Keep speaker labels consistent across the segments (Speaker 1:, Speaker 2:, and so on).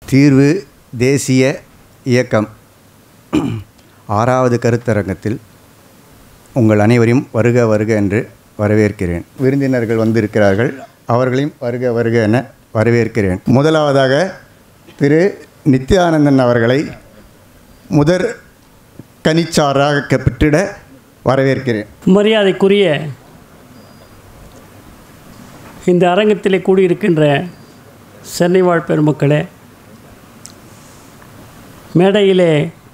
Speaker 1: தீர்வு தேசிய இயக்கம் ஆறாவது கருத்தரங்கத்தில் உங்கள் அனைவரையும் வருக வருக என்று வரவேற்கிறேன் விருந்தினர்கள் வந்திருக்கிறார்கள் அவர்களையும் வருக வருக என வரவேற்கிறேன் முதலாவதாக திரு நித்யானந்தன் அவர்களை முதற் கனிச்சாராக பெற்றிட வரவேற்கிறேன்
Speaker 2: மரியாதைக்குரிய இந்த அரங்கத்திலே கூடியிருக்கின்ற சென்னை வாழ் பெருமக்களே மேடையிலே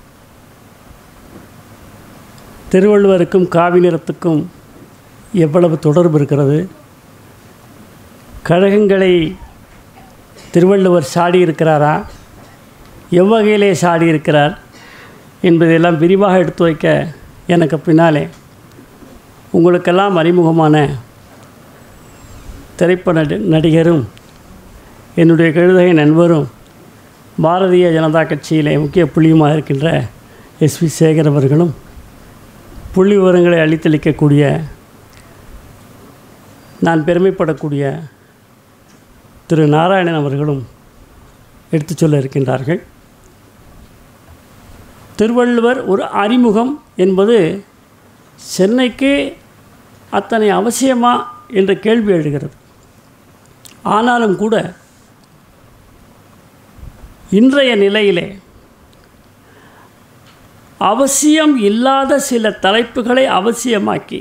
Speaker 2: திருவள்ளுவருக்கும் காவி நிறத்துக்கும் எவ்வளவு தொடர்பு இருக்கிறது கழகங்களை திருவள்ளுவர் சாடி இருக்கிறாரா எவ்வகையிலே சாடி இருக்கிறார் என்பதையெல்லாம் விரிவாக எடுத்து வைக்க எனக்கு பின்னாலே உங்களுக்கெல்லாம் அறிமுகமான திரைப்பட நடி- நடிகரும் என்னுடைய கழுதகை நண்பரும் பாரதிய ஜனதா கட்சியிலே முக்கிய புள்ளியுமாக இருக்கின்ற எஸ்வி சேகர் அவர்களும் புள்ளி விவரங்களை அளித்தளிக்கக்கூடிய நான் பெருமைப்படக்கூடிய திரு நாராயணன் அவர்களும் எடுத்துச் சொல்ல இருக்கின்றார்கள் திருவள்ளுவர் ஒரு அறிமுகம் என்பது சென்னைக்கு அத்தனை அவசியமா என்ற கேள்வி எழுகிறது ஆனாலும் கூட இன்றைய நிலையிலே அவசியம் இல்லாத சில தலைப்புகளை அவசியமாக்கி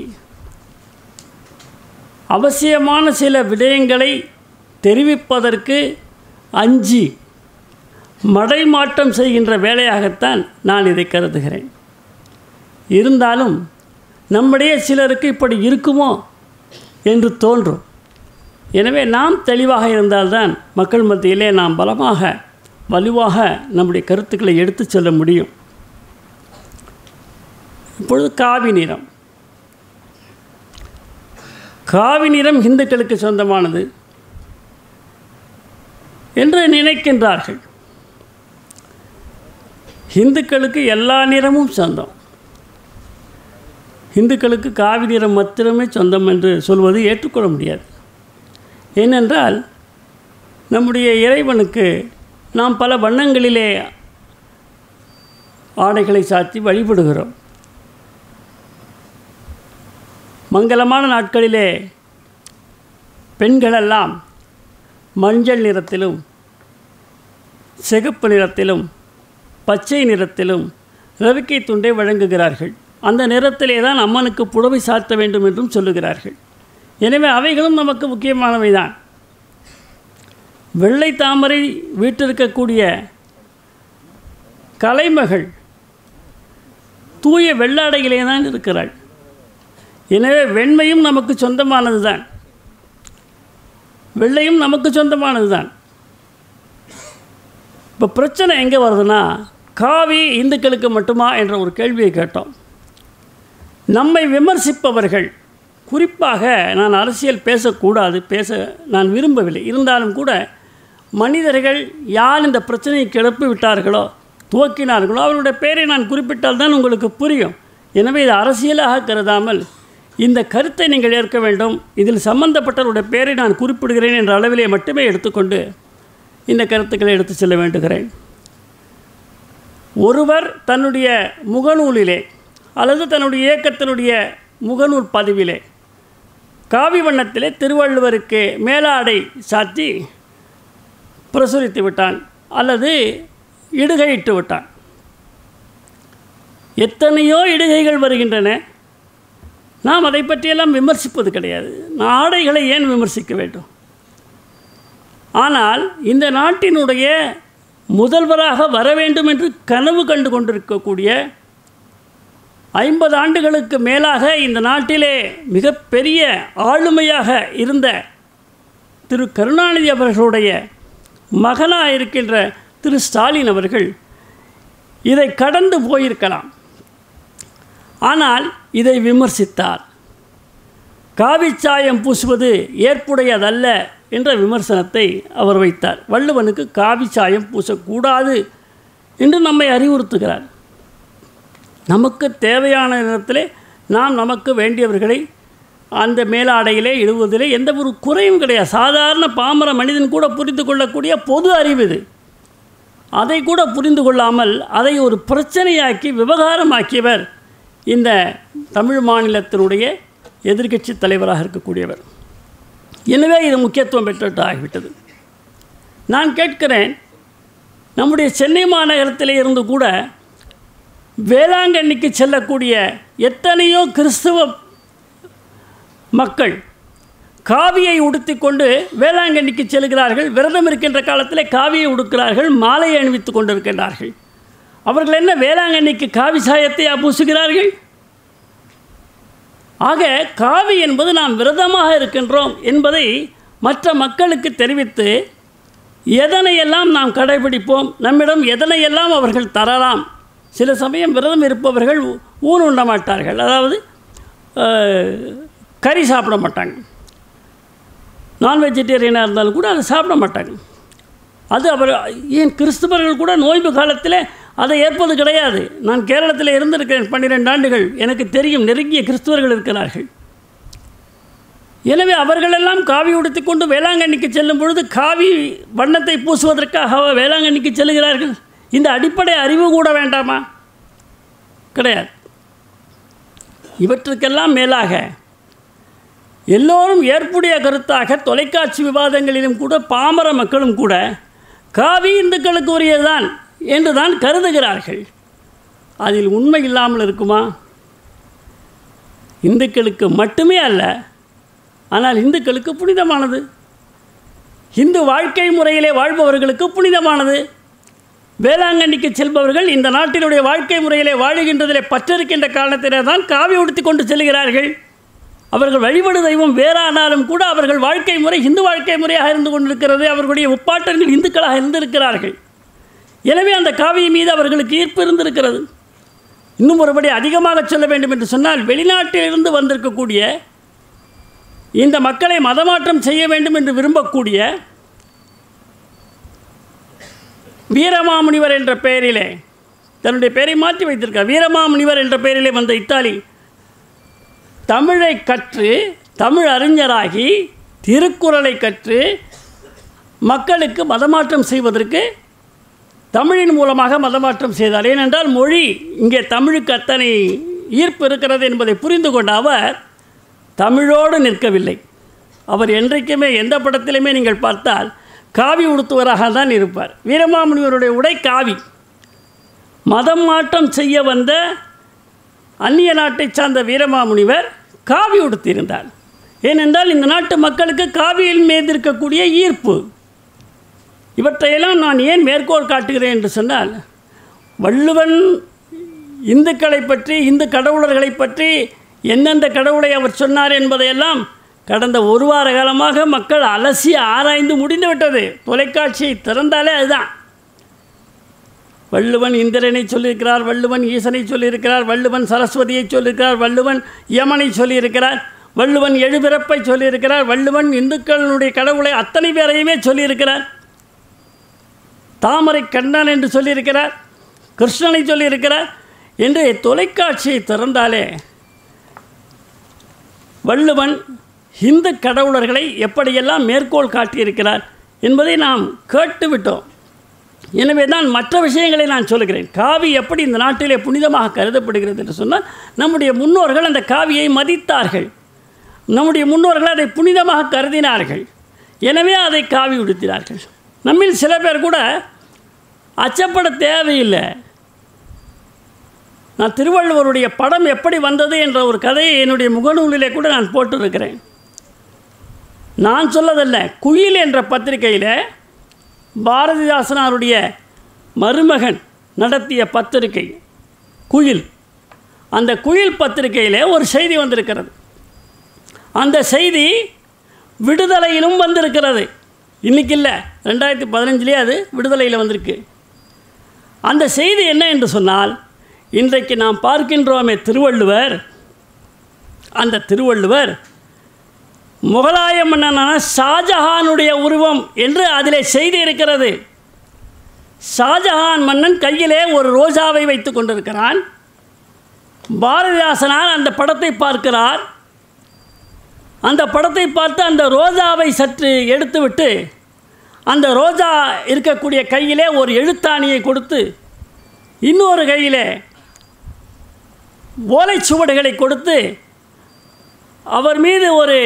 Speaker 2: அவசியமான சில விடயங்களை தெரிவிப்பதற்கு அஞ்சி மடைமாற்றம் செய்கின்ற வேலையாகத்தான் நான் இதை கருதுகிறேன் இருந்தாலும் நம்முடைய சிலருக்கு இப்படி இருக்குமோ என்று தோன்றும் எனவே நாம் தெளிவாக இருந்தால்தான் மக்கள் மத்தியிலே நாம் பலமாக வலுவாக நம்முடைய கருத்துக்களை எடுத்துச் செல்ல முடியும் இப்பொழுது காவி நிறம் காவி நிறம் இந்துக்களுக்கு சொந்தமானது என்று நினைக்கின்றார்கள் இந்துக்களுக்கு எல்லா நிறமும் சொந்தம் இந்துக்களுக்கு காவி நிறம் மாத்திரமே சொந்தம் என்று சொல்வது ஏற்றுக்கொள்ள முடியாது ஏனென்றால் நம்முடைய இறைவனுக்கு நாம் பல வண்ணங்களிலே ஆடைகளை சாத்தி வழிபடுகிறோம் மங்களமான நாட்களிலே பெண்களெல்லாம் மஞ்சள் நிறத்திலும் சிகப்பு நிறத்திலும் பச்சை நிறத்திலும் ரவிக்கை துண்டை வழங்குகிறார்கள் அந்த நிறத்திலே தான் அம்மனுக்கு புடவை சாத்த வேண்டும் என்றும் சொல்லுகிறார்கள் எனவே அவைகளும் நமக்கு முக்கியமானவை தான் வெள்ளை தாமரை வீட்டிருக்கக்கூடிய கலைமகள் தூய வெள்ளாடையிலே தான் இருக்கிறாள் எனவே வெண்மையும் நமக்கு சொந்தமானது தான் வெள்ளையும் நமக்கு சொந்தமானது தான் இப்போ பிரச்சனை எங்கே வருதுன்னா காவி இந்துக்களுக்கு மட்டுமா என்ற ஒரு கேள்வியை கேட்டோம் நம்மை விமர்சிப்பவர்கள் குறிப்பாக நான் அரசியல் பேசக்கூடாது பேச நான் விரும்பவில்லை இருந்தாலும் கூட மனிதர்கள் யார் இந்த பிரச்சனையை கிளப்பி விட்டார்களோ துவக்கினார்களோ அவருடைய பெயரை நான் குறிப்பிட்டால் தான் உங்களுக்கு புரியும் எனவே இது அரசியலாக கருதாமல் இந்த கருத்தை நீங்கள் ஏற்க வேண்டும் இதில் சம்பந்தப்பட்டவருடைய பெயரை நான் குறிப்பிடுகிறேன் என்ற அளவிலே மட்டுமே எடுத்துக்கொண்டு இந்த கருத்துக்களை எடுத்து செல்ல வேண்டுகிறேன் ஒருவர் தன்னுடைய முகநூலிலே அல்லது தன்னுடைய இயக்கத்தினுடைய முகநூல் பதிவிலே காவி வண்ணத்திலே திருவள்ளுவருக்கு மேலாடை சாத்தி பிரசுரித்து விட்டான் அல்லது இடுகையிட்டு விட்டான் எத்தனையோ இடுகைகள் வருகின்றன நாம் அதை பற்றியெல்லாம் விமர்சிப்பது கிடையாது ஆடைகளை ஏன் விமர்சிக்க வேண்டும் ஆனால் இந்த நாட்டினுடைய முதல்வராக வர வேண்டும் என்று கனவு கண்டு கொண்டிருக்கக்கூடிய ஐம்பது ஆண்டுகளுக்கு மேலாக இந்த நாட்டிலே மிகப்பெரிய ஆளுமையாக இருந்த திரு கருணாநிதி அவர்களுடைய மகனாக இருக்கின்ற திரு ஸ்டாலின் அவர்கள் இதை கடந்து போயிருக்கலாம் ஆனால் இதை விமர்சித்தார் காவிச்சாயம் பூசுவது ஏற்புடையதல்ல என்ற விமர்சனத்தை அவர் வைத்தார் வள்ளுவனுக்கு காவிச்சாயம் பூசக்கூடாது என்று நம்மை அறிவுறுத்துகிறார் நமக்கு தேவையான நேரத்திலே நாம் நமக்கு வேண்டியவர்களை அந்த மேலாடையிலே இடுவதிலே எந்த ஒரு குறையும் கிடையாது சாதாரண பாமர மனிதன் கூட புரிந்து கொள்ளக்கூடிய பொது அறிவு இது அதை கூட புரிந்து கொள்ளாமல் அதை ஒரு பிரச்சனையாக்கி விவகாரமாக்கியவர் இந்த தமிழ் மாநிலத்தினுடைய எதிர்க்கட்சி தலைவராக இருக்கக்கூடியவர் எனவே இது முக்கியத்துவம் பெற்று ஆகிவிட்டது நான் கேட்கிறேன் நம்முடைய சென்னை மாநகரத்தில் இருந்து கூட வேளாங்கண்ணிக்கு செல்லக்கூடிய எத்தனையோ கிறிஸ்தவ மக்கள் காவியை உடுத்திக்கொண்டு வேளாங்கண்ணிக்கு செல்கிறார்கள் விரதம் இருக்கின்ற காலத்தில் காவியை உடுக்கிறார்கள் மாலையை அணிவித்து கொண்டிருக்கின்றார்கள் அவர்கள் என்ன வேளாங்கண்ணிக்கு காவி சாயத்தை பூசுகிறார்கள் ஆக காவி என்பது நாம் விரதமாக இருக்கின்றோம் என்பதை மற்ற மக்களுக்கு தெரிவித்து எதனையெல்லாம் நாம் கடைபிடிப்போம் நம்மிடம் எதனையெல்லாம் அவர்கள் தரலாம் சில சமயம் விரதம் இருப்பவர்கள் ஊன் உண்ண மாட்டார்கள் அதாவது அஹ், கறி சாப்பிட மாட்டாங்க நான் வெஜிடேரியனாக இருந்தாலும் கூட அதை சாப்பிட மாட்டாங்க அது அவர் ஏன் கிறிஸ்தவர்கள் கூட நோய்வு காலத்தில் அதை ஏற்பது கிடையாது நான் கேரளத்தில் இருந்திருக்கிறேன் பன்னிரெண்டு ஆண்டுகள் எனக்கு தெரியும் நெருங்கிய கிறிஸ்தவர்கள் இருக்கிறார்கள் எனவே அவர்களெல்லாம் காவி உடுத்திக்கொண்டு வேளாங்கண்ணிக்கு செல்லும் பொழுது காவி வண்ணத்தை பூசுவதற்காக வேளாங்கண்ணிக்கு செல்கிறார்கள் இந்த அடிப்படை அறிவு கூட வேண்டாமா கிடையாது இவற்றுக்கெல்லாம் மேலாக எல்லோரும் ஏற்புடைய கருத்தாக தொலைக்காட்சி விவாதங்களிலும் கூட பாமர மக்களும் கூட காவி இந்துக்களுக்கு உரியதுதான் என்று தான் கருதுகிறார்கள் அதில் உண்மை இல்லாமல் இருக்குமா இந்துக்களுக்கு மட்டுமே அல்ல ஆனால் இந்துக்களுக்கு புனிதமானது இந்து வாழ்க்கை முறையிலே வாழ்பவர்களுக்கு புனிதமானது வேளாங்கண்ணிக்கு செல்பவர்கள் இந்த நாட்டினுடைய வாழ்க்கை முறையிலே வாழுகின்றதிலே பற்றிருக்கின்ற காரணத்திலே தான் காவி உடுத்தி கொண்டு செல்கிறார்கள் அவர்கள் வழிபடு தெய்வம் வேறானாலும் கூட அவர்கள் வாழ்க்கை முறை இந்து வாழ்க்கை முறையாக இருந்து கொண்டிருக்கிறது அவர்களுடைய முப்பாட்டர்கள் இந்துக்களாக இருந்திருக்கிறார்கள் எனவே அந்த காவியை மீது அவர்களுக்கு ஈர்ப்பு இருந்திருக்கிறது இன்னும் ஒருபடி அதிகமாக சொல்ல வேண்டும் என்று சொன்னால் வெளிநாட்டிலிருந்து வந்திருக்கக்கூடிய இந்த மக்களை மதமாற்றம் செய்ய வேண்டும் என்று விரும்பக்கூடிய வீரமாமுனிவர் என்ற பெயரிலே தன்னுடைய பெயரை மாற்றி வைத்திருக்கார் வீரமாமுனிவர் என்ற பெயரிலே வந்த இத்தாலி தமிழை கற்று தமிழ் அறிஞராகி திருக்குறளை கற்று மக்களுக்கு மதமாற்றம் செய்வதற்கு தமிழின் மூலமாக மதமாற்றம் செய்தார் ஏனென்றால் மொழி இங்கே தமிழுக்கு அத்தனை ஈர்ப்பு இருக்கிறது என்பதை புரிந்து கொண்ட அவர் தமிழோடு நிற்கவில்லை அவர் என்றைக்குமே எந்த படத்திலுமே நீங்கள் பார்த்தால் காவி உடுத்துவராக தான் இருப்பார் வீரமாமுனிவருடைய உடை காவி மதம் மாற்றம் செய்ய வந்த அந்நிய நாட்டைச் சார்ந்த வீரமாமுனிவர் காவி உடுத்தியிருந்தார் ஏனென்றால் இந்த நாட்டு மக்களுக்கு காவியின் மீது இருக்கக்கூடிய ஈர்ப்பு இவற்றையெல்லாம் நான் ஏன் மேற்கோள் காட்டுகிறேன் என்று சொன்னால் வள்ளுவன் இந்துக்களை பற்றி இந்து கடவுளர்களை பற்றி எந்தெந்த கடவுளை அவர் சொன்னார் என்பதையெல்லாம் கடந்த ஒரு வார காலமாக மக்கள் அலசி ஆராய்ந்து முடிந்து விட்டது தொலைக்காட்சியை திறந்தாலே அதுதான் வள்ளுவன் இந்திரனை சொல்லியிருக்கிறார் வள்ளுவன் ஈசனை சொல்லியிருக்கிறார் வள்ளுவன் சரஸ்வதியை சொல்லியிருக்கிறார் வள்ளுவன் யமனை சொல்லியிருக்கிறார் வள்ளுவன் எழுபிறப்பை சொல்லியிருக்கிறார் வள்ளுவன் இந்துக்களுடைய கடவுளை அத்தனை பேரையுமே சொல்லியிருக்கிறார் தாமரை கண்ணன் என்று சொல்லியிருக்கிறார் கிருஷ்ணனை சொல்லியிருக்கிறார் என்று தொலைக்காட்சியை திறந்தாலே வள்ளுவன் இந்து கடவுளர்களை எப்படியெல்லாம் மேற்கோள் காட்டியிருக்கிறார் என்பதை நாம் கேட்டுவிட்டோம் எனவே தான் மற்ற விஷயங்களை நான் சொல்லுகிறேன் காவி எப்படி இந்த நாட்டிலே புனிதமாக கருதப்படுகிறது என்று சொன்னால் நம்முடைய முன்னோர்கள் அந்த காவியை மதித்தார்கள் நம்முடைய முன்னோர்கள் அதை புனிதமாக கருதினார்கள் எனவே அதை காவி உடுத்தினார்கள் நம்மில் சில பேர் கூட அச்சப்பட தேவையில்லை நான் திருவள்ளுவருடைய படம் எப்படி வந்தது என்ற ஒரு கதையை என்னுடைய முகநூலிலே கூட நான் போட்டிருக்கிறேன் நான் சொல்லதல்ல குயில் என்ற பத்திரிகையில் பாரதிதாசனாருடைய மருமகன் நடத்திய பத்திரிகை குயில் அந்த குயில் பத்திரிகையில் ஒரு செய்தி வந்திருக்கிறது அந்த செய்தி விடுதலையிலும் வந்திருக்கிறது இன்றைக்கி இல்லை ரெண்டாயிரத்தி பதினஞ்சுலேயே அது விடுதலையில் வந்திருக்கு அந்த செய்தி என்ன என்று சொன்னால் இன்றைக்கு நாம் பார்க்கின்றோமே திருவள்ளுவர் அந்த திருவள்ளுவர் முகலாய மன்னனான ஷாஜஹானுடைய உருவம் என்று அதிலே செய்தி இருக்கிறது ஷாஜஹான் மன்னன் கையிலே ஒரு ரோஜாவை வைத்து கொண்டிருக்கிறான் பாரதிதாசனார் அந்த படத்தை பார்க்கிறார் அந்த படத்தை பார்த்து அந்த ரோஜாவை சற்று எடுத்துவிட்டு அந்த ரோஜா இருக்கக்கூடிய கையிலே ஒரு எழுத்தாணியை கொடுத்து இன்னொரு கையிலே ஓலைச்சுவடுகளை கொடுத்து அவர் மீது ஒரு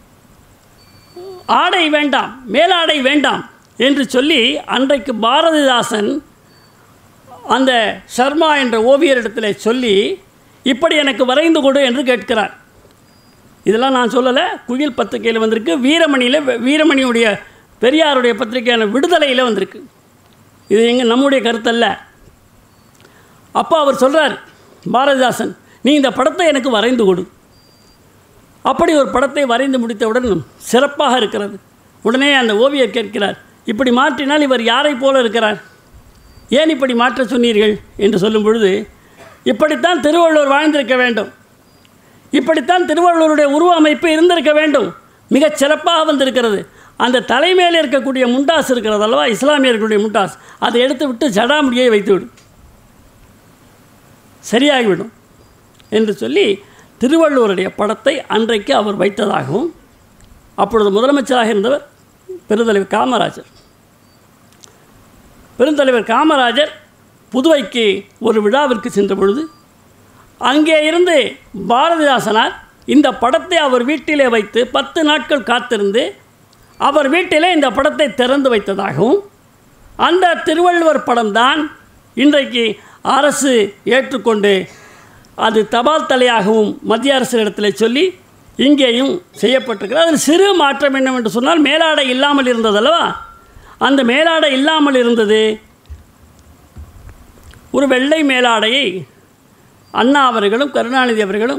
Speaker 2: ஆடை வேண்டாம் மேலாடை வேண்டாம் என்று சொல்லி அன்றைக்கு பாரதிதாசன் அந்த சர்மா என்ற ஓவியரிடத்தில் சொல்லி இப்படி எனக்கு வரைந்து கொடு என்று கேட்கிறார் இதெல்லாம் நான் சொல்லலை குயில் பத்திரிகையில் வந்திருக்கு வீரமணியில் வீரமணியுடைய பெரியாருடைய பத்திரிகையான விடுதலையில் வந்திருக்கு இது எங்கள் நம்முடைய கருத்தல்ல அப்போ அவர் சொல்கிறார் பாரதிதாசன் நீ இந்த படத்தை எனக்கு வரைந்து கொடு அப்படி ஒரு படத்தை வரைந்து முடித்தவுடன் சிறப்பாக இருக்கிறது உடனே அந்த ஓவியர் கேட்கிறார் இப்படி மாற்றினால் இவர் யாரை போல இருக்கிறார் ஏன் இப்படி மாற்ற சொன்னீர்கள் என்று சொல்லும் பொழுது இப்படித்தான் திருவள்ளுவர் வாழ்ந்திருக்க வேண்டும் இப்படித்தான் திருவள்ளுவருடைய உருவ அமைப்பு இருந்திருக்க வேண்டும் மிகச் சிறப்பாக வந்திருக்கிறது அந்த தலைமையில் இருக்கக்கூடிய முண்டாஸ் இருக்கிறது அல்லவா இஸ்லாமியர்களுடைய முண்டாஸ் அதை எடுத்து விட்டு ஜடாமுடியை வைத்துவிடும் சரியாகிவிடும் என்று சொல்லி திருவள்ளுவருடைய படத்தை அன்றைக்கு அவர் வைத்ததாகவும் அப்பொழுது முதலமைச்சராக இருந்தவர் பெருந்தலைவர் காமராஜர் பெருந்தலைவர் காமராஜர் புதுவைக்கு ஒரு விழாவிற்கு சென்ற பொழுது அங்கே இருந்து பாரதிதாசனார் இந்த படத்தை அவர் வீட்டிலே வைத்து பத்து நாட்கள் காத்திருந்து அவர் வீட்டிலே இந்த படத்தை திறந்து வைத்ததாகவும் அந்த திருவள்ளுவர் படம்தான் இன்றைக்கு அரசு ஏற்றுக்கொண்டு அது தபால் தலையாகவும் மத்திய அரசிடத்தில் சொல்லி இங்கேயும் செய்யப்பட்டிருக்கிறது அதில் சிறு மாற்றம் என்னவென்று சொன்னால் மேலாடை இல்லாமல் இருந்ததல்லவா அந்த மேலாடை இல்லாமல் இருந்தது ஒரு வெள்ளை மேலாடையை அண்ணா அவர்களும் கருணாநிதி அவர்களும்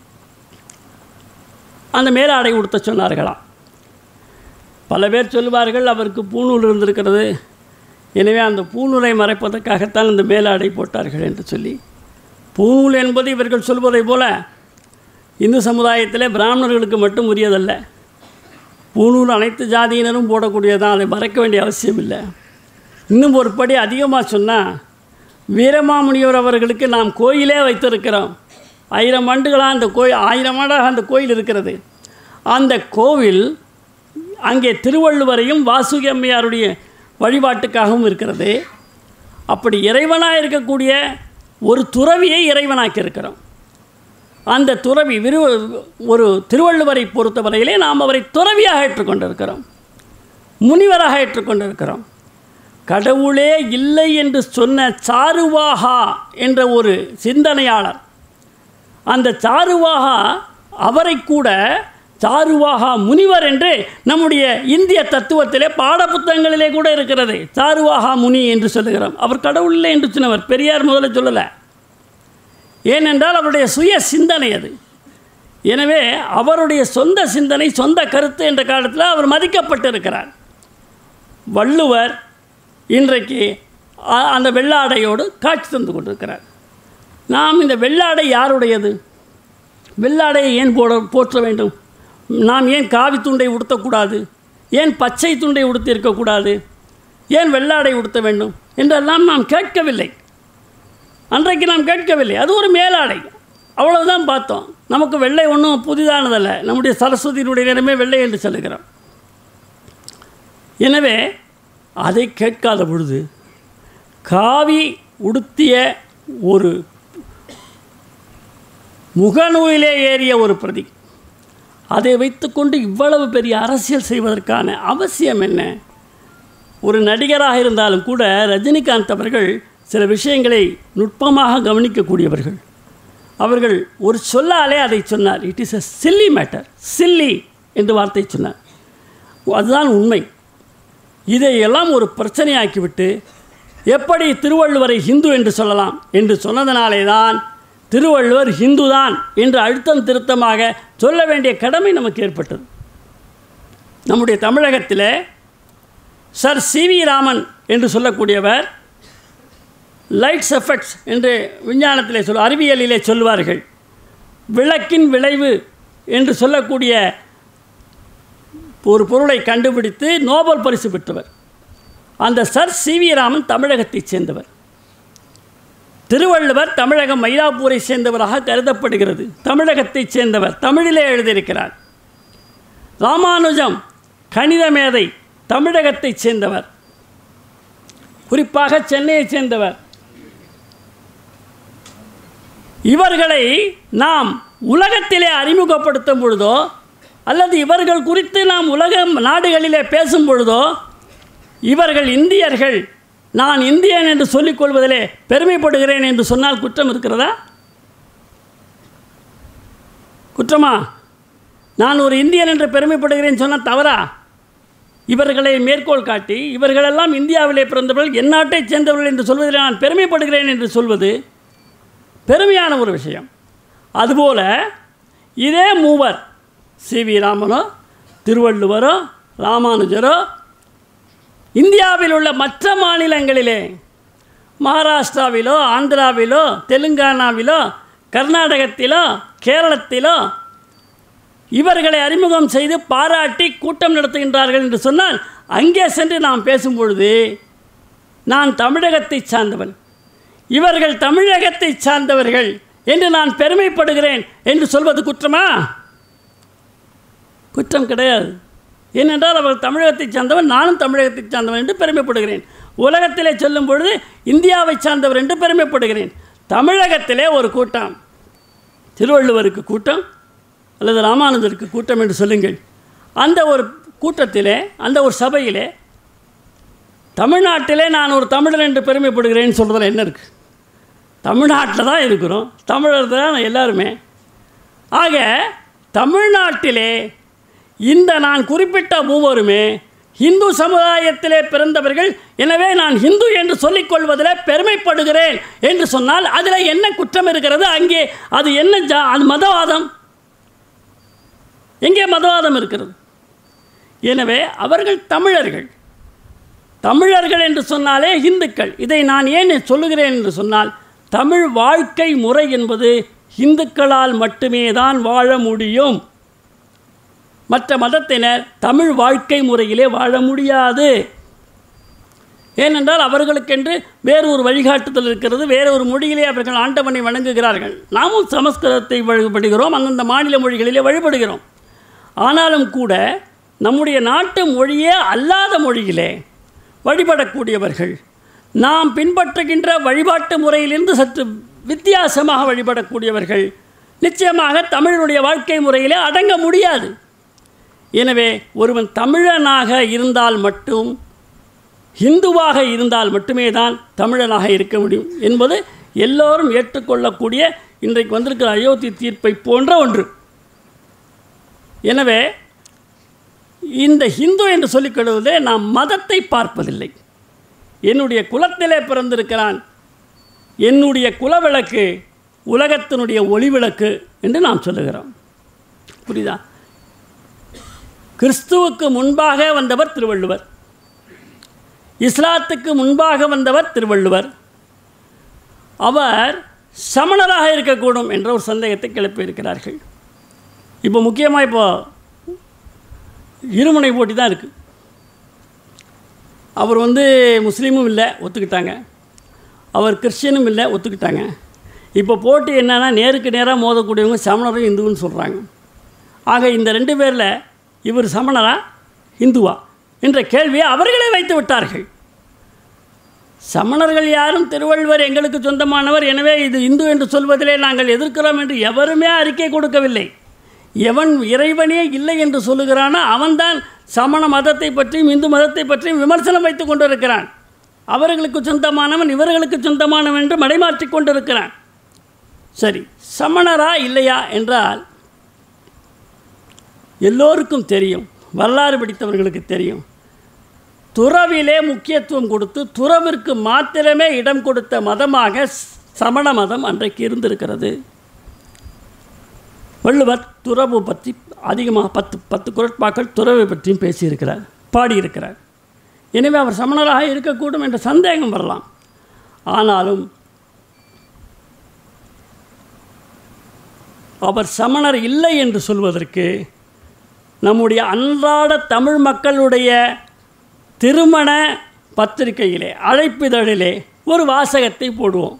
Speaker 2: அந்த மேலாடை உடுத்த சொன்னார்களாம் பல பேர் சொல்லுவார்கள் அவருக்கு பூணூல் இருந்திருக்கிறது எனவே அந்த பூணூலை மறைப்பதற்காகத்தான் இந்த மேலாடை போட்டார்கள் என்று சொல்லி பூணூல் என்பது இவர்கள் சொல்வதைப் போல இந்து சமுதாயத்தில் பிராமணர்களுக்கு மட்டும் உரியதல்ல பூணூல் அனைத்து ஜாதியினரும் போடக்கூடியதான் அதை மறைக்க வேண்டிய அவசியம் இல்லை இன்னும் ஒரு படி அதிகமாக சொன்னால் வீரமாமுனிவர் அவர்களுக்கு நாம் கோயிலே வைத்திருக்கிறோம் ஆயிரம் ஆண்டுகளாக அந்த கோயில் ஆயிரம் ஆண்டாக அந்த கோயில் இருக்கிறது அந்த கோவில் அங்கே திருவள்ளுவரையும் வாசுகி அம்மையாருடைய வழிபாட்டுக்காகவும் இருக்கிறது அப்படி இறைவனாக இருக்கக்கூடிய ஒரு துறவியை இறைவனாக்கி இருக்கிறோம் அந்த துறவி விரு ஒரு திருவள்ளுவரை பொறுத்தவரையிலே நாம் அவரை துறவியாக ஏற்றுக்கொண்டிருக்கிறோம் முனிவராக ஏற்றுக்கொண்டிருக்கிறோம் கடவுளே இல்லை என்று சொன்ன சாருவாகா என்ற ஒரு சிந்தனையாளர் அந்த சாருவாகா அவரை கூட சாருவாகா முனிவர் என்று நம்முடைய இந்திய தத்துவத்திலே பாடப்புத்தகங்களிலே கூட இருக்கிறது சாருவாகா முனி என்று சொல்லுகிறோம் அவர் கடவுள் இல்லை என்று சொன்னவர் பெரியார் முதல்ல சொல்லலை ஏனென்றால் அவருடைய சுய சிந்தனை அது எனவே அவருடைய சொந்த சிந்தனை சொந்த கருத்து என்ற காலத்தில் அவர் மதிக்கப்பட்டிருக்கிறார் வள்ளுவர் இன்றைக்கு அ- அந்த வெள்ளாடையோடு காட்சி தந்து கொண்டிருக்கிறார் நாம் இந்த வெள்ளாடை யாருடையது வெள்ளாடையை ஏன் போட போற்ற வேண்டும் நாம் ஏன் காவி துண்டை உடுத்தக்கூடாது ஏன் பச்சை துண்டை உடுத்தி இருக்கக்கூடாது ஏன் வெள்ளாடை உடுத்த வேண்டும் என்றெல்லாம் நாம் கேட்கவில்லை அன்றைக்கு நாம் கேட்கவில்லை அது ஒரு மேலாடை அவ்வளவுதான் பார்த்தோம் நமக்கு வெள்ளை ஒன்றும் புதிதானதல்ல நம்முடைய சரஸ்வதியினுடைய நிறமே வெள்ளை என்று சொல்லுகிறோம் எனவே அதை கேட்காத பொழுது காவி உடுத்திய ஒரு முகநூலிலே ஏறிய ஒரு பிரதி அதை வைத்துக்கொண்டு இவ்வளவு பெரிய அரசியல் செய்வதற்கான அவசியம் என்ன ஒரு நடிகராக இருந்தாலும் கூட ரஜினிகாந்த் அவர்கள் சில விஷயங்களை நுட்பமாக கவனிக்கக்கூடியவர்கள் அவர்கள் ஒரு சொல்லாலே அதை சொன்னார் it is a silly matter silly என்று வார்த்தை சொன்னார் அதுதான் உண்மை இதையெல்லாம் ஒரு பிரச்சனையாக்கிவிட்டு எப்படி திருவள்ளுவரை ஹிந்து என்று சொல்லலாம் என்று சொன்னதனாலே தான் திருவள்ளுவர் ஹிந்து தான் என்று அழுத்தம் திருத்தமாக சொல்ல வேண்டிய கடமை நமக்கு ஏற்பட்டது நம்முடைய தமிழகத்தில் சர் சி வி ராமன் என்று சொல்லக்கூடியவர் லைட்ஸ் எஃபெக்ட்ஸ் என்று விஞ்ஞானத்திலே சொல் அறிவியலிலே சொல்வார்கள் விளக்கின் விளைவு என்று சொல்லக்கூடிய ஒரு பொருளை கண்டுபிடித்து நோபல் பரிசு பெற்றவர் அந்த சர் சி வி ராமன் தமிழகத்தைச் சேர்ந்தவர் திருவள்ளுவர் தமிழகம் மயிலாப்பூரை சேர்ந்தவராக கருதப்படுகிறது தமிழகத்தைச் சேர்ந்தவர் தமிழிலே எழுதியிருக்கிறார் ராமானுஜம் கணித மேதை தமிழகத்தைச் சேர்ந்தவர் குறிப்பாக சென்னையைச் சேர்ந்தவர் இவர்களை நாம் உலகத்திலே அறிமுகப்படுத்தும் பொழுதோ அல்லது இவர்கள் குறித்து நாம் உலக நாடுகளிலே பேசும் பொழுதோ இவர்கள் இந்தியர்கள் நான் இந்தியன் என்று சொல்லிக் கொள்வதிலே பெருமைப்படுகிறேன் என்று சொன்னால் குற்றம் இருக்கிறதா குற்றமா நான் ஒரு இந்தியன் என்று பெருமைப்படுகிறேன் சொன்னால் தவறா இவர்களை மேற்கோள் காட்டி இவர்களெல்லாம் இந்தியாவிலே பிறந்தவர்கள் என் நாட்டைச் சேர்ந்தவர்கள் என்று சொல்வதில் நான் பெருமைப்படுகிறேன் என்று சொல்வது பெருமையான ஒரு விஷயம் அதுபோல இதே மூவர் சி வி ராமனோ திருவள்ளுவரோ ராமானுஜரோ இந்தியாவில் உள்ள மற்ற மாநிலங்களிலே மகாராஷ்டிராவிலோ ஆந்திராவிலோ தெலுங்கானாவிலோ கர்நாடகத்திலோ கேரளத்திலோ இவர்களை அறிமுகம் செய்து பாராட்டி கூட்டம் நடத்துகின்றார்கள் என்று சொன்னால் அங்கே சென்று நாம் பேசும் பொழுது நான் தமிழகத்தை சார்ந்தவன் இவர்கள் தமிழகத்தை சார்ந்தவர்கள் என்று நான் பெருமைப்படுகிறேன் என்று சொல்வது குற்றமா குற்றம் கிடையாது ஏனென்றால் அவர் தமிழகத்தை சார்ந்தவன் நானும் தமிழகத்தை சார்ந்தவன் என்று பெருமைப்படுகிறேன் உலகத்திலே சொல்லும் பொழுது இந்தியாவை சார்ந்தவர் என்று பெருமைப்படுகிறேன் தமிழகத்திலே ஒரு கூட்டம் திருவள்ளுவருக்கு கூட்டம் அல்லது ராமானுஜருக்கு கூட்டம் என்று சொல்லுங்கள் அந்த ஒரு கூட்டத்திலே அந்த ஒரு சபையிலே தமிழ்நாட்டிலே நான் ஒரு தமிழர் என்று பெருமைப்படுகிறேன்னு சொல்கிறதுல என்ன இருக்குது தமிழ்நாட்டில் தான் இருக்கிறோம் தமிழர் தான் எல்லாருமே ஆக தமிழ்நாட்டிலே இந்த நான் குறிப்பிட்ட மூவருமே இந்து சமுதாயத்திலே பிறந்தவர்கள் எனவே நான் இந்து என்று சொல்லிக்கொள்வதில் பெருமைப்படுகிறேன் என்று சொன்னால் அதில் என்ன குற்றம் இருக்கிறது அங்கே அது என்ன ஜா அது மதவாதம் எங்கே மதவாதம் இருக்கிறது எனவே அவர்கள் தமிழர்கள் தமிழர்கள் என்று சொன்னாலே இந்துக்கள் இதை நான் ஏன் சொல்லுகிறேன் என்று சொன்னால் தமிழ் வாழ்க்கை முறை என்பது இந்துக்களால் மட்டுமே தான் வாழ முடியும் மற்ற மதத்தினர் தமிழ் வாழ்க்கை முறையிலே வாழ முடியாது ஏனென்றால் அவர்களுக்கென்று வேறு ஒரு வழிகாட்டுதல் இருக்கிறது வேறு ஒரு மொழியிலே அவர்கள் ஆண்டவனை வணங்குகிறார்கள் நாமும் சமஸ்கிருதத்தை வழிபடுகிறோம் அந்தந்த மாநில மொழிகளிலே வழிபடுகிறோம் ஆனாலும் கூட நம்முடைய நாட்டு மொழியே அல்லாத மொழியிலே வழிபடக்கூடியவர்கள் நாம் பின்பற்றுகின்ற வழிபாட்டு முறையிலிருந்து சற்று வித்தியாசமாக வழிபடக்கூடியவர்கள் நிச்சயமாக தமிழனுடைய வாழ்க்கை முறையிலே அடங்க முடியாது எனவே ஒருவன் தமிழனாக இருந்தால் மட்டும் இந்துவாக இருந்தால் மட்டுமே தான் தமிழனாக இருக்க முடியும் என்பது எல்லோரும் ஏற்றுக்கொள்ளக்கூடிய இன்றைக்கு வந்திருக்கிற அயோத்தி தீர்ப்பை போன்ற ஒன்று எனவே இந்த ஹிந்து என்று சொல்லிக் கொள்வதே நாம் மதத்தை பார்ப்பதில்லை என்னுடைய குலத்திலே பிறந்திருக்கிறான் என்னுடைய குலவிளக்கு உலகத்தினுடைய ஒளிவிளக்கு என்று நாம் சொல்லுகிறோம் புரியுதா கிறிஸ்துவுக்கு முன்பாக வந்தவர் திருவள்ளுவர் இஸ்லாத்துக்கு முன்பாக வந்தவர் திருவள்ளுவர் அவர் சமணராக இருக்கக்கூடும் என்ற ஒரு சந்தேகத்தை கிளப்பியிருக்கிறார்கள் இப்போ முக்கியமாக இப்போ இருமுனை போட்டி தான் இருக்குது அவர் வந்து முஸ்லீமும் இல்லை ஒத்துக்கிட்டாங்க அவர் கிறிஸ்டியனும் இல்லை ஒத்துக்கிட்டாங்க இப்போ போட்டி என்னன்னா நேருக்கு நேராக மோதக்கூடியவங்க சமணரும் இந்துவும் சொல்கிறாங்க ஆக இந்த ரெண்டு பேரில் இவர் சமணரா இந்துவா என்ற கேள்வியை அவர்களே வைத்து விட்டார்கள் சமணர்கள் யாரும் திருவள்ளுவர் எங்களுக்கு சொந்தமானவர் எனவே இது இந்து என்று சொல்வதிலே நாங்கள் எதிர்க்கிறோம் என்று எவருமே அறிக்கை கொடுக்கவில்லை எவன் இறைவனே இல்லை என்று சொல்லுகிறானோ அவன்தான் சமண மதத்தை பற்றியும் இந்து மதத்தை பற்றியும் விமர்சனம் வைத்து கொண்டிருக்கிறான் அவர்களுக்கு சொந்தமானவன் இவர்களுக்கு சொந்தமானவன் என்று மடைமாற்றிக் கொண்டிருக்கிறான் சரி சமணரா இல்லையா என்றால் எல்லோருக்கும் தெரியும் வரலாறு படித்தவர்களுக்கு தெரியும் துறவிலே முக்கியத்துவம் கொடுத்து துறவிற்கு மாத்திரமே இடம் கொடுத்த மதமாக சமண மதம் அன்றைக்கு இருந்திருக்கிறது வள்ளுவர் துறவு பற்றி அதிகமாக பத்து பத்து குரட்பாக்கள் துறவை பற்றியும் பேசியிருக்கிறார் பாடியிருக்கிறார் எனவே அவர் சமணராக இருக்கக்கூடும் என்ற சந்தேகம் வரலாம் ஆனாலும் அவர் சமணர் இல்லை என்று சொல்வதற்கு நம்முடைய அன்றாட தமிழ் மக்களுடைய திருமண பத்திரிகையிலே அழைப்பிதழிலே ஒரு வாசகத்தை போடுவோம்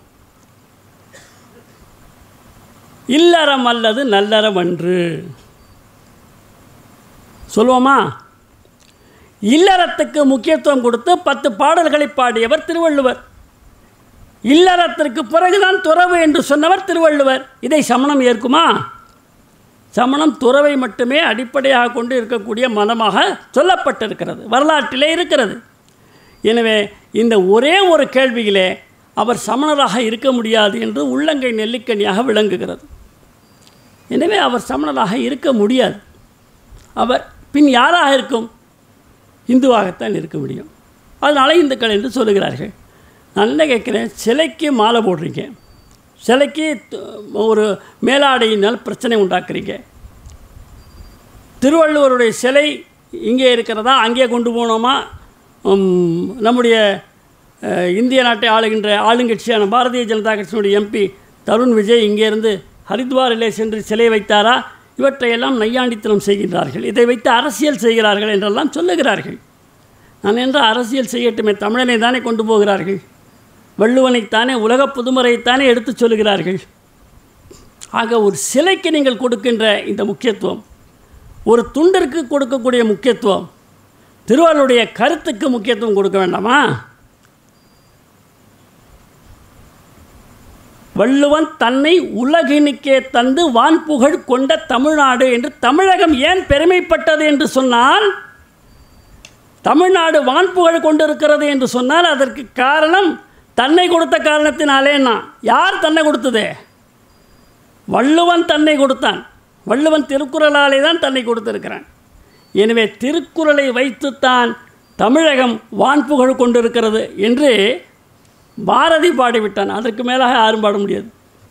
Speaker 2: இல்லறம் அல்லது நல்லறம் அன்று சொல்லுவோமா இல்லறத்துக்கு முக்கியத்துவம் கொடுத்து பத்து பாடல்களை பாடியவர் திருவள்ளுவர் இல்லறத்திற்கு பிறகுதான் துறவு என்று சொன்னவர் திருவள்ளுவர் இதை சமணம் ஏற்குமா சமணம் துறவை மட்டுமே அடிப்படையாக கொண்டு இருக்கக்கூடிய மதமாக சொல்லப்பட்டிருக்கிறது வரலாற்றிலே இருக்கிறது எனவே இந்த ஒரே ஒரு கேள்வியிலே அவர் சமணராக இருக்க முடியாது என்று உள்ளங்கை நெல்லிக்கனியாக விளங்குகிறது எனவே அவர் சமணராக இருக்க முடியாது அவர் பின் யாராக இருக்கும் இந்துவாகத்தான் இருக்க முடியும் அதனால இந்துக்கள் என்று சொல்லுகிறார்கள் நான் என்ன கேட்குறேன் சிலைக்கு மாலை போடுறீங்க சிலைக்கு து- ஒரு மேலாடையினால் பிரச்சனை உண்டாக்குறீங்க திருவள்ளுவருடைய சிலை இங்கே இருக்கிறதா அங்கே கொண்டு போனோமா உம், நம்முடைய அஹ், இந்திய நாட்டை ஆளுகின்ற ஆளுங்கட்சியான பாரதிய ஜனதா கட்சியினுடைய எம்பி தருண் விஜய் இங்கேருந்து ஹரித்வாரிலே சென்று சிலை வைத்தாரா இவற்றையெல்லாம் நையாண்டித்தனம் செய்கின்றார்கள் இதை வைத்து அரசியல் செய்கிறார்கள் என்றெல்லாம் சொல்லுகிறார்கள் நான் என்ற அரசியல் செய்யட்டுமே தமிழனை தானே கொண்டு போகிறார்கள் வள்ளுவனைத்தானே உலகப் புதுமறையைத்தானே எடுத்துச் சொல்லுகிறார்கள் ஆக ஒரு சிலைக்கு நீங்கள் கொடுக்கின்ற இந்த முக்கியத்துவம் ஒரு துண்டிற்கு கொடுக்கக்கூடிய முக்கியத்துவம் திருவள்ளுடைய கருத்துக்கு முக்கியத்துவம் கொடுக்க வேண்டாமா வள்ளுவன் தன்னை உலகினுக்கே தந்து வான்புகழ் கொண்ட தமிழ்நாடு என்று தமிழகம் ஏன் பெருமைப்பட்டது என்று சொன்னால் தமிழ்நாடு வான்புகழ் கொண்டிருக்கிறது என்று சொன்னால் அதற்கு காரணம் தன்னை கொடுத்த காரணத்தினாலேனா யார் தன்னை கொடுத்தது வள்ளுவன் தன்னை கொடுத்தான் வள்ளுவன் திருக்குறளாலே தான் தன்னை கொடுத்திருக்கிறான் எனவே திருக்குறளை வைத்துத்தான் தமிழகம் வான்புகழ் கொண்டிருக்கிறது என்று பாரதி பாடிவிட்டான் அதற்கு மேலாக யாரும் பாட முடியாது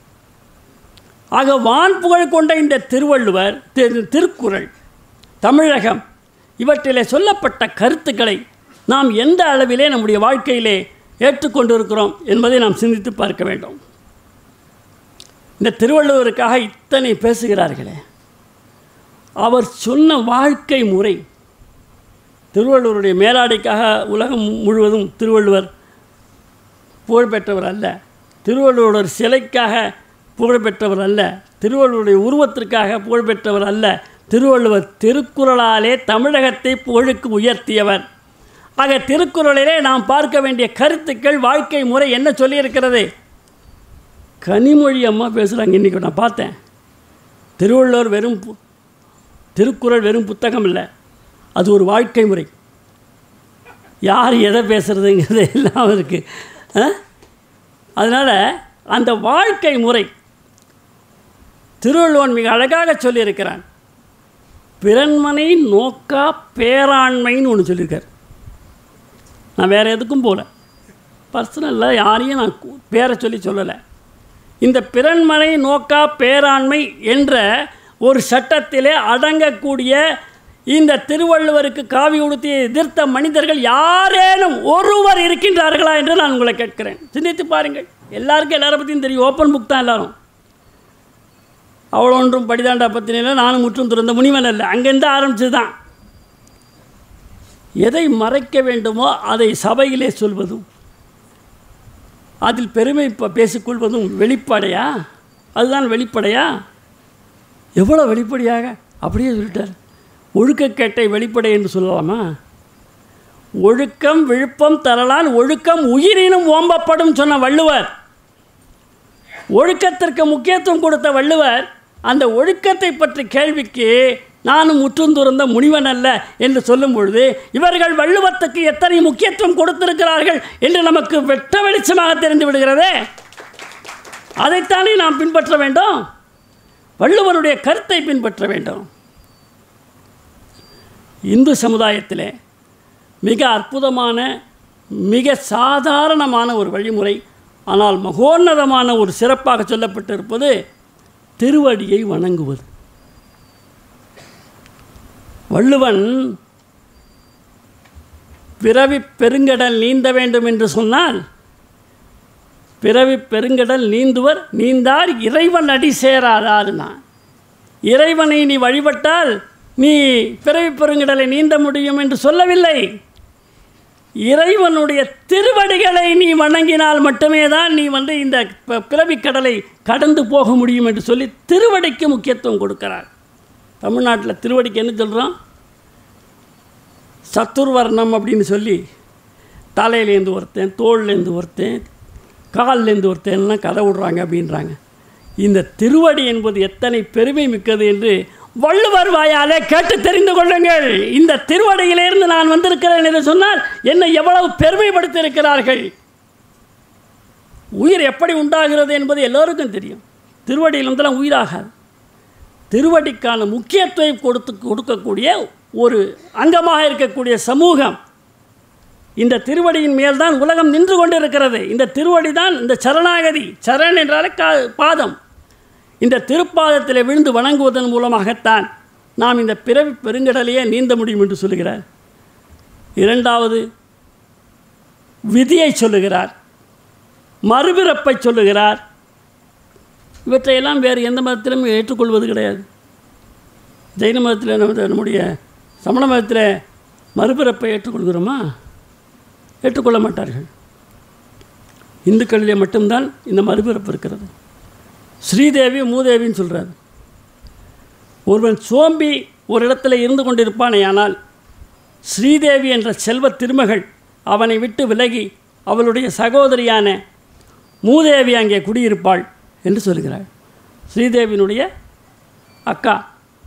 Speaker 2: ஆக வான்புகழ் கொண்ட இந்த திருவள்ளுவர் திரு- திருக்குறள் தமிழகம் இவற்றிலே சொல்லப்பட்ட கருத்துக்களை நாம் எந்த அளவிலே நம்முடைய வாழ்க்கையிலே ஏற்றுக்கொண்டிருக்கிறோம் என்பதை நாம் சிந்தித்து பார்க்க வேண்டும் இந்த திருவள்ளுவருக்காக இத்தனை பேசுகிறார்களே அவர் சொன்ன வாழ்க்கை முறை திருவள்ளுவருடைய மேலாடைக்காக உலகம் முழுவதும் திருவள்ளுவர் புகழ்பெற்றவர் அல்ல திருவள்ளுவர் சிலைக்காக புகழ்பெற்றவர் அல்ல திருவள்ளுவருடைய உருவத்திற்காக புகழ்பெற்றவர் அல்ல திருவள்ளுவர் திருக்குறளாலே தமிழகத்தை புகழுக்கு உயர்த்தியவர் ஆக திருக்குறளிலே நாம் பார்க்க வேண்டிய கருத்துக்கள் வாழ்க்கை முறை என்ன சொல்லியிருக்கிறது கனிமொழி அம்மா பேசுகிறாங்க இன்றைக்கி நான் பார்த்தேன் திருவள்ளுவர் வெறும் பு- திருக்குறள் வெறும் புத்தகம் இல்லை அது ஒரு வாழ்க்கை முறை யார் எதை பேசுகிறதுங்கிறது எல்லாம் இருக்குது அதனால் அந்த வாழ்க்கை முறை திருவள்ளுவன் மிக அழகாக சொல்லியிருக்கிறான் பிறன்மனை நோக்கா பேராண்மைன்னு ஒன்று சொல்லியிருக்கார் நான் வேறு எதுக்கும் போகல பர்சனலில் யாரையும் நான் கு- பேரை சொல்லி சொல்லலை இந்த பிறன்மனை நோக்கா பேராண்மை என்ற ஒரு சட்டத்திலே அடங்கக்கூடிய இந்த திருவள்ளுவருக்கு காவி உடுத்தி எதிர்த்த மனிதர்கள் யாரேனும் ஒருவர் இருக்கின்றார்களா என்று நான் உங்களை கேட்கிறேன் சிந்தித்து பாருங்கள் எல்லாருக்கும் எல்லாரை பற்றியும் தெரியும் ஓப்பன் புக் தான் எல்லாரும் அவ்வளோ ஒன்றும் படிதாண்டா பத்தினில நானும் முற்றும் துறந்த முனிவன் அல்ல அங்கேருந்து ஆரம்பிச்சது தான் எதை மறைக்க வேண்டுமோ அதை சபையிலே சொல்வதும் அதில் பெருமை ப- பேசிக்கொள்வதும் வெளிப்படையா அதுதான் வெளிப்படையா எவ்வளோ வெளிப்படையாக அப்படியே சொல்லிட்டார் ஒழுக்கக்கேட்டை வெளிப்படை என்று சொல்லலாமா ஒழுக்கம் விழுப்பம் தரலான் ஒழுக்கம் உயிரினும் ஓம்பப்படும் சொன்ன வள்ளுவர் ஒழுக்கத்திற்கு முக்கியத்துவம் கொடுத்த வள்ளுவர் அந்த ஒழுக்கத்தை பற்றி கேள்விக்கு நானும் முற்றும் துறந்த முனிவன் அல்ல என்று சொல்லும் பொழுது இவர்கள் வள்ளுவத்துக்கு எத்தனை முக்கியத்துவம் கொடுத்திருக்கிறார்கள் என்று நமக்கு வெட்ட வெளிச்சமாக தெரிந்து விடுகிறதே அதைத்தானே நாம் பின்பற்ற வேண்டும் வள்ளுவருடைய கருத்தை பின்பற்ற வேண்டும் இந்து சமுதாயத்திலே மிக அற்புதமான மிக சாதாரணமான ஒரு வழிமுறை ஆனால் மகோன்னதமான ஒரு சிறப்பாக சொல்லப்பட்டிருப்பது திருவடியை வணங்குவது வள்ளுவன் பிறவி பெருங்கடல் நீந்த வேண்டும் என்று சொன்னால் பிறவி பெருங்கடல் நீந்துவர் நீந்தார் இறைவன் அடி சேராதாருனா இறைவனை நீ வழிபட்டால் நீ பிறவி பெருங்கடலை நீந்த முடியும் என்று சொல்லவில்லை இறைவனுடைய திருவடிகளை நீ வணங்கினால் மட்டுமே தான் நீ வந்து இந்த ப- பிறவிக் கடலை கடந்து போக முடியும் என்று சொல்லி திருவடிக்கு முக்கியத்துவம் கொடுக்கிறார் தமிழ்நாட்டில் திருவடிக்கு என்ன சொல்கிறோம் சத்துர்வர்ணம் அப்படின்னு சொல்லி தலையிலேருந்து ஒருத்தன் தோல்லேருந்து ஒருத்தன் கால்லேருந்து ஒருத்தன்லாம் கதை விடுறாங்க அப்படின்றாங்க இந்த திருவடி என்பது எத்தனை பெருமை மிக்கது என்று வள்ளுவர் வாயாலே கேட்டு தெரிந்து கொள்ளுங்கள் இந்த திருவடியிலிருந்து நான் வந்திருக்கிறேன் என்று சொன்னால் என்னை எவ்வளவு பெருமைப்படுத்தியிருக்கிறார்கள் உயிர் எப்படி உண்டாகிறது என்பது எல்லோருக்கும் தெரியும் திருவடியில் வந்தெல்லாம் உயிராகாது திருவடிக்கான முக்கியத்துவம் கொடுத்து கொடுக்கக்கூடிய ஒரு அங்கமாக இருக்கக்கூடிய சமூகம் இந்த திருவடியின் மேல்தான் உலகம் நின்று கொண்டிருக்கிறது இந்த திருவடி தான் இந்த சரணாகதி சரண் என்றாலே கா பாதம் இந்த திருப்பாதத்தில் விழுந்து வணங்குவதன் மூலமாகத்தான் நாம் இந்த பிறவி பெருங்கடலையே நீந்த முடியும் என்று சொல்லுகிறார் இரண்டாவது விதியை சொல்லுகிறார் மறுபிறப்பை சொல்லுகிறார் இவற்றையெல்லாம் வேறு எந்த மதத்திலும் ஏற்றுக்கொள்வது கிடையாது ஜெயின மதத்தில் நம்ம நம்முடைய சமண மதத்தில் மறுபிறப்பை ஏற்றுக்கொள்கிறோமா ஏற்றுக்கொள்ள மாட்டார்கள் இந்துக்களிலே மட்டும்தான் இந்த மறுபிறப்பு இருக்கிறது ஸ்ரீதேவி மூதேவின்னு சொல்கிறார் ஒருவன் சோம்பி ஒரு இடத்துல இருந்து கொண்டிருப்பானேயானால் ஸ்ரீதேவி என்ற செல்வ திருமகள் அவனை விட்டு விலகி அவளுடைய சகோதரியான மூதேவி அங்கே குடியிருப்பாள் என்று சொல்கிறாள் ஸ்ரீதேவியினுடைய அக்கா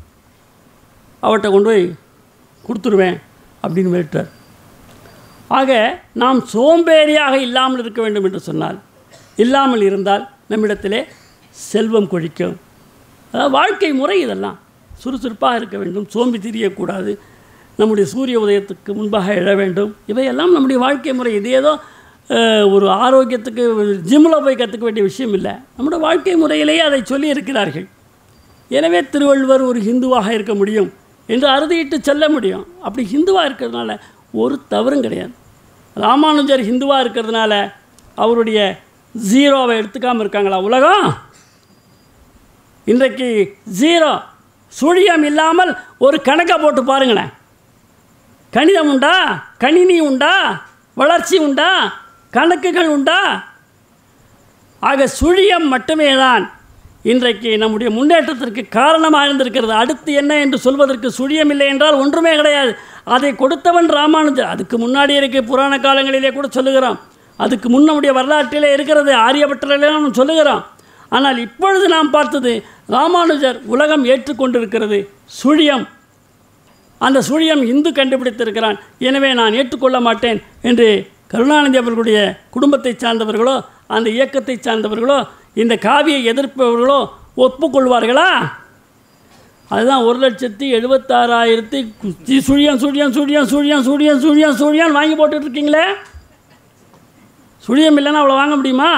Speaker 2: அவட்ட கொண்டு போய் கொடுத்துருவேன் அப்படின்னு மிரட்டார் ஆக நாம் சோம்பேறியாக இல்லாமல் இருக்க வேண்டும் என்று சொன்னால் இல்லாமல் இருந்தால் நம்மிடத்திலே செல்வம் கொழிக்கும் அதாவது வாழ்க்கை முறை இதெல்லாம் சுறுசுறுப்பாக இருக்க வேண்டும் சோம்பி திரியக்கூடாது நம்முடைய சூரிய உதயத்துக்கு முன்பாக எழ வேண்டும் இவையெல்லாம் நம்முடைய வாழ்க்கை முறை இது ஏதோ அஹ், ஒரு ஆரோக்கியத்துக்கு ஜிம்மில் போய் கற்றுக்க வேண்டிய விஷயம் இல்லை நம்முடைய வாழ்க்கை முறையிலேயே அதை சொல்லி இருக்கிறார்கள் எனவே திருவள்ளுவர் ஒரு ஹிந்துவாக இருக்க முடியும் என்று அறுதியிட்டு சொல்ல முடியும் அப்படி ஹிந்துவாக இருக்கிறதுனால ஒரு தவறும் கிடையாது ராமானுஜர் ஹிந்துவாக இருக்கிறதுனால அவருடைய ஜீரோவை எடுத்துக்காமல் இருக்காங்களா உலகம் இன்றைக்கு ஜீரோ சுழியம் இல்லாமல் ஒரு கணக்கை போட்டு பாருங்களேன் கணிதம் உண்டா கணினி உண்டா வளர்ச்சி உண்டா கணக்குகள் உண்டா ஆக சுழியம் மட்டுமே தான் இன்றைக்கு நம்முடைய முன்னேற்றத்திற்கு காரணமாக இருந்திருக்கிறது அடுத்து என்ன என்று சொல்வதற்கு சுழியம் இல்லை என்றால் ஒன்றுமே கிடையாது அதை கொடுத்தவன் ராமானுஜர் அதுக்கு முன்னாடி இருக்க புராண காலங்களிலே கூட சொல்லுகிறோம் அதுக்கு முன் நம்முடைய வரலாற்றிலே இருக்கிறது ஆரியபட்டரிலே நாம் சொல்லுகிறோம் ஆனால் இப்பொழுது நாம் பார்த்தது ராமானுஜர் உலகம் ஏற்றுக்கொண்டிருக்கிறது சுழியம் அந்த சுழியம் இந்து கண்டுபிடித்திருக்கிறான் எனவே நான் ஏற்றுக்கொள்ள மாட்டேன் என்று கருணாநிதி அவர்களுடைய குடும்பத்தை சார்ந்தவர்களோ அந்த இயக்கத்தை சார்ந்தவர்களோ இந்த காவியை எதிர்ப்பவர்களோ ஒப்புக்கொள்வார்களா அதுதான் ஒரு லட்சத்தி எழுபத்தாறாயிரத்தி குச்சி சுழியம் சுழியம் சுழியம் சுழியம் சுழியம் சுழியம் சுழியம் வாங்கி போட்டுட்டு இருக்கீங்களே சுழியம் இல்லைன்னா அவ்வளோ வாங்க முடியுமா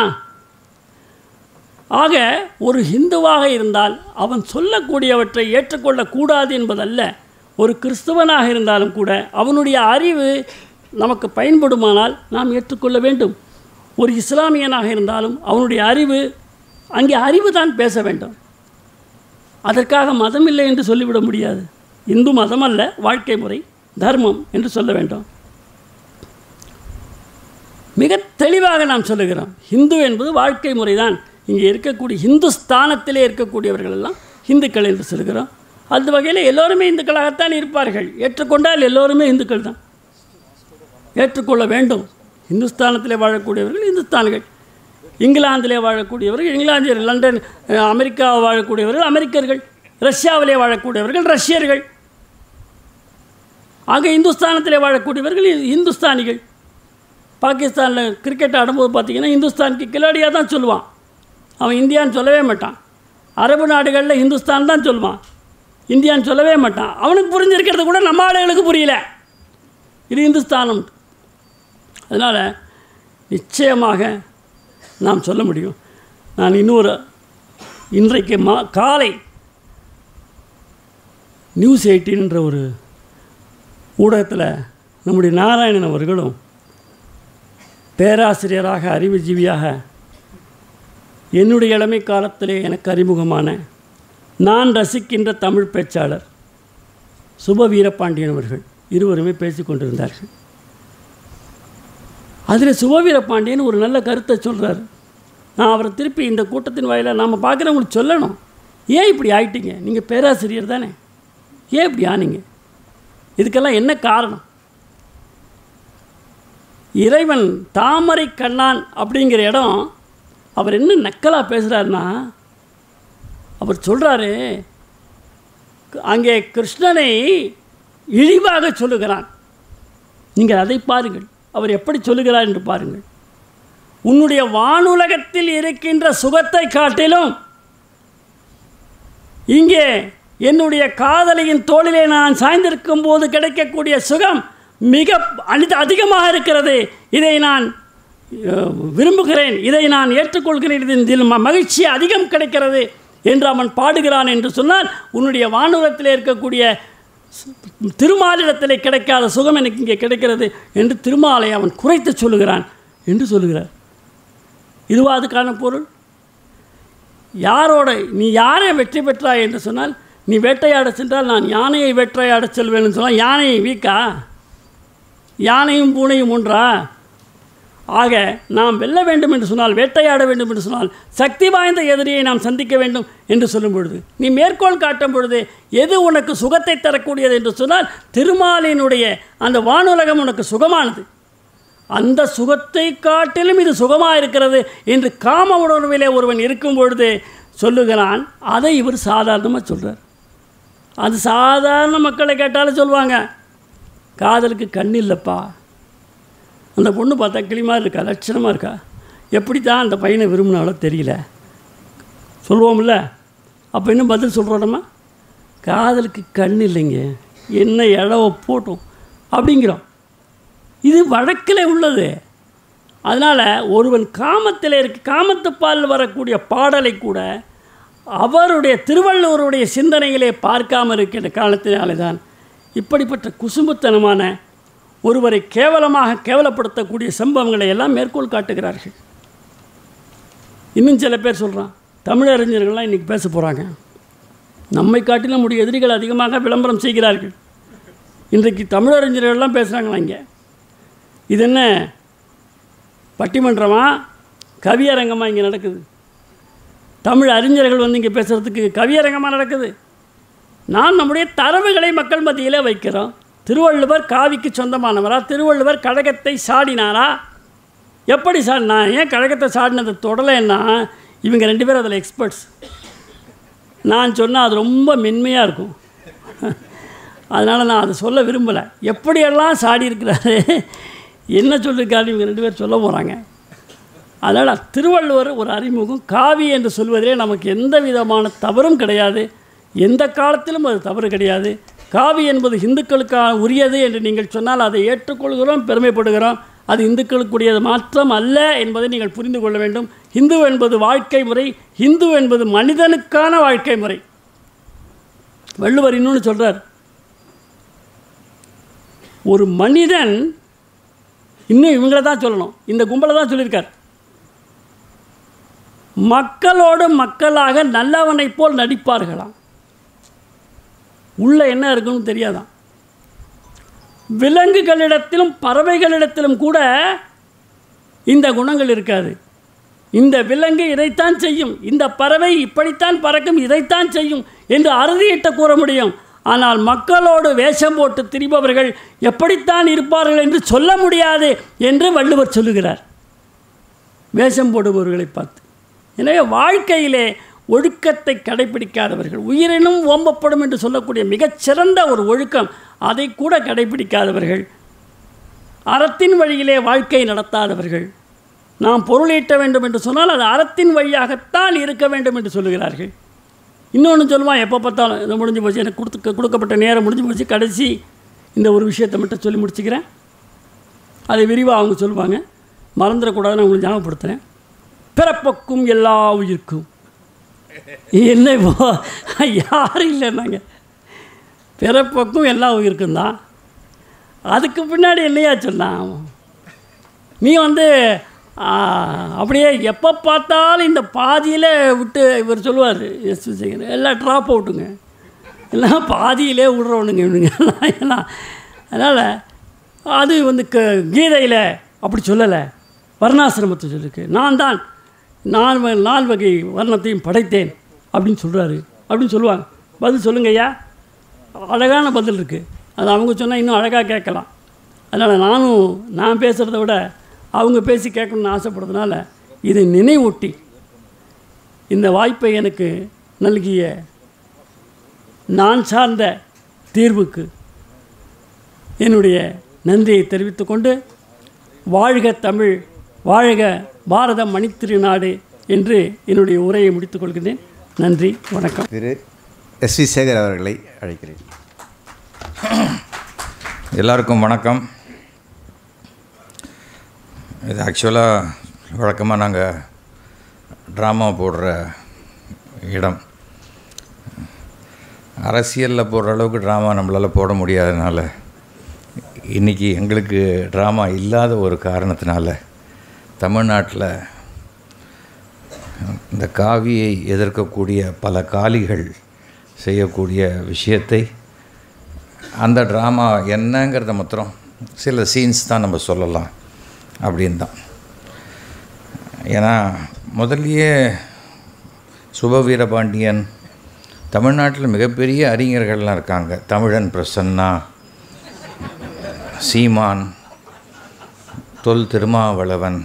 Speaker 2: ஆக ஒரு ஹிந்துவாக இருந்தால் அவன் சொல்லக்கூடியவற்றை ஏற்றுக்கொள்ளக்கூடாது என்பதல்ல ஒரு கிறிஸ்துவனாக இருந்தாலும் கூட அவனுடைய அறிவு நமக்கு பயன்படுமானால் நாம் ஏற்றுக்கொள்ள வேண்டும் ஒரு இஸ்லாமியனாக இருந்தாலும் அவனுடைய அறிவு அங்கே அறிவு தான் பேச வேண்டும் அதற்காக மதம் இல்லை என்று சொல்லிவிட முடியாது இந்து மதம் அல்ல வாழ்க்கை முறை தர்மம் என்று சொல்ல வேண்டும் மிக தெளிவாக நாம் சொல்லுகிறோம் ஹிந்து என்பது வாழ்க்கை முறை தான் இங்கே இருக்கக்கூடிய ஹிந்துஸ்தானத்திலே இருக்கக்கூடியவர்கள் எல்லாம் இந்துக்கள் என்று சொல்கிறோம் அந்த வகையில் எல்லோருமே இந்துக்களாகத்தான் இருப்பார்கள் ஏற்றுக்கொண்டால் எல்லோருமே இந்துக்கள் தான் ஏற்றுக்கொள்ள வேண்டும் இந்துஸ்தானத்திலே வாழக்கூடியவர்கள் இந்துஸ்தானிகள் இங்கிலாந்திலே வாழக்கூடியவர்கள் இங்கிலாந்தியர் லண்டன் அஹ், அமெரிக்கா வாழக்கூடியவர்கள் அமெரிக்கர்கள் ரஷ்யாவிலே வாழக்கூடியவர்கள் ரஷ்யர்கள் ஆக இந்துஸ்தானத்திலே வாழக்கூடியவர்கள் இ- இந்துஸ்தானிகள் பாகிஸ்தானில் கிரிக்கெட் ஆடும்போது பார்த்தீங்கன்னா இந்துஸ்தானுக்கு கில்லாடியாக தான் சொல்லுவான் அவன் இந்தியான்னு சொல்லவே மாட்டான் அரபு நாடுகளில் இந்துஸ்தான் தான் சொல்லுவான் இந்தியான்னு சொல்லவே மாட்டான் அவனுக்கு புரிஞ்சிருக்கிறது கூட நம்ம ஆளுகளுக்கு புரியல இது இந்துஸ்தானம் அதனால் நிச்சயமாக நாம் சொல்ல முடியும் நான் இன்னொரு இன்றைக்கு மா காலை நியூஸ் எயிட்டின்ற ஒரு ஊடகத்தில் நம்முடைய நாராயணன் அவர்களும் பேராசிரியராக அறிவுஜீவியாக என்னுடைய இளமை காலத்திலே எனக்கு அறிமுகமான நான் ரசிக்கின்ற தமிழ் பேச்சாளர் சுப வீரபாண்டியன் அவர்கள் இருவருமே பேசிக் கொண்டிருந்தார்கள் அதில் சுபவீரபாண்டியன் ஒரு நல்ல கருத்தை சொல்கிறார் நான் அவரை திருப்பி இந்த கூட்டத்தின் வாயிலாக நாம் பார்க்குறவங்களுக்கு சொல்லணும் ஏன் இப்படி ஆயிட்டீங்க நீங்கள் பேராசிரியர் தானே ஏன் இப்படி ஆனீங்க இதுக்கெல்லாம் என்ன காரணம் இறைவன் தாமரை கண்ணான் அப்படிங்கிற இடம் அவர் என்ன நக்கலாக பேசுகிறாருன்னா அவர் சொல்கிறாரு அங்கே கிருஷ்ணனை இழிவாக சொல்லுகிறான் நீங்கள் அதை பாருங்கள் அவர் எப்படி சொல்லுகிறார் என்று பாருங்கள் உன்னுடைய வானுலகத்தில் இருக்கின்ற சுகத்தை காட்டிலும் இங்கே என்னுடைய காதலியின் தோளிலே நான் சாய்ந்திருக்கும் போது கிடைக்கக்கூடிய சுகம் மிக அனித அதிகமாக இருக்கிறது இதை நான் அஹ், விரும்புகிறேன் இதை நான் ஏற்றுக்கொள்கிறேன் இதில் ம- மகிழ்ச்சி அதிகம் கிடைக்கிறது என்று அவன் பாடுகிறான் என்று சொன்னால் உன்னுடைய வானுலகத்தில் இருக்கக்கூடிய சு- திருமாலிடத்திலே கிடைக்காத சுகம் எனக்கு இங்கே கிடைக்கிறது என்று திருமாலை அவன் குறைத்து சொல்லுகிறான் என்று சொல்லுகிறார் இதுவா அதுக்கான பொருள் யாரோட நீ யாரை வெற்றி பெற்றாய் என்று சொன்னால் நீ வேட்டையாட சென்றால் நான் யானையை வேட்டையாடச் செல்வேன்னு சொன்னால் யானை வீக்கா யானையும் பூனையும் ஒன்றா ஆக நாம் வெல்ல வேண்டும் என்று சொன்னால் வேட்டையாட வேண்டும் என்று சொன்னால் சக்தி வாய்ந்த எதிரியை நாம் சந்திக்க வேண்டும் என்று சொல்லும் பொழுது நீ மேற்கோள் காட்டும் பொழுது எது உனக்கு சுகத்தை தரக்கூடியது என்று சொன்னால் திருமாலினுடைய அந்த வானுலகம் உனக்கு சுகமானது அந்த சுகத்தை காட்டிலும் இது சுகமாக இருக்கிறது என்று காம உணர்விலே ஒருவன் இருக்கும் பொழுது சொல்லுகிறான் அதை இவர் சாதாரணமாக சொல்கிறார் அது சாதாரண மக்களை கேட்டாலும் சொல்லுவாங்க காதலுக்கு கண் இல்லைப்பா அந்த பொண்ணு பார்த்தா கிளிமா இருக்கா லட்சணமாக இருக்கா எப்படி தான் அந்த பையனை விரும்பினாலோ தெரியல சொல்லுவோம்ல அப்போ இன்னும் பதில் சொல்கிறோம்மா காதலுக்கு கண் இல்லைங்க என்ன இழவ போட்டோம் அப்படிங்கிறோம் இது வழக்கில் உள்ளது அதனால் ஒருவன் காமத்தில் இருக்க காமத்துப்பால் வரக்கூடிய பாடலை கூட அவருடைய திருவள்ளுவருடைய சிந்தனையிலே பார்க்காமல் இருக்கின்ற காலத்தினாலே தான் இப்படிப்பட்ட குசும்புத்தனமான ஒருவரை கேவலமாக கேவலப்படுத்தக்கூடிய சம்பவங்களை எல்லாம் மேற்கோள் காட்டுகிறார்கள் இன்னும் சில பேர் சொல்கிறான் தமிழறிஞர்கள்லாம் இன்றைக்கி பேச போகிறாங்க நம்மை காட்டிலும் நம்முடைய எதிரிகள் அதிகமாக விளம்பரம் செய்கிறார்கள் இன்றைக்கு தமிழறிஞர்கள்லாம் பேசுகிறாங்களா இங்கே இது என்ன பட்டிமன்றமா கவியரங்கமா இங்கே நடக்குது தமிழ் அறிஞர்கள் வந்து இங்கே பேசுகிறதுக்கு கவியரங்கமாக நடக்குது நான் நம்முடைய தரவுகளை மக்கள் மத்தியிலே வைக்கிறோம் திருவள்ளுவர் காவிக்கு சொந்தமானவரா திருவள்ளுவர் கழகத்தை சாடினாரா எப்படி சாடினா ஏன் கழகத்தை சாடினதை தொடலைன்னா இவங்க ரெண்டு பேரும் அதில் எக்ஸ்பர்ட்ஸ் நான் சொன்னால் அது ரொம்ப மென்மையாக இருக்கும் அதனால் நான் அதை சொல்ல விரும்பலை எப்படியெல்லாம் சாடி இருக்கிறாரு என்ன சொல்லியிருக்காரு இவங்க ரெண்டு பேர் சொல்ல போகிறாங்க அதனால் திருவள்ளுவர் ஒரு அறிமுகம் காவி என்று சொல்வதிலே நமக்கு எந்த விதமான தவறும் கிடையாது எந்த காலத்திலும் அது தவறு கிடையாது காவி என்பது இந்துக்களுக்கான உரியது என்று நீங்கள் சொன்னால் அதை ஏற்றுக்கொள்கிறோம் பெருமைப்படுகிறோம் அது இந்துக்களுக்குரியது மாற்றம் அல்ல என்பதை நீங்கள் புரிந்து கொள்ள வேண்டும் இந்து என்பது வாழ்க்கை முறை இந்து என்பது மனிதனுக்கான வாழ்க்கை முறை வள்ளுவர் இன்னொன்று சொல்கிறார் ஒரு மனிதன் இன்னும் இவங்கள தான் சொல்லணும் இந்த கும்பலை தான் சொல்லியிருக்கார் மக்களோடு மக்களாக நல்லவனைப் போல் நடிப்பார்களாம் உள்ள என்ன இருக்குன்னு தெரியாதான் விலங்குகளிடத்திலும் பறவைகளிடத்திலும் கூட இந்த குணங்கள் இருக்காது இந்த விலங்கு இதைத்தான் செய்யும் இந்த பறவை இப்படித்தான் பறக்கும் இதைத்தான் செய்யும் என்று அறுதியிட்ட கூற முடியும் ஆனால் மக்களோடு வேஷம் போட்டு திரிபவர்கள் எப்படித்தான் இருப்பார்கள் என்று சொல்ல முடியாது என்று வள்ளுவர் சொல்லுகிறார் வேஷம் போடுபவர்களை பார்த்து எனவே வாழ்க்கையிலே ஒழுக்கத்தை கடைபிடிக்காதவர்கள் உயிரினும் ஓம்பப்படும் என்று சொல்லக்கூடிய மிகச்சிறந்த ஒரு ஒழுக்கம் அதை கூட கடைபிடிக்காதவர்கள் அறத்தின் வழியிலே வாழ்க்கை நடத்தாதவர்கள் நாம் பொருளீட்ட வேண்டும் என்று சொன்னால் அது அறத்தின் வழியாகத்தான் இருக்க வேண்டும் என்று சொல்லுகிறார்கள் இன்னொன்று சொல்லுவான் எப்போ பார்த்தாலும் இது முடிஞ்சு போச்சு எனக்கு கொடுத்து கொடுக்கப்பட்ட நேரம் முடிஞ்சு போச்சு கடைசி இந்த ஒரு விஷயத்தை மட்டும் சொல்லி முடிச்சுக்கிறேன் அதை விரிவாக அவங்க சொல்லுவாங்க மறந்துடக்கூடாதுன்னு உங்களுக்கு ஞாபகப்படுத்துகிறேன் பிறப்பக்கும் எல்லா உயிர்க்கும் என்ன இப்போ யாரும் இல்லைன்னாங்க பிறப்பக்கும் எல்லா உயிருக்கும் தான் அதுக்கு பின்னாடி என்னையா சொன்னான் நீ வந்து ஆ, அப்படியே எப்போ பார்த்தாலும் இந்த பாதியில் விட்டு இவர் சொல்லுவார் எஸ் விஜயன் எல்லாம் ட்ராப் அவுட்டுங்க எல்லாம் பாதியிலே விடுறவனுங்க இவனுங்க எல்லாம் அதனால் அது வந்து க கீதையில் அப்படி சொல்லலை வர்ணாசிரமத்தை சொல்லிருக்கு நான் தான் நான் வ- நால் வகை வர்ணத்தையும் படைத்தேன் அப்படின்னு சொல்கிறாரு அப்படின்னு சொல்லுவாங்க பதில் சொல்லுங்க ஐயா அழகான பதில் இருக்குது அது அவங்க சொன்னால் இன்னும் அழகாக கேட்கலாம் அதனால் நானும் நான் பேசுகிறத விட அவங்க பேசி கேட்கணும்னு ஆசைப்படுறதுனால இதை நினைவூட்டி இந்த வாய்ப்பை எனக்கு நல்கிய நான் சார்ந்த தீர்வுக்கு என்னுடைய நன்றியை தெரிவித்துக்கொண்டு வாழ்க தமிழ் வாழ்க பாரத மணித்திருநாடு என்று என்னுடைய உரையை முடித்துக் கொள்கிறேன் நன்றி வணக்கம்
Speaker 1: திரு எஸ் வி சேகர் அவர்களை அழைக்கிறேன்
Speaker 3: எல்லாருக்கும் வணக்கம் இது ஆக்சுவலாக வழக்கமாக நாங்கள் ட்ராமா போடுற இடம் அரசியலில் போடுற அளவுக்கு ட்ராமா நம்மளால் போட முடியாதனால இன்றைக்கி எங்களுக்கு ட்ராமா இல்லாத ஒரு காரணத்தினால தமிழ்நாட்டில் இந்த காவியை எதிர்க்கக்கூடிய பல காளிகள் செய்யக்கூடிய விஷயத்தை அந்த ட்ராமா என்னங்கிறத மாத்திரம் சில சீன்ஸ் தான் நம்ம சொல்லலாம் அப்படின்னு தான் ஏன்னா முதல்லயே சுப வீரபாண்டியன் தமிழ்நாட்டில் மிகப்பெரிய அறிஞர்கள்லாம் இருக்காங்க தமிழன் பிரசன்னா சீமான் தொல் திருமாவளவன்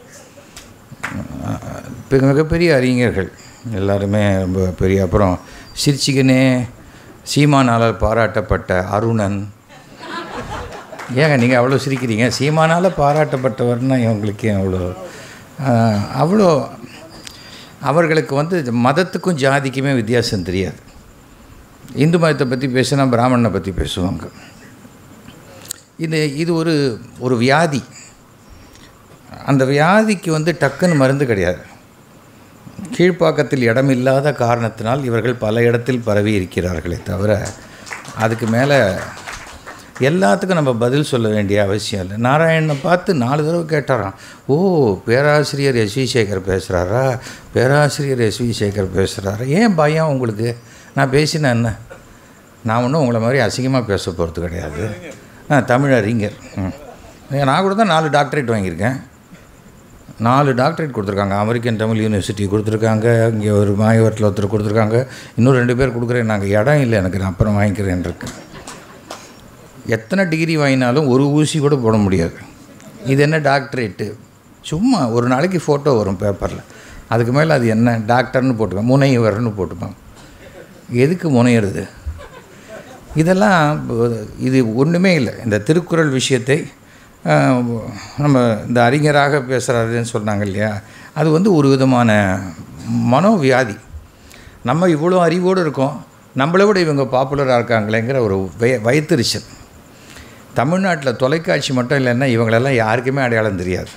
Speaker 3: மிக மிகப்பெரிய அறிஞர்கள் எல்லாருமே ரொம்ப பெரிய அப்புறம் சிரிச்சிக்கனே சீமானால் பாராட்டப்பட்ட அருணன் ஏங்க நீங்கள் அவ்வளோ சிரிக்கிறீங்க சீமானால் பாராட்டப்பட்டவர்னா இவங்களுக்கு ஏன் அவ்வளோ ஆஹ், அவ்வளோ அவர்களுக்கு வந்து மதத்துக்கும் ஜாதிக்குமே வித்தியாசம் தெரியாது இந்து மதத்தை பற்றி பேசினா பிராமணனை பற்றி பேசுவாங்க இது இது ஒரு ஒரு வியாதி அந்த வியாதிக்கு வந்து டக்குன்னு மருந்து கிடையாது கீழ்ப்பாக்கத்தில் இடமில்லாத காரணத்தினால் இவர்கள் பல இடத்தில் பரவி இருக்கிறார்களே தவிர அதுக்கு மேலே எல்லாத்துக்கும் நம்ம பதில் சொல்ல வேண்டிய அவசியம் இல்லை நாராயணனை பார்த்து நாலு தடவை கேட்டாராம் ஓ பேராசிரியர் எஸ் வி சேகர் பேசுகிறாரா பேராசிரியர் எஸ் வி சேகர் பேசுகிறாரா ஏன் பயம் உங்களுக்கு நான் பேசினேன் என்ன நான் ஒன்றும் உங்களை மாதிரி அசிங்கமாக பேச போகிறது கிடையாது ஆ தமிழ் அறிஞர் ம் நான் கூட தான் நாலு டாக்டரேட் வாங்கியிருக்கேன் நாலு டாக்டரேட் கொடுத்துருக்காங்க அமெரிக்கன் தமிழ் யூனிவர்சிட்டி கொடுத்துருக்காங்க இங்கே ஒரு மாயவரத்தில் ஒருத்தர் கொடுத்துருக்காங்க இன்னும் ரெண்டு பேர் கொடுக்குறேன் நாங்கள் இடம் இல்லை எனக்கு நான் அப்புறம் வாங்கிக்கிறேன் இருக்கேன் எத்தனை டிகிரி வாங்கினாலும் ஒரு ஊசி கூட போட முடியாது இது என்ன டாக்டரேட்டு சும்மா ஒரு நாளைக்கு ஃபோட்டோ வரும் பேப்பரில் அதுக்கு மேலே அது என்ன டாக்டர்னு போட்டுப்பாங்க முனைவர்னு போட்டுப்பாங்க எதுக்கு முனையிறது இதெல்லாம் இது ஒன்றுமே இல்லை இந்த திருக்குறள் விஷயத்தை ஆஹ், நம்ம இந்த அறிஞராக பேசுகிறாருன்னு சொன்னாங்க இல்லையா அது வந்து ஒரு விதமான மனோவியாதி நம்ம இவ்வளோ அறிவோடு இருக்கோம் நம்மளை விட இவங்க பாப்புலராக இருக்காங்களேங்கிற ஒரு வய வயிற்றுரிச்சல் தமிழ்நாட்டில் தொலைக்காட்சி மட்டும் இல்லைன்னா இவங்களெல்லாம் யாருக்குமே அடையாளம் தெரியாது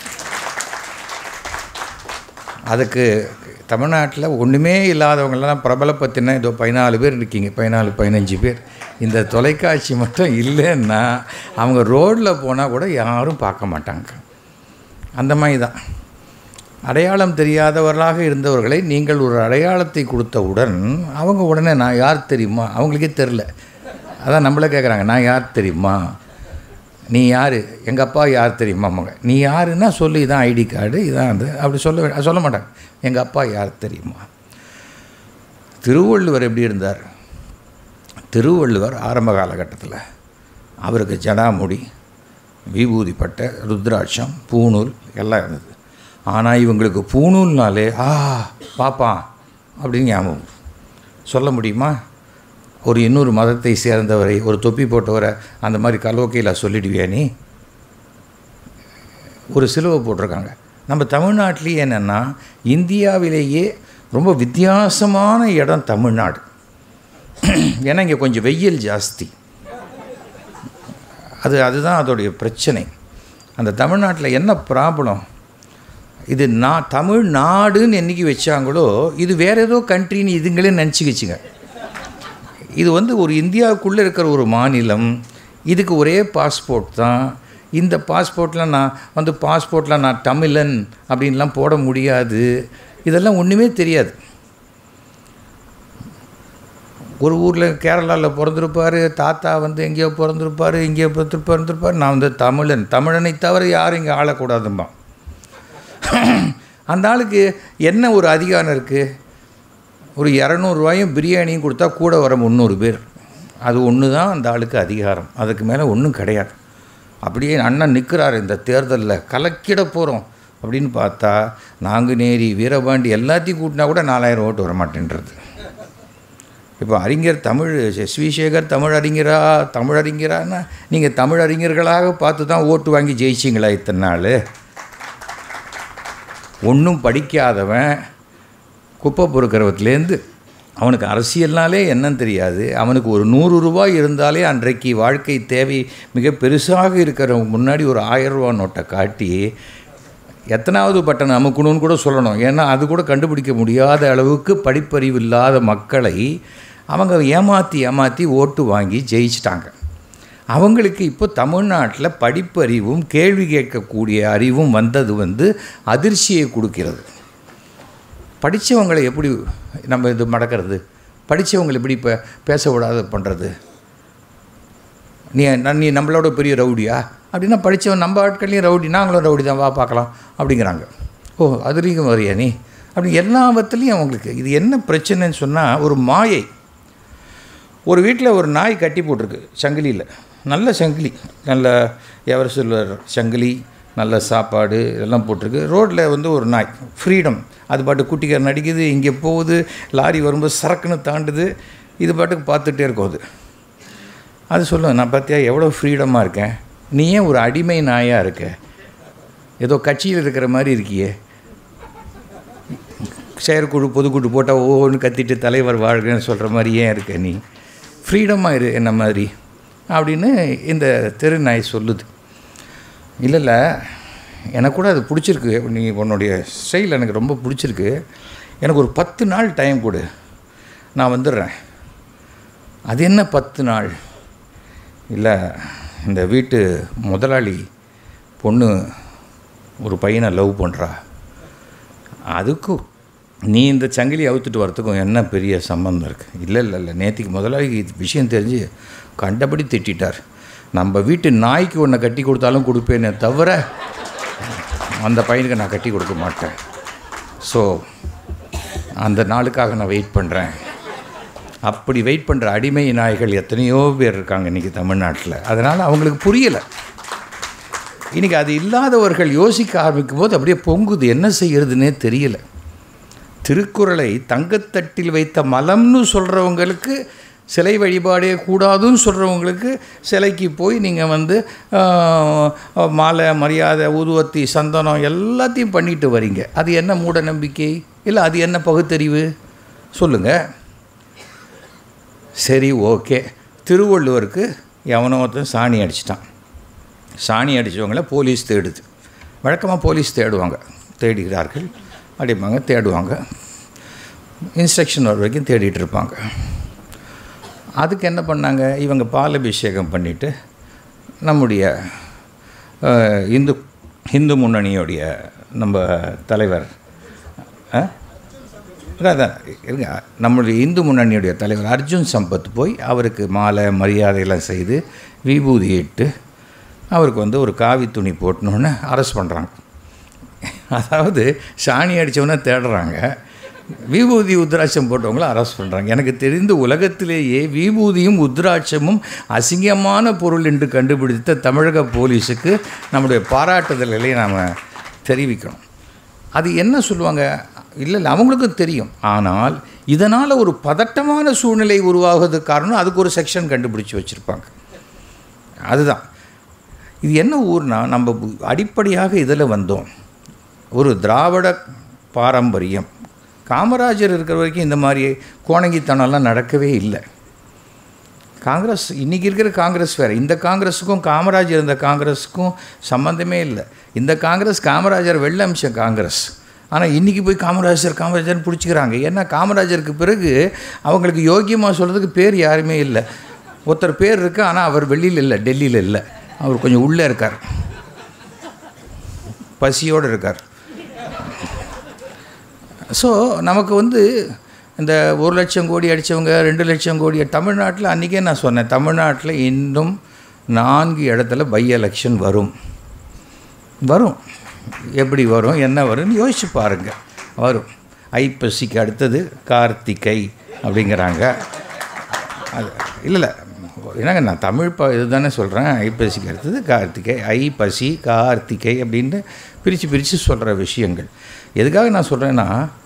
Speaker 3: அதுக்கு தமிழ்நாட்டில் ஒன்றுமே இல்லாதவங்களெல்லாம் பிரபலப்படுத்தினா இதோ பதினாலு பேர் இருக்கீங்க பதினாலு பதினஞ்சு பேர் இந்த தொலைக்காட்சி மட்டும் இல்லைன்னா அவங்க ரோட்டில் போனால் கூட யாரும் பார்க்க மாட்டாங்க அந்த மாதிரி தான் அடையாளம் தெரியாதவர்களாக இருந்தவர்களை நீங்கள் ஒரு அடையாளத்தை கொடுத்தவுடன் அவங்க உடனே நான் யார் தெரியுமா அவங்களுக்கே தெரில அதான் நம்மளே கேட்குறாங்க நான் யார் தெரியுமா நீ யார் எங்கள் அப்பா யார் தெரியுமா மக நீ யாருன்னா சொல்லி இதான் ஐடி கார்டு இதான் அது அப்படி சொல்ல வே- சொல்ல மாட்டாங்க எங்கள் அப்பா யார் தெரியுமா திருவள்ளுவர் எப்படி இருந்தார் திருவள்ளுவர் ஆரம்ப காலகட்டத்தில் அவருக்கு ஜடாமுடி விபூதி பட்டை ருத்ராட்சம் பூணூல் எல்லாம் இருந்தது ஆனால் இவங்களுக்கு பூணூல்னாலே ஆ பாப்பான் அப்படின்னு ஞாபகம் சொல்ல முடியுமா ஒரு இன்னொரு மதத்தை சேர்ந்தவரை ஒரு தொப்பி போட்டவரை அந்த மாதிரி கலோக்கையில் சொல்லிடுவியா நீ ஒரு சிலுவை போட்டிருக்காங்க நம்ம தமிழ்நாட்டிலேயே என்னென்னா இந்தியாவிலேயே ரொம்ப வித்தியாசமான இடம் தமிழ்நாடு ஏன்னா இங்கே கொஞ்சம் வெயில் ஜாஸ்தி அது அதுதான் அதோடைய பிரச்சனை அந்த தமிழ்நாட்டில் என்ன ப்ராப்ளம் இது நான் தமிழ்நாடுன்னு என்னைக்கு வச்சாங்களோ இது வேற ஏதோ கண்ட்ரின்னு இதுங்களே நினச்சிக்கிச்சுங்க இது வந்து ஒரு இந்தியாவுக்குள்ளே இருக்கிற ஒரு மாநிலம் இதுக்கு ஒரே பாஸ்போர்ட் தான் இந்த பாஸ்போர்ட்டில் நான் வந்து பாஸ்போர்ட்டில் நான் தமிழன் அப்படின்லாம் போட முடியாது இதெல்லாம் ஒன்றுமே தெரியாது ஒரு ஊரில் கேரளாவில் பிறந்திருப்பார் தாத்தா வந்து எங்கேயோ பிறந்திருப்பார் இங்கேயோ பிறந்து பிறந்திருப்பார் நான் வந்து தமிழன் தமிழனை தவிர யாரும் இங்கே ஆளக்கூடாதும்மா அந்த ஆளுக்கு என்ன ஒரு அதிகாரம் இருக்குது ஒரு இரநூறுவாயும் பிரியாணியும் கொடுத்தா கூட வர முந்நூறு பேர் அது ஒன்று தான் அந்த ஆளுக்கு அதிகாரம் அதுக்கு மேலே ஒன்றும் கிடையாது அப்படியே அண்ணன் நிற்கிறார் இந்த தேர்தலில் கலக்கிட போகிறோம் அப்படின்னு பார்த்தா நாங்குநேரி வீரபாண்டி எல்லாத்தையும் கூட்டினா கூட நாலாயிரம் ஓட்டு வர மாட்டேன்றது இப்போ அறிஞர் தமிழ் எஸ் வி சேகர் தமிழ் அறிஞரா தமிழ் அறிஞரான்னா நீங்கள் தமிழ் அறிஞர்களாக பார்த்து தான் ஓட்டு வாங்கி ஜெயிச்சிங்களா இத்தனை நாள் ஒன்றும் படிக்காதவன் குப்பை பொறுக்கிறவத்துலேருந்து அவனுக்கு அரசியல்னாலே என்னன்னு தெரியாது அவனுக்கு ஒரு நூறு ரூபாய் இருந்தாலே அன்றைக்கு வாழ்க்கை தேவை மிக பெருசாக இருக்கிறவங்க முன்னாடி ஒரு ஆயிரம் ரூபா நோட்டை காட்டி எத்தனாவது பட்டன் அமுக்கணும்னு கூட சொல்லணும் ஏன்னா அது கூட கண்டுபிடிக்க முடியாத அளவுக்கு படிப்பறிவு இல்லாத மக்களை அவங்க ஏமாற்றி ஏமாற்றி ஓட்டு வாங்கி ஜெயிச்சிட்டாங்க அவங்களுக்கு இப்போ தமிழ்நாட்டில் படிப்பறிவும் கேள்வி கேட்கக்கூடிய அறிவும் வந்தது வந்து அதிர்ச்சியை கொடுக்கிறது படித்தவங்களை எப்படி நம்ம இது மடக்கிறது படித்தவங்களை எப்படி இப்போ பேச விடாத பண்ணுறது நீ நான் நீ நம்மளோட பெரிய ரவுடியா அப்படின்னா படித்தவன் நம்ம ஆட்கள்லையும் ரவுடி நாங்களும் ரவுடி தான் வா பார்க்கலாம் அப்படிங்கிறாங்க ஓ அதுலேயும் வரியா நீ அப்படி எல்லாவத்துலேயும் அவங்களுக்கு இது என்ன பிரச்சனைன்னு சொன்னால் ஒரு மாயை ஒரு வீட்டில் ஒரு நாய் கட்டி போட்டிருக்கு சங்கிலியில் நல்ல சங்கிலி நல்ல எவர் சில்வர் சங்கிலி நல்ல சாப்பாடு இதெல்லாம் போட்டிருக்கு ரோட்டில் வந்து ஒரு நாய் ஃப்ரீடம் அது பாட்டு குட்டிக்கார நடிக்குது இங்கே போகுது லாரி வரும்போது சரக்குன்னு தாண்டுது இது பாட்டுக்கு பார்த்துட்டே இருக்கும் அது அது சொல்லும் நான் பார்த்தியா எவ்வளோ ஃப்ரீடமாக இருக்கேன் நீ ஏன் ஒரு அடிமை நாயாக இருக்க ஏதோ கட்சியில் இருக்கிற மாதிரி இருக்கியே செயற்குழு பொதுக்குழு போட்டால் ஒவ்வொன்று கத்திட்டு தலைவர் வாழ்கன்னு சொல்கிற மாதிரி ஏன் இருக்க நீ ஃப்ரீடமாக இரு என்ன மாதிரி அப்படின்னு இந்த தெரு நாய் சொல்லுது இல்லை இல்லை எனக்கு கூட அது பிடிச்சிருக்கு நீ உன்னுடைய ஸ்டைல் எனக்கு ரொம்ப பிடிச்சிருக்கு எனக்கு ஒரு பத்து நாள் டைம் கொடு நான் வந்துடுறேன் அது என்ன பத்து நாள் இல்லை இந்த வீட்டு முதலாளி பொண்ணு ஒரு பையனை லவ் பண்ணுறா அதுக்கும் நீ இந்த சங்கிலி அவுத்துட்டு வரத்துக்கும் என்ன பெரிய சம்பந்தம் இருக்குது இல்லை இல்லை இல்லை நேற்றுக்கு முதலாளி இது விஷயம் தெரிஞ்சு கண்டபடி திட்டார் நம்ம வீட்டு நாய்க்கு ஒன்றை கட்டி கொடுத்தாலும் கொடுப்பேனே தவிர அந்த பையனுக்கு நான் கட்டி கொடுக்க மாட்டேன் ஸோ அந்த நாளுக்காக நான் வெயிட் பண்ணுறேன் அப்படி வெயிட் பண்ணுற அடிமை நாய்கள் எத்தனையோ பேர் இருக்காங்க இன்றைக்கி தமிழ்நாட்டில் அதனால் அவங்களுக்கு புரியலை இன்றைக்கி அது இல்லாதவர்கள் யோசிக்க ஆரம்பிக்கும் போது அப்படியே பொங்குது என்ன செய்யறதுன்னே தெரியல திருக்குறளை தங்கத்தட்டில் வைத்த மலம்னு சொல்கிறவங்களுக்கு சிலை வழிபாடே கூடாதுன்னு சொல்கிறவங்களுக்கு சிலைக்கு போய் நீங்கள் வந்து ஆஹ், மாலை மரியாதை ஊதுவத்தி சந்தனம் எல்லாத்தையும் பண்ணிட்டு வரீங்க அது என்ன மூட நம்பிக்கை இல்லை அது என்ன பகுத்தறிவு சொல்லுங்கள் சரி ஓகே திருவள்ளுவருக்கு எவனோ ஒருத்தன் சாணி அடிச்சிட்டான் சாணி அடித்தவங்கள போலீஸ் தேடுது வழக்கமாக போலீஸ் தேடுவாங்க தேடுகிறார்கள் அப்படிம்பாங்க தேடுவாங்க இன்ஸ்ட்ரக்ஷன் வர வரைக்கும் தேடிட்டு இருப்பாங்க அதுக்கு என்ன பண்ணாங்க இவங்க பாலபிஷேகம் பண்ணிவிட்டு நம்முடைய அஹ், இந்து இந்து முன்னணியுடைய நம்ம தலைவர் ஆ? அதான், அதான் இருங்க நம்முடைய இந்து முன்னணியுடைய தலைவர் அர்ஜுன் சம்பத் போய் அவருக்கு மாலை மரியாதையெல்லாம் செய்து விபூதி இட்டு அவருக்கு வந்து ஒரு காவி துணி போட்டணுன்னு அரெஸ்ட் பண்ணுறாங்க அதாவது சாணி அடித்தவனை தேடுறாங்க விபூதி உத்ராட்சம் போட்டவங்கள அரெஸ்ட் பண்ணுறாங்க எனக்கு தெரிந்து உலகத்திலேயே விபூதியும் உத்ராட்சமும் அசிங்கமான பொருள் என்று கண்டுபிடித்த தமிழக போலீஸுக்கு நம்முடைய பாராட்டுதல்களை நாம் தெரிவிக்கணும் அது என்ன சொல்லுவாங்க இல்லை இல்லை அவங்களுக்கும் தெரியும் ஆனால் இதனால் ஒரு பதட்டமான சூழ்நிலை உருவாகுறதுக்கு காரணம் அதுக்கு ஒரு செக்ஷன் கண்டுபிடிச்சி வச்சுருப்பாங்க அதுதான் இது என்ன ஊர்னா நம்ம அடிப்படையாக இதில் வந்தோம் ஒரு திராவிட பாரம்பரியம் காமராஜர் இருக்கிற வரைக்கும் இந்த மாதிரி கோணங்கித்தனம்லாம் நடக்கவே இல்லை காங்கிரஸ் இன்றைக்கி இருக்கிற காங்கிரஸ் வேறு இந்த காங்கிரஸுக்கும் காமராஜர் இருந்த காங்கிரஸுக்கும் சம்மந்தமே இல்லை இந்த காங்கிரஸ் காமராஜர் வெள்ள அம்சம் காங்கிரஸ் ஆனால் இன்றைக்கி போய் காமராஜர் காமராஜர்னு பிடிச்சிக்கிறாங்க ஏன்னா காமராஜருக்கு பிறகு அவங்களுக்கு யோக்கியமாக சொல்கிறதுக்கு பேர் யாருமே இல்லை ஒருத்தர் பேர் இருக்கு ஆனால் அவர் வெளியில் இல்லை டெல்லியில் இல்லை அவர் கொஞ்சம் உள்ளே இருக்கார் பசியோடு இருக்கார் ஸோ நமக்கு வந்து இந்த ஒரு லட்சம் கோடி அடித்தவங்க ரெண்டு லட்சம் கோடி தமிழ்நாட்டில் அன்றைக்கே நான் சொன்னேன் தமிழ்நாட்டில் இன்னும் நான்கு இடத்துல பை எலெக்ஷன் வரும் வரும் எப்படி வரும் என்ன வரும்னு யோசிச்சு பாருங்கள் வரும் ஐப்பசிக்கு அடுத்தது கார்த்திகை அப்படிங்கிறாங்க அது இல்லை இல்லை என்னங்க நான் தமிழ் ப இதுதானே சொல்கிறேன் ஐப்பசிக்கு அடுத்தது கார்த்திகை ஐ பசி கார்த்திகை அப்படின்னு பிரித்து பிரித்து சொல்கிற விஷயங்கள் எதுக்காக நான் சொல்கிறேன்னா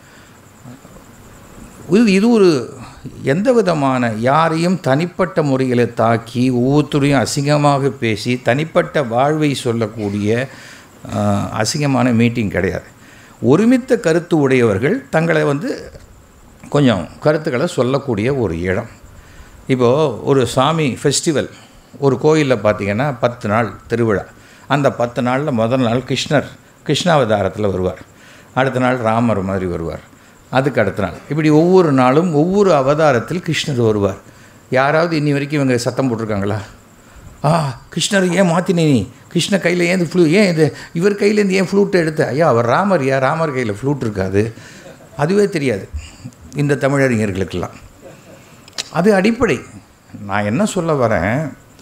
Speaker 3: இது இது ஒரு எந்த விதமான யாரையும் தனிப்பட்ட முறையில் தாக்கி ஒவ்வொருத்தரையும் அசிங்கமாக பேசி தனிப்பட்ட வாழ்வை சொல்லக்கூடிய ஆஹ், அசிங்கமான மீட்டிங் கிடையாது ஒருமித்த கருத்து உடையவர்கள் தங்களை வந்து கொஞ்சம் கருத்துக்களை சொல்லக்கூடிய ஒரு இடம் இப்போது ஒரு சாமி ஃபெஸ்டிவல் ஒரு கோயிலில் பார்த்தீங்கன்னா பத்து நாள் திருவிழா அந்த பத்து நாளில் முதல் நாள் கிருஷ்ணர் கிருஷ்ணாவதாரத்தில் வருவார் அடுத்த நாள் ராமர் மாதிரி வருவார் அதுக்கு அடுத்த நாள் இப்படி ஒவ்வொரு நாளும் ஒவ்வொரு அவதாரத்தில் கிருஷ்ணர் வருவார் யாராவது இன்னி வரைக்கும் இவங்க சத்தம் போட்டிருக்காங்களா ஆ கிருஷ்ணர் ஏன் மாற்றினே நீ கிருஷ்ண கையில் ஏன் ஃப்ளூ ஏன் இது இவர் கையிலேருந்து ஏன் ஃப்ளூட் எடுத்த ஐயா அவர் ராமர் யா ராமர் கையில் ஃப்ளூட் இருக்காது அதுவே தெரியாது இந்த தமிழறிஞர்களுக்கெல்லாம் அது அடிப்படை நான் என்ன சொல்ல வரேன்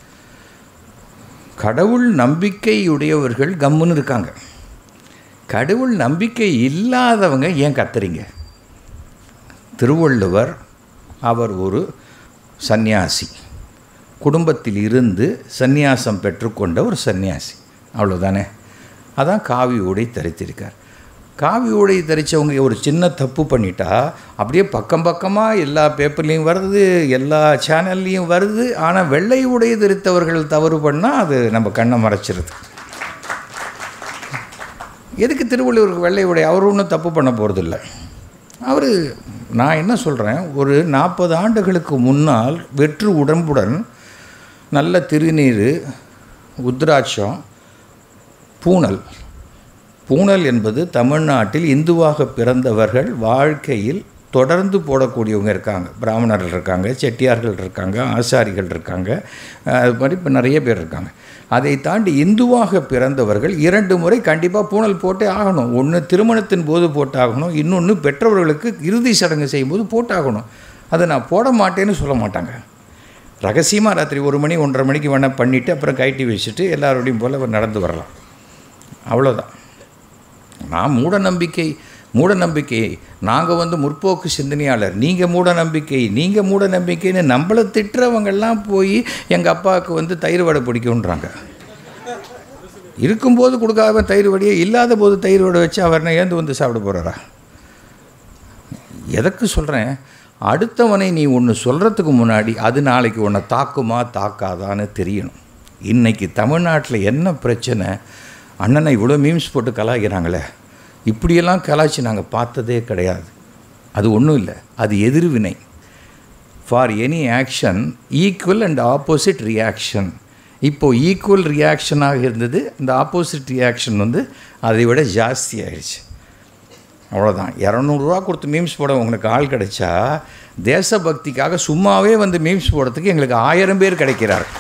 Speaker 3: கடவுள் நம்பிக்கையுடையவர்கள் கம்முன்னு இருக்காங்க கடவுள் நம்பிக்கை இல்லாதவங்க ஏன் கத்துறீங்க திருவள்ளுவர் அவர் ஒரு சந்நியாசி குடும்பத்தில் இருந்து சந்நியாசம் பெற்றுக்கொண்ட ஒரு சந்நியாசி அவ்வளோதானே அதான் காவி உடை தரித்திருக்கார் காவி உடை தரித்தவங்க ஒரு சின்ன தப்பு பண்ணிட்டா அப்படியே பக்கம் பக்கமாக எல்லா பேப்பர்லேயும் வருது எல்லா சேனல்லையும் வருது ஆனால் வெள்ளை உடை தரித்தவர்கள் தவறு பண்ணால் அது நம்ம கண்ணை மறைச்சிருது எதுக்கு திருவள்ளுவருக்கு வெள்ளை உடை அவர் ஒன்றும் தப்பு பண்ண போகிறதில்ல அவர் நான் என்ன சொல்கிறேன் ஒரு நாற்பது ஆண்டுகளுக்கு முன்னால் வெற்று உடம்புடன் நல்ல திருநீர் உத்ராட்சம் பூனல் பூனல் என்பது தமிழ்நாட்டில் இந்துவாக பிறந்தவர்கள் வாழ்க்கையில் தொடர்ந்து போடக்கூடியவங்க இருக்காங்க பிராமணர்கள் இருக்காங்க செட்டியார்கள் இருக்காங்க ஆசாரிகள் இருக்காங்க அஹ் அது மாதிரி இப்போ நிறைய பேர் இருக்காங்க அதை தாண்டி இந்துவாக பிறந்தவர்கள் இரண்டு முறை கண்டிப்பாக பூனல் போட்டே ஆகணும் ஒன்று திருமணத்தின் போது போட்டாகணும் இன்னொன்று பெற்றவர்களுக்கு இறுதி சடங்கு செய்யும்போது போட்டாகணும் அதை நான் போட மாட்டேன்னு சொல்ல மாட்டாங்க ரகசியமாக ராத்திரி ஒரு மணி ஒன்றரை மணிக்கு வேணால் பண்ணிவிட்டு அப்புறம் கைட்டி வச்சுட்டு எல்லாரோடையும் போல் நடந்து வரலாம் அவ்வளோதான் நான் மூட நம்பிக்கை மூட நம்பிக்கை நாங்கள் வந்து முற்போக்கு சிந்தனையாளர் நீங்கள் மூட நம்பிக்கை நீங்கள் மூட நம்பிக்கைன்னு நம்மளை திட்டுறவங்கெல்லாம் போய் எங்கள் அப்பாவுக்கு வந்து தயிர் வடை பிடிக்குன்றாங்க இருக்கும்போது கொடுக்காம தயிர் வடையே இல்லாத போது தயிர் வடை வச்சு அவர் என்ன ஏந்து வந்து சாப்பிட போகிறாரா எதற்கு சொல்கிறேன் அடுத்தவனை நீ ஒன்று சொல்கிறதுக்கு முன்னாடி அது நாளைக்கு உன்னை தாக்குமா தாக்காதான்னு தெரியணும் இன்னைக்கு தமிழ்நாட்டில் என்ன பிரச்சனை அண்ணனை இவ்வளோ மீம்ஸ் போட்டு கலாய்க்கிறாங்களே இப்படியெல்லாம் கலாய்ச்சி நாங்கள் பார்த்ததே கிடையாது அது ஒன்றும் இல்லை அது எதிர்வினை for any action equal and opposite reaction இப்போது ஈக்குவல் ரியாக்ஷனாக இருந்தது இந்த ஆப்போசிட் ரியாக்ஷன் வந்து அதை விட ஜாஸ்தி ஆயிடுச்சு அவ்வளோதான் இரநூறுவா கொடுத்து மீம்ஸ் போட உங்களுக்கு ஆள் கிடைச்சா தேசபக்திக்காக சும்மாவே வந்து மீம்ஸ் போடுறதுக்கு எங்களுக்கு ஆயிரம் பேர் கிடைக்கிறார்கள்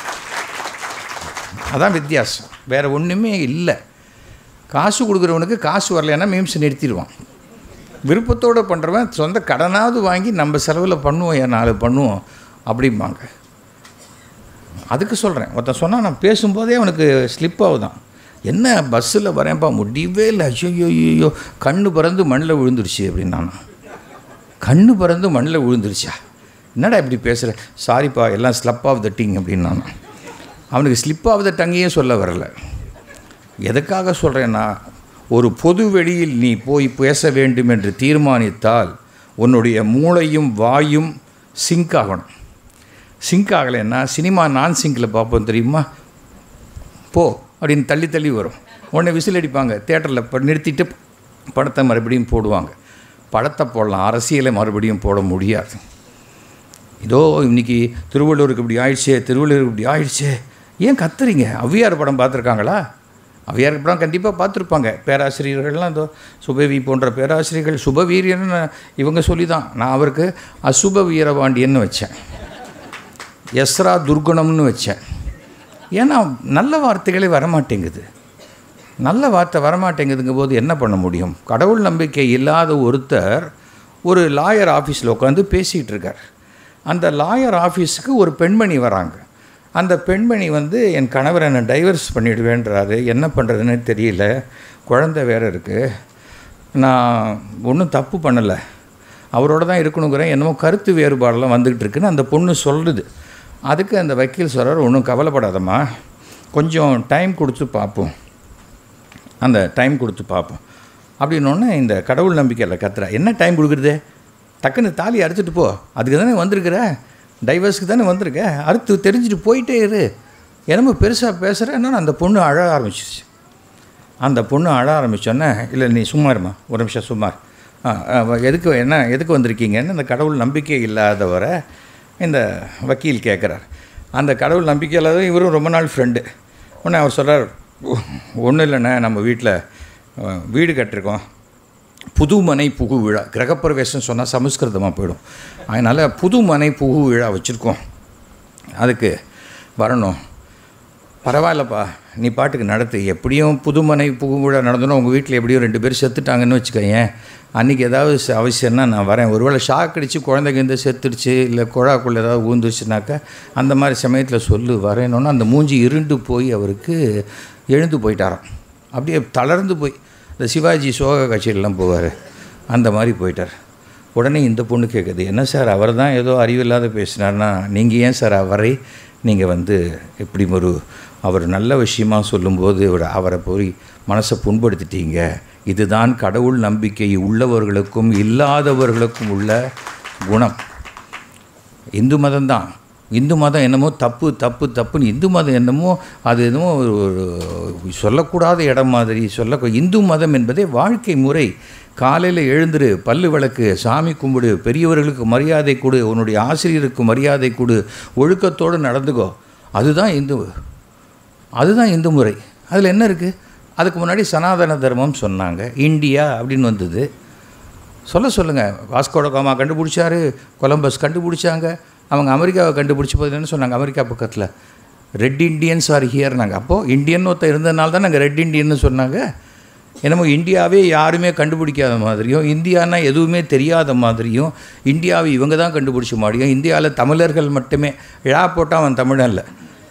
Speaker 3: அதான் வித்தியாசம் வேறு ஒன்றுமே இல்லை காசு கொடுக்குறவனுக்கு காசு வரலைன்னா மீம்ஸ் நிறுத்திடுவான் விருப்பத்தோடு பண்ணுறவன் சொந்த கடனாவது வாங்கி நம்ம செலவில் பண்ணுவோம் ஏன் நாலு பண்ணுவோம் அப்படிம்பாங்க அதுக்கு சொல்கிறேன் ஒருத்தன் சொன்னால் நான் பேசும்போதே அவனுக்கு ஸ்லிப் ஆகுதான் என்ன பஸ்ஸில் வரேன்ப்பா முடியவே இல்லை ஐயோ ஐயோ கண்ணு பறந்து மண்ணில் விழுந்துருச்சு அப்படின்னு நான் கண்ணு பறந்து மண்ணில் விழுந்துருச்சா என்னடா இப்படி பேசுகிற சாரிப்பா எல்லாம் ஸ்லப் ஆஃப் த டிங் அப்படின்னு நான் அவனுக்கு ஸ்லிப் ஆஃப் த டங்கையே சொல்ல வரல எதுக்காக சொல்கிறேன்னா ஒரு பொது வெளியில் நீ போய் பேச வேண்டும் என்று தீர்மானித்தால் உன்னுடைய மூளையும் வாயும் சிங்க் ஆகணும் சிங்க் ஆகலைன்னா சினிமா நான் சிங்கில் பார்ப்போம் தெரியுமா போ அப்படின்னு தள்ளி தள்ளி வரும் உடனே விசில் அடிப்பாங்க தேட்டரில் ப நிறுத்திட்டு படத்தை மறுபடியும் போடுவாங்க படத்தை போடலாம் அரசியலை மறுபடியும் போட முடியாது இதோ இன்னைக்கு திருவள்ளூருக்கு இப்படி ஆயிடுச்சே திருவள்ளூருக்கு இப்படி ஆயிடுச்சே ஏன் கத்துறீங்க ஔவையார் படம் பார்த்துருக்காங்களா ஔவையார் படம் கண்டிப்பாக பார்த்துருப்பாங்க பேராசிரியர்கள்லாம் இதோ சுபவி போன்ற பேராசிரியர்கள் சுபவீரியன்னு இவங்க சொல்லி தான் நான் அவருக்கு அசுப வீரபாண்டியன்னு வச்சேன் எஸ்ரா துர்குணம்னு வச்சேன் ஏன்னா நல்ல வார்த்தைகளே வரமாட்டேங்குது நல்ல வார்த்தை வரமாட்டேங்குதுங்க போது என்ன பண்ண முடியும் கடவுள் நம்பிக்கை இல்லாத ஒருத்தர் ஒரு லாயர் ஆஃபீஸில் உட்காந்து பேசிகிட்டு இருக்கார் அந்த லாயர் ஆஃபீஸுக்கு ஒரு பெண்மணி வராங்க அந்த பெண்மணி வந்து என் கணவர் என்னை டைவர்ஸ் பண்ணிவிடுவேன்றாரு என்ன பண்ணுறதுன்னு தெரியல குழந்தை வேறு இருக்குது நான் ஒன்றும் தப்பு பண்ணலை அவரோட தான் இருக்கணுங்கிறேன் என்னமோ கருத்து வேறுபாடெல்லாம் வந்துக்கிட்டு இருக்குன்னு அந்த பொண்ணு சொல்லுது அதுக்கு அந்த வக்கீல் சொல்கிறார் ஒன்றும் கவலைப்படாதம்மா கொஞ்சம் டைம் கொடுத்து பார்ப்போம் அந்த டைம் கொடுத்து பார்ப்போம் அப்படின்னோடனே இந்த கடவுள் நம்பிக்கையில் கத்துறா என்ன டைம் கொடுக்குறது டக்குன்னு தாலி அறுத்துட்டு போ அதுக்கு தானே வந்திருக்கிற டைவர்ஸ்க்கு தானே வந்திருக்க அறுத்து தெரிஞ்சுட்டு போயிட்டே இரு என்னமோ பெருசாக பேசுகிறேன்னா அந்த பொண்ணு அழ ஆரம்பிச்சிருச்சு அந்த பொண்ணு அழ ஆரம்பித்தோன்னே இல்லை நீ சும்மா இருமா ஒரு நிமிஷம் சும்மா இரு. ஆ, ஆ, எதுக்கு என்ன எதுக்கு வந்திருக்கீங்கன்னு இந்த கடவுள் நம்பிக்கை இல்லாதவரை இந்த வக்கீல் கேட்குறார் அந்த கடவுள் நம்பிக்கை இல்லாத இவரும் ரொம்ப நாள் ஃப்ரெண்டு உடனே அவர் சொல்கிறார் ஒன்றும் இல்லைண்ணே நம்ம வீட்டில் வீடு கட்டிருக்கோம் புது மனை புகு விழா கிரகப்பிரவேசம் சொன்னால் சமஸ்கிருதமாக போயிடும் அதனால் புது மனை புகு விழா வச்சுருக்கோம் அதுக்கு வரணும் பரவாயில்லப்பா நீ பாட்டுக்கு நடத்து எப்படியும் புதுமனை புகுவிழா நடந்தோன்னா உங்கள் வீட்டில் எப்படியும் ரெண்டு பேர் செத்துட்டாங்கன்னு வச்சுக்கோயேன் அன்றைக்கி ஏதாவது ச- அவசியம்னா நான் வரேன் ஒருவேளை ஷாக் அடித்து குழந்தைங்க இந்த செத்துடுச்சு இல்லை குழாக்குள்ளே ஏதாவது ஊந்துச்சுனாக்கா அந்த மாதிரி சமயத்தில் சொல்லு வரேனோன்னா அந்த மூஞ்சி இருண்டு போய் அவருக்கு எழுந்து போயிட்டாராம் அப்படியே தளர்ந்து போய் இந்த சிவாஜி சோக காட்சியெல்லாம் போவார் அந்த மாதிரி போயிட்டார் உடனே இந்த பொண்ணு கேட்குது என்ன சார் அவர் தான் ஏதோ அறிவில்லாத பேசினார்னா நீங்கள் ஏன் சார் அவரை நீங்கள் வந்து எப்படி ஒரு அவர் நல்ல விஷயமா சொல்லும்போது அவர் அவரை போய் மனசை புண்படுத்திட்டீங்க இதுதான் கடவுள் நம்பிக்கை உள்ளவர்களுக்கும் இல்லாதவர்களுக்கும் உள்ள குணம் இந்து மதம் தான் இந்து மதம் என்னமோ தப்பு தப்பு தப்புன்னு இந்து மதம் என்னமோ அது என்னமோ ஒரு ஒரு சொல்லக்கூடாத இடம் மாதிரி சொல்ல இந்து மதம் என்பதே வாழ்க்கை முறை காலையில் எழுந்துரு பல்லு விளக்கு சாமி கும்பிடு பெரியவர்களுக்கு மரியாதை கொடு உன்னுடைய ஆசிரியருக்கு மரியாதை கொடு ஒழுக்கத்தோடு நடந்துக்கோ அதுதான் இந்து அதுதான் இந்து முறை அதில் என்ன இருக்குது அதுக்கு முன்னாடி சனாதன தர்மம் சொன்னாங்க இந்தியா அப்படின்னு வந்தது சொல்ல சொல்லுங்கள் வாஸ்கோட காமா கண்டுபிடிச்சாரு கொலம்பஸ் கண்டுபிடிச்சாங்க அவங்க அமெரிக்காவை கண்டுபிடிச்ச போது என்ன சொன்னாங்க அமெரிக்கா பக்கத்தில் ரெட் இண்டியன்ஸ் ஆர் ஹியர்னாங்க அப்போது இந்தியன் ஒருத்தர் இருந்ததுனால தான் நாங்கள் ரெட் இண்டியன்னு சொன்னாங்க என்னமோ இந்தியாவே யாருமே கண்டுபிடிக்காத மாதிரியும் இந்தியானா எதுவுமே தெரியாத மாதிரியும் இந்தியாவை இவங்க தான் கண்டுபிடிச்ச மாதிரியும் இந்தியாவில் தமிழர்கள் மட்டுமே ழா போட்டால் அவன் தமிழன் இல்லை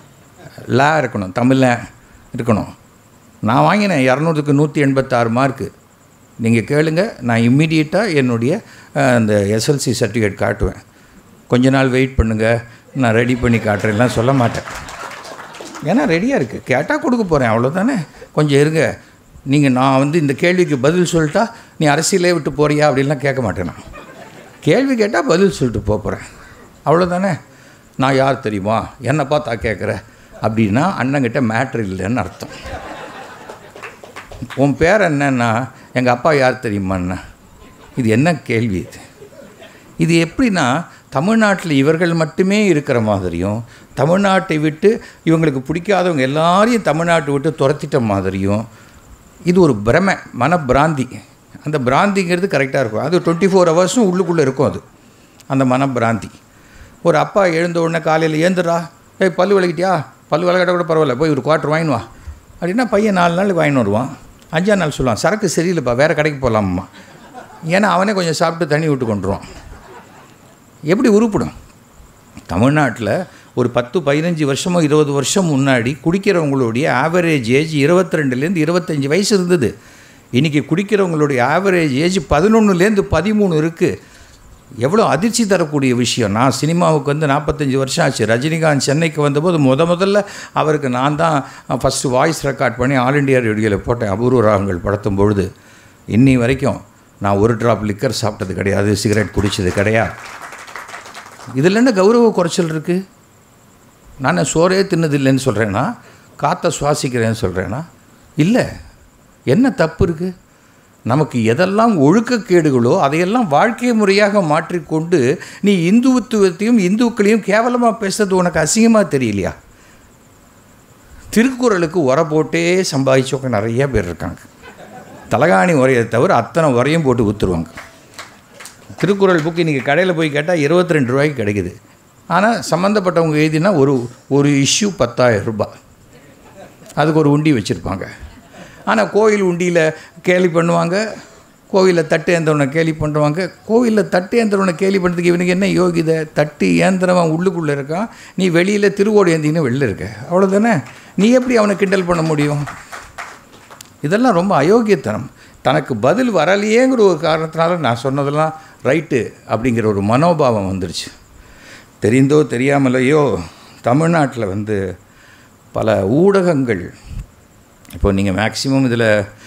Speaker 3: லா இருக்கணும் தமிழன் இருக்கணும் நான் வாங்கினேன் இரநூறுக்கு நூற்றி எண்பத்தாறு மார்க்கு நீங்கள் கேளுங்க நான் இம்மிடியட்டாக என்னுடைய அஹ், அந்த எஸ்எல்சி சர்டிஃபிகேட் காட்டுவேன் கொஞ்ச நாள் வெயிட் பண்ணுங்கள் நான் ரெடி பண்ணி காட்டுறேன்லாம் சொல்ல மாட்டேன் ஏன்னா ரெடியாக இருக்குது கேட்டால் கொடுக்க போகிறேன் அவ்வளோதானே கொஞ்சம் இருங்க நீங்கள் நான் வந்து இந்த கேள்விக்கு பதில் சொல்லிட்டா நீ அரசியலே விட்டு போறியா அப்படின்லாம் கேட்க மாட்டேன் நான் கேள்வி கேட்டால் பதில் சொல்லிட்டு போக போகிறேன் அவ்வளோதானே நான் யார் தெரியுமா என்னை பார்த்தா கேட்குற அப்படின்னா அண்ணங்கிட்ட மேட்ரு இல்லைன்னு அர்த்தம் உன் பேர் என்னன்னா எங்கள் அப்பா யார் தெரியுமாண்ணா இது என்ன கேள்வி இது இது எப்படின்னா தமிழ்நாட்டில் இவர்கள் மட்டுமே இருக்கிற மாதிரியும் தமிழ்நாட்டை விட்டு இவங்களுக்கு பிடிக்காதவங்க எல்லாரையும் தமிழ்நாட்டை விட்டு துரத்திட்ட மாதிரியும் இது ஒரு பிரமை மனப்பிராந்தி அந்த பிராந்திங்கிறது கரெக்டாக இருக்கும் அது டுவெண்ட்டி ஃபோர் ஹவர்ஸும் உள்ளுக்குள்ளே இருக்கும் அது அந்த மனப்பிராந்தி ஒரு அப்பா எழுந்த உடனே காலையில் ஏந்துடா ஏய் பல்லு விளக்கிட்டியா பல்லு விளக்கிட்ட கூட பரவாயில்ல போய் ஒரு குவார்ட்டர் வாங்கின்னு வா அப்படின்னா பையன் நாலு நாள் வாங்கின்னு வருவான் அஞ்சாம் நாள் சொல்லுவான் சரக்கு சரியில்லைப்பா வேறு கடைக்கு போகலாம்மா ஏன்னா அவனே கொஞ்சம் சாப்பிட்டு தண்ணி விட்டு கொண்டுருவான் எப்படி உருப்படும் தமிழ்நாட்டில் ஒரு பத்து பதினஞ்சு வருஷமோ இருபது வருஷம் முன்னாடி குடிக்கிறவங்களுடைய ஆவரேஜ் ஏஜ் இருபத்தி ரெண்டுலேருந்து இருபத்தஞ்சி வயசு இருந்தது இன்றைக்கி குடிக்கிறவங்களுடைய ஆவரேஜ் ஏஜ் பதினொன்றுலேருந்து பதிமூணு இருக்குது எவ்வளோ அதிர்ச்சி தரக்கூடிய விஷயம் நான் சினிமாவுக்கு வந்து நாற்பத்தஞ்சு வருஷம் ஆச்சு ரஜினிகாந்த் சென்னைக்கு வந்தபோது முத முதல்ல அவருக்கு நான் தான் ஃபஸ்ட்டு வாய்ஸ் ரெக்கார்ட் பண்ணி ஆல் இண்டியா ரேடியோவில் போட்டேன் அபூர்வ ராகங்கள் படுத்தும் பொழுது இன்னி வரைக்கும் நான் ஒரு ட்ராப் லிக்கர் சாப்பிட்டது கிடையாது சிகரெட் குடித்தது கிடையாது இதில் என்ன கௌரவ குறைச்சல் இருக்குது நான் சோறே தின்னதில்லைன்னு சொல்கிறேன்னா காற்றை சுவாசிக்கிறேன்னு சொல்கிறேன்னா இல்லை என்ன தப்பு இருக்குது நமக்கு எதெல்லாம் ஒழுக்கக்கேடுகளோ அதையெல்லாம் வாழ்க்கை முறையாக மாற்றிக்கொண்டு நீ இந்துத்துவத்தையும் இந்துக்களையும் கேவலமாக பேசுறது உனக்கு அசிங்கமாக தெரியலையா திருக்குறளுக்கு உரை போட்டே சம்பாதிச்சவங்க நிறைய பேர் இருக்காங்க தலகாணி உரையை தவிர அத்தனை உரையும் போட்டு விற்றுருவாங்க திருக்குறள் புக்கு இன்றைக்கி கடையில் போய் கேட்டால் இருபத்தி ரெண்டு ரூபாய்க்கு கிடைக்குது ஆனால் சம்மந்தப்பட்டவங்க எழுதினா ஒரு ஒரு இஷ்யூ பத்தாயிரம் ரூபாய் அதுக்கு ஒரு உண்டி வச்சுருப்பாங்க ஆனால் கோயில் உண்டியில் கேலி பண்ணுவாங்க கோவிலில் தட்டு ஏந்திரவனை கேலி பண்ணுவாங்க கோவிலில் தட்டு ஏந்திரவனை கேலி பண்ணுறதுக்கு இவனுக்கு என்ன யோகிதை தட்டு ஏந்திரவன் உள்ளுக்குள்ளே இருக்கான் நீ வெளியில் திருவோடு ஏந்தின்னு வெளில இருக்க அவ்வளோதானே நீ எப்படி அவனை கிண்டல் பண்ண முடியும் இதெல்லாம் ரொம்ப அயோக்கியத்தனம் தனக்கு பதில் வரலையேங்கிற ஒரு காரணத்தினால நான் சொன்னதெல்லாம் ரைட்டு அப்படிங்கிற ஒரு மனோபாவம் வந்துருச்சு தெரிந்தோ தெரியாமலையோ தமிழ்நாட்டில் வந்து பல ஊடகங்கள் இப்போ நீங்கள் மேக்ஸிமம் இதில்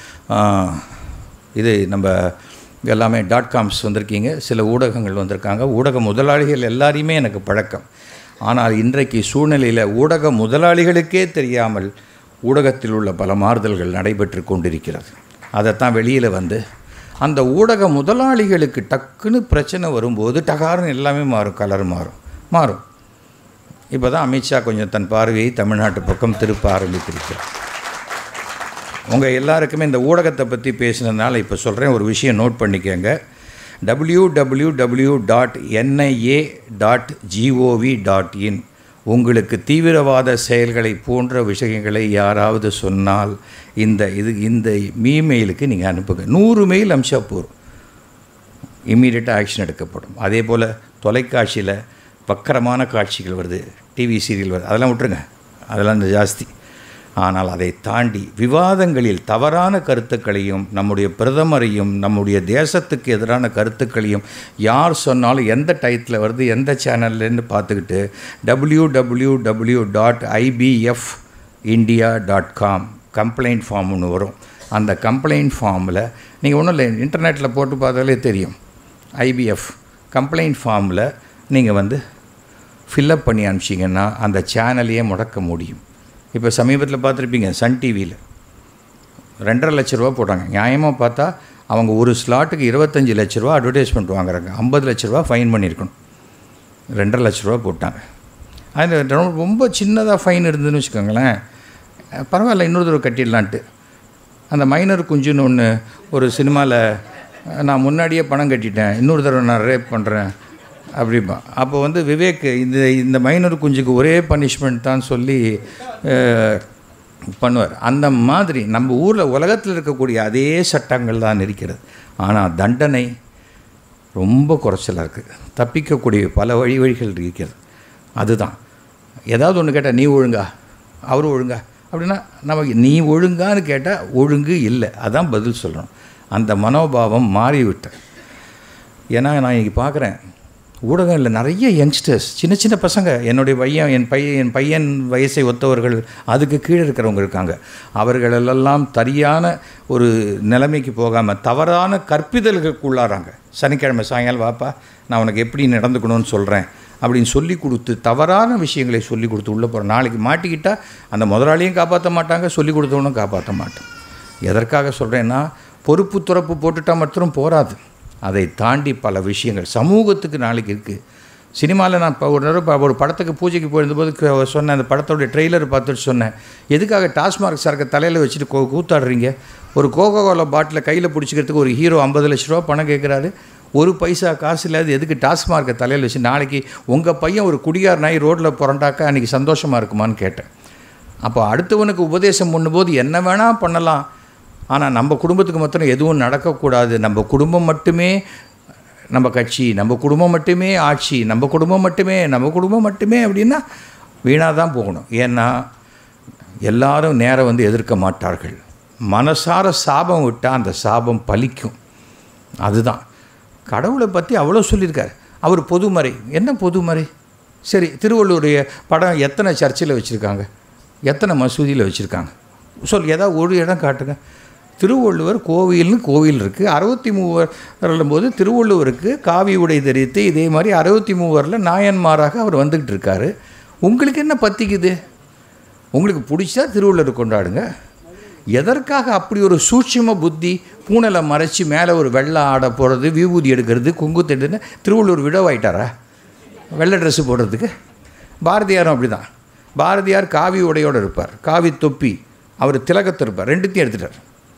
Speaker 3: இது நம்ம எல்லாமே டாட் காம்ஸ் வந்திருக்கீங்க சில ஊடகங்கள் வந்திருக்காங்க ஊடக முதலாளிகள் எல்லாரையுமே எனக்கு பழக்கம் ஆனால் இன்றைக்கு சூழ்நிலையில் ஊடக முதலாளிகளுக்கே தெரியாமல் ஊடகத்தில் உள்ள பல மாறுதல்கள் நடைபெற்று கொண்டிருக்கிறது அதைத்தான் வெளியில் வந்து அந்த ஊடக முதலாளிகளுக்கு டக்குன்னு பிரச்சனை வரும்போது டகார்னு எல்லாமே மாறும் கலர் மாறும் மாறும் இப்போ தான் அமித்ஷா கொஞ்சம் தன் பார்வையை தமிழ்நாட்டு பக்கம் திருப்ப ஆரம்பித்திருக்கிறார் உங்கள் எல்லாருக்குமே இந்த ஊடகத்தை பற்றி பேசினதுனால இப்போ சொல்கிறேன் ஒரு விஷயம் நோட் பண்ணிக்கோங்க W W W dot N I A dot G O V dot in உங்களுக்கு தீவிரவாத செயல்களை போன்ற விஷயங்களை யாராவது சொன்னால் இந்த இது இந்த இமெயிலுக்கு நீங்கள் அனுப்புங்க நூறு மெயில் அமிச்சா போதும் இம்மீடியட்டாக ஆக்ஷன் எடுக்கப்படும் அதே போல் தொலைக்காட்சியில் வக்கரமான காட்சிகள் வருது டிவி சீரியல் வருது அதெல்லாம் விட்டுருங்க அதெல்லாம் இந்த ஜாஸ்தி ஆனால் அதை தாண்டி விவாதங்களில் தவறான கருத்துக்களையும் நம்முடைய பிரதமரையும் நம்முடைய தேசத்துக்கு எதிரான கருத்துக்களையும் யார் சொன்னாலும் எந்த டயத்தில் வருது எந்த சேனல்லேருந்து பார்த்துக்கிட்டு W W W dot I P F India dot com complaint form ஒன்று வரும் அந்த கம்ப்ளைண்ட் ஃபார்மில் நீங்கள் ஒன்றும் இல்லை இன்டர்நெட்டில் போட்டு பார்த்தாலே தெரியும் ஐபிஎஃப் கம்ப்ளைண்ட் ஃபார்மில் நீங்கள் வந்து ஃபில்லப் பண்ணி அனுப்பிச்சிங்கன்னா அந்த சேனலையே முடக்க முடியும் இப்போ சமீபத்தில் பார்த்துருப்பீங்க சன் டிவியில் ரெண்டரை லட்ச ரூபா போட்டாங்க நியாயமாக பார்த்தா அவங்க ஒரு ஸ்லாட்டுக்கு இருபத்தஞ்சி லட்ச ரூபா அட்வர்டைஸ்மெண்ட் வாங்குறாங்க ஐம்பது லட்ச ரூபா ஃபைன் பண்ணியிருக்கணும் ரெண்டரை லட்ச ரூபா போட்டாங்க அதில் ரொம்ப- ரொம்ப சின்னதாக ஃபைன் இருந்ததுன்னு வச்சுக்கோங்களேன் அஹ் பரவாயில்ல இன்னொரு தடவை கட்டிடலான்ட்டு அந்த மைனர் குஞ்சுன்னு ஒன்று ஒரு சினிமாவில் நான் முன்னாடியே பணம் கட்டிட்டேன் இன்னொரு தடவை நான் ரேப் பண்ணுறேன் அப்படிப்பா அப்போ வந்து விவேக் இந்த இந்த மைனர் குஞ்சுக்கு ஒரே பனிஷ்மெண்ட் தான் சொல்லி அஹ், பண்ணுவார் அந்த மாதிரி நம்ம ஊரில் உலகத்தில் இருக்கக்கூடிய அதே சட்டங்கள் தான் இருக்கிறது ஆனால் தண்டனை ரொம்ப குறைச்சலாக இருக்குது தப்பிக்கக்கூடிய பல வழி வழிகள் இருக்கிறது அதுதான் ஏதாவது ஒன்று கேட்டால் நீ ஒழுங்கா அவர் ஒழுங்கா அப்படின்னா நமக்கு நீ ஒழுங்கான்னு கேட்டால் ஒழுங்கு இல்லை அதான் பதில் சொல்லணும் அந்த மனோபாவம் மாறிவிட்ட ஏன்னா நான் இன்றைக்கி பார்க்குறேன் ஊடகங்களில் நிறைய யங்ஸ்டர்ஸ் சின்ன சின்ன பசங்க என்னுடைய பையன் என் பையன் என் பையன் வயசை ஒத்தவர்கள் அதுக்கு கீழே இருக்கிறவங்க இருக்காங்க அவர்களெல்லாம் சரியான ஒரு நிலைமைக்கு போகாமல் தவறான கற்பிதல்களுக்கு உள்ளாராங்க சனிக்கிழமை சாயங்காலம் வாப்பா நான் உனக்கு எப்படி நடந்துக்கணும்னு சொல்கிறேன் அப்படின்னு சொல்லி கொடுத்து தவறான விஷயங்களை சொல்லி கொடுத்து உள்ளே போகிறேன் நாளைக்கு மாட்டிக்கிட்டால் அந்த முதலாளியும் காப்பாற்ற மாட்டாங்க சொல்லி கொடுத்தவனும் காப்பாற்ற மாட்டான் எதற்காக சொல்கிறேன்னா பொறுப்பு துறப்பு போட்டுட்டா மட்டும் போராது அதை தாண்டி பல விஷயங்கள் சமூகத்துக்கு நாளைக்கு இருக்குது சினிமாவில் நான் இப்போ ஒரு தடவை இப்போ ஒரு படத்துக்கு பூஜைக்கு போயிருந்தபோது க- சொன்னேன் அந்த படத்தோடைய ட்ரெய்லர் பார்த்துட்டு சொன்னேன் எதுக்காக டாஸ்மார்க் சரக்கு தலையில் வச்சுட்டு கோ கூத்தாடுறீங்க ஒரு கோகோ கோலா பாட்டில் கையில் பிடிச்சிக்கிறதுக்கு ஒரு ஹீரோ ஐம்பது லட்ச ரூபா பணம் கேட்குறாரு ஒரு பைசா காசு இல்லாத எதுக்கு டாஸ்மார்க்கை தலையில் வச்சு நாளைக்கு உங்கள் பையன் ஒரு குடியார் நாய் ரோட்டில் புரண்டாக்கா அன்றைக்கி சந்தோஷமாக இருக்குமான்னு கேட்டேன் அப்போ அடுத்தவனுக்கு உபதேசம் பண்ணும்போது என்ன வேணால் பண்ணலாம் ஆனால் நம்ம குடும்பத்துக்கு மாத்திரம் எதுவும் நடக்கக்கூடாது நம்ம குடும்பம் மட்டுமே நம்ம கட்சி நம்ம குடும்பம் மட்டுமே ஆட்சி நம்ம குடும்பம் மட்டுமே நம்ம குடும்பம் மட்டுமே அப்படின்னா வீணாக தான் போகணும் ஏன்னா எல்லாரும் நேரம் வந்து எதிர்க்க மாட்டார்கள் மனசார சாபம் விட்டால் அந்த சாபம் பலிக்கும் அதுதான் கடவுளை பற்றி அவ்வளோ சொல்லியிருக்காரு அவர் பொதுமறை என்ன பொதுமறை சரி திருவள்ளுவருடைய படம் எத்தனை சர்ச்சில் வச்சுருக்காங்க எத்தனை மசூதியில் வச்சுருக்காங்க சொல் ஏதாவது ஒரு இடம் காட்டுங்க திருவள்ளுவர் கோவில்னு கோவில் இருக்குது அறுபத்தி மூவர் போது திருவள்ளுவருக்கு காவி உடை தரித்து இதே மாதிரி அறுபத்தி மூவரில் நாயன்மாராக அவர் வந்துக்கிட்டு இருக்காரு உங்களுக்கு என்ன பத்திக்குது உங்களுக்கு பிடிச்சா திருவள்ளுவர் கொண்டாடுங்க எதற்காக அப்படி ஒரு சூட்சும புத்தி பூனலை மறைச்சி மேலே ஒரு வெள்ளை ஆடை போடுறது விபூதி எடுக்கிறது குங்குத்து எடுன்னு திருவள்ளுவர் விடவாயிட்டாரா வெள்ளை ட்ரெஸ்ஸு போடுறதுக்கு பாரதியாரும் அப்படி தான் பாரதியார் காவி உடையோடு இருப்பார் காவி தொப்பி அவர் திலகத்தை இருப்பார் ரெண்டுத்தையும் எடுத்துட்டார்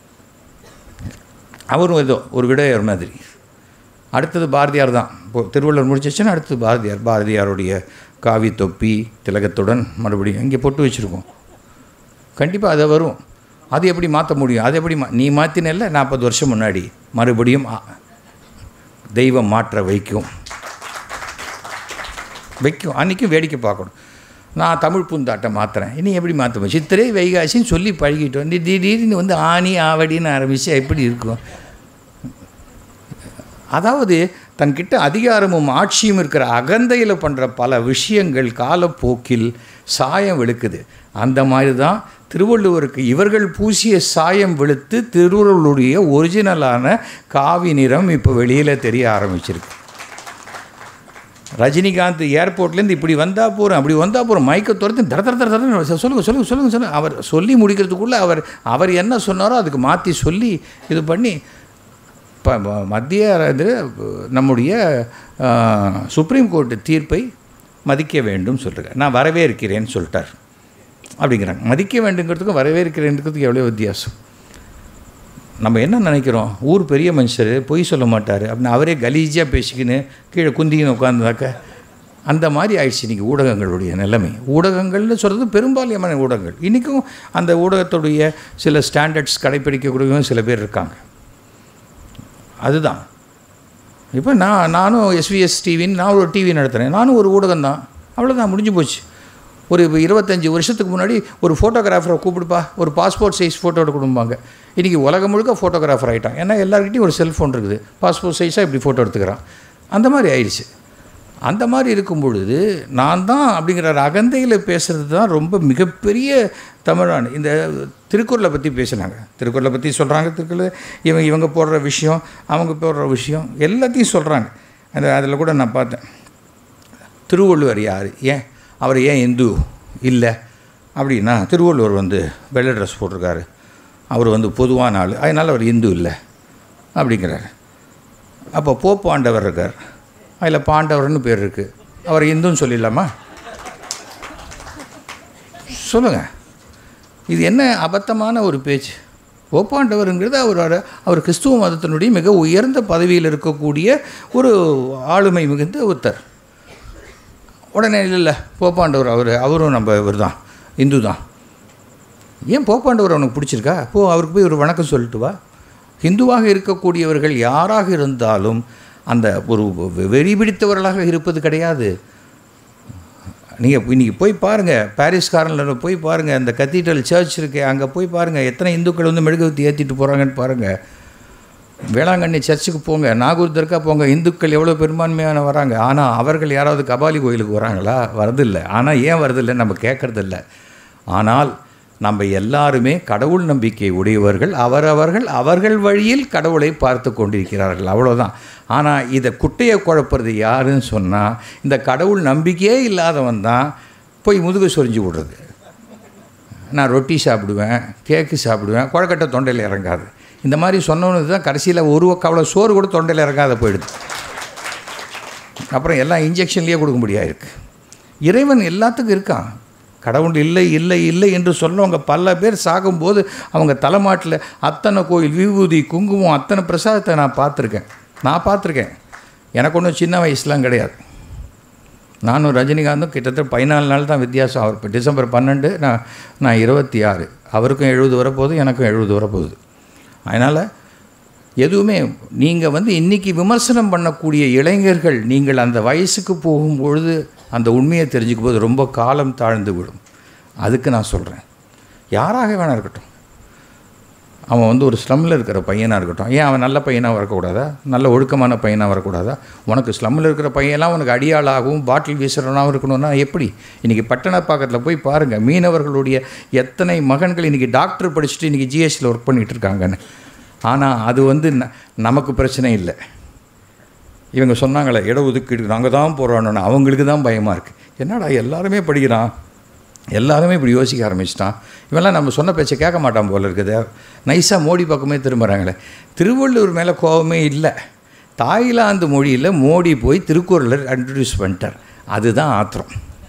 Speaker 3: அவரும் ஏதோ ஒரு விடையர் மாதிரி அடுத்தது பாரதியார் தான் இப்போ திருவள்ளுவர் முடிச்சிச்சுன்னா அடுத்தது பாரதியார் பாரதியாருடைய காவி தொப்பி திலகத்துடன் மறுபடியும் இங்கே பொட்டு வச்சுருக்கோம் கண்டிப்பாக அது வரும் அது எப்படி மாற்ற முடியும் அது எப்படி மா நீ மாற்றினல்ல நாற்பது வருஷம் முன்னாடி மறுபடியும் ஆ- தெய்வம் மாற்ற வைக்கும் வைக்கும் அன்றைக்கும் வேடிக்கை பார்க்கணும் நான் தமிழ் பூந்தாட்டை மாற்றுறேன் இனி எப்படி மாற்றுவேன் சித்திரை வைகாசின்னு சொல்லி பழகிட்டோம் நீ திடீர்னு வந்து ஆணி ஆவடின்னு ஆரம்பித்து எப்படி இருக்கும் அதாவது தன்கிட்ட அதிகாரமும் ஆட்சியும் இருக்கிற அகந்தையில் பண்ணுற பல விஷயங்கள் காலப்போக்கில் சாயம் வெளுக்குது அந்த மாதிரி தான் திருவள்ளுவருக்கு இவர்கள் பூசிய சாயம் வெளுத்து திருவள்ளுவருடைய ஒரிஜினலான காவி நிறம் இப்போ வெளியில் தெரிய ஆரம்பிச்சிருக்கு ரஜினிகாந்த் ஏர்போர்ட்லேருந்து இப்படி வந்தால் போகிறோம் அப்படி வந்தால் போகிறோம் மைக்கை துரத்து தர தர தர தரன்னு சொல்லுங்கள் சொல்லுங்கள் சொல்லுங்கள் சொல்லுங்கள் அவர் சொல்லி முடிக்கிறதுக்குள்ளே அவர் அவர் என்ன சொன்னாரோ அதுக்கு மாற்றி சொல்லி இது பண்ணி இப்போ மத்திய இது நம்முடைய ஆ, சுப்ரீம் கோர்ட்டு தீர்ப்பை மதிக்க வேண்டும் சொல்கிறார் நான் வரவே இருக்கிறேன்னு சொல்லிட்டார் அப்படிங்கிறாங்க மதிக்க வேண்டுங்கிறதுக்கும் வரவே இருக்கிறேன்றதுக்கு எவ்வளோ வித்தியாசம் நம்ம என்ன நினைக்கிறோம் ஊர் பெரிய மனுஷர் பொய் சொல்ல மாட்டார் அப்படின்னு அவரே கலீஜியாக பேசிக்கின்னு கீழே குந்திக்கின்னு உட்காந்துதாக்க அந்த மாதிரி ஆயிடுச்சு இன்றைக்கி ஊடகங்களுடைய நிலைமை ஊடகங்கள்னு சொல்கிறது பெரும்பான்மையான ஊடகங்கள் இன்றைக்கும் அந்த ஊடகத்துடைய சில ஸ்டாண்டர்ட்ஸ் கடைப்பிடிக்கக்கூடியவங்க சில பேர் இருக்காங்க அதுதான் இப்போ நான் நானும் எஸ்விஎஸ் டிவின்னு நான் ஒரு டிவி நடத்துகிறேன் நானும் ஒரு ஊடகம் தான் அவ்வளோதான் முடிஞ்சு போச்சு ஒரு இப்ப இருபத்தஞ்சி வருஷத்துக்கு முன்னாடி ஒரு ஃபோட்டோகிராஃபரை கூப்பிடுப்பா ஒரு பாஸ்போர்ட் சைஸ் ஃபோட்டோ கொடுப்பாங்க இன்றைக்கி உலகம் முழுக்க ஃபோட்டோகிராஃபர் ஆகிட்டான் ஏன்னா எல்லாருக்கிட்டையும் ஒரு செல்ஃபோன் இருக்குது பாஸ்போர்ட் சைஸாக இப்படி ஃபோட்டோ எடுத்துக்கிறான் அந்த மாதிரி ஆயிடுச்சு அந்த மாதிரி இருக்கும் பொழுது நான் தான் அப்படிங்கிற ஒரு அகந்தையில் பேசுகிறது தான் ரொம்ப மிகப்பெரிய தமிழான இந்த திருக்குறளை பற்றி பேசுனாங்க திருக்குறளை பற்றி சொல்கிறாங்க திருக்குறள் இவங்க இவங்க போடுற விஷயம் அவங்க போடுற விஷயம் எல்லாத்தையும் சொல்கிறாங்க அந்த அதில் கூட நான் பார்த்தேன் திருவள்ளுவர் யார் ஏன் அவர் ஏன் இந்து இல்லை அப்படின்னா திருவள்ளுவர் வந்து வெள்ளை ட்ரெஸ் போட்டிருக்காரு அவர் வந்து பொதுவான ஆள் அதனால் அவர் இந்து இல்லை அப்படிங்கிறாரு அப்போ போப் ஆண்டவர் இருக்கார் அதில் பாண்டவர்னு பேர் இருக்குது அவர் இந்துன்னு சொல்லிடலாமா சொல்லுங்கள் இது என்ன அபத்தமான ஒரு பேச்சு போப்பாண்டவருங்கிறது அவர் வர- அவர் கிறிஸ்துவ மதத்தினுடைய மிக உயர்ந்த பதவியில் இருக்கக்கூடிய ஒரு ஆளுமை மிகுந்த ஒருத்தர் உடனே இல்லை இல்லை போப்பாண்டவர் அவர் அவரும் நம்ம இவர் தான் இந்து தான் ஏன் போப்பாண்டவர் அவனுக்கு பிடிச்சிருக்கா போ அவருக்கு போய் ஒரு வணக்கம் சொல்லிட்டு வா ஹிந்துவாக இருக்கக்கூடியவர்கள் யாராக இருந்தாலும் அந்த ஒரு வெறி பிடித்தவர்களாக இருப்பது கிடையாது நீங்கள் இன்றைக்கி போய் பாருங்கள் பாரிஸ் கார்னரில் போய் பாருங்கள் அந்த கத்தீட்ரல் சர்ச் இருக்கு அங்கே போய் பாருங்கள் எத்தனை இந்துக்கள் வந்து மெழுகுவத்தி ஏற்றிட்டு போகிறாங்கன்னு பாருங்கள் வேளாங்கண்ணி சர்ச்சுக்கு போங்க நாகூர் தர்கா போங்க இந்துக்கள் எவ்வளோ பெரும்பான்மையான வராங்க ஆனால் அவர்கள் யாராவது கபாலி கோயிலுக்கு வராங்களா வரதில்லை ஆனால் ஏன் வரதில்லை நம்ம கேட்கறதில்ல ஆனால் நம்ம எல்லாருமே கடவுள் நம்பிக்கை உடையவர்கள் அவரவர்கள் அவர்கள் வழியில் கடவுளை பார்த்து கொண்டிருக்கிறார்கள் அவ்வளோதான் ஆனால் இதை குட்டையை குழப்புறது யாருன்னு சொன்னால் இந்த கடவுள் நம்பிக்கையே இல்லாதவன் தான் போய் முதுகு சொரிஞ்சு விடுறது நான் ரொட்டி சாப்பிடுவேன் கேக்கு சாப்பிடுவேன் குழக்கட்டை தொண்டையில் இறங்காது இந்த மாதிரி சொன்னவனுக்கு தான் கடைசியில் ஒரு கவலை சோறு கூட தொண்டையில் இறங்காத போயிடுது அப்புறம் எல்லாம் இன்ஜெக்ஷன்லேயே கொடுக்க முடியாது இருக்கு இறைவன் எல்லாத்துக்கும் இருக்கான் கடவுள் இல்லை இல்லை இல்லை என்று சொல்லவங்க பல பேர் சாகும்போது அவங்க தலைமாட்டில் அத்தனை கோயில் விபூதி குங்குமம் அத்தனை பிரசாதத்தை நான் பார்த்துருக்கேன் நான் பார்த்துருக்கேன் எனக்கு ஒன்றும் சின்ன வயசுலாம் கிடையாது நானும் ரஜினிகாந்தும் கிட்டத்தட்ட பதினாலு நாள் தான் வித்தியாசம் அவர் இப்போ டிசம்பர் பன்னெண்டு நான் நான் இருபத்தி ஆறு அவருக்கும் எழுபது வரப்போகுது எனக்கும் எழுபது வரப்போகுது அதனால் எதுவுமே நீங்கள் வந்து இன்றைக்கி விமர்சனம் பண்ணக்கூடிய இளைஞர்கள் நீங்கள் அந்த வயசுக்கு போகும்பொழுது அந்த உண்மையை தெரிஞ்சுக்கும் போது ரொம்ப காலம் தாழ்ந்து விடும் அதுக்கு நான் சொல்கிறேன் யாராக வேணா இருக்கட்டும் அவன் வந்து ஒரு ஸ்லம்மில் இருக்கிற பையனாக இருக்கட்டும் ஏன் அவன் நல்ல பையனாக வரக்கூடாதா நல்ல ஒழுக்கமான பையனாக வரக்கூடாதா உனக்கு ஸ்லம்மில் இருக்கிற பையன்லாம் உனக்கு அடியாளாகவும் பாட்டில் வீசுறவனாகவும் இருக்கணும்னா எப்படி இன்றைக்கி பட்டணப்பாக்கத்தில் போய் பாருங்கள் மீனவர்களுடைய எத்தனை மகன்கள் இன்றைக்கி டாக்டர் படிச்சுட்டு இன்றைக்கி ஜிஎஸ்டியில் ஒர்க் பண்ணிகிட்டு இருக்காங்கன்னு ஆனால் அது வந்து ந- நமக்கு பிரச்சனை இல்லை இவங்க சொன்னாங்களே இடஒதுக்கீடு நாங்கள் தான் போகிறோன்னு அவங்களுக்கு தான் பயமாக இருக்குது என்னடா எல்லாருமே படிக்கிறான் எல்லாருமே இப்படி யோசிக்க ஆரம்பிச்சிட்டான் இவெல்லாம் நம்ம சொன்ன பேச்சை கேட்க மாட்டான் போல இருக்குது நைஸாக மோடி பக்கமே திரும்புகிறாங்களே திருவள்ளூர் மேலே கோபமே இல்லை தாய்லாந்து மொழியில் மோடி போய் திருக்குறளை இன்ட்ரடியூஸ் பண்ணிட்டார் அதுதான் ஆத்திரம்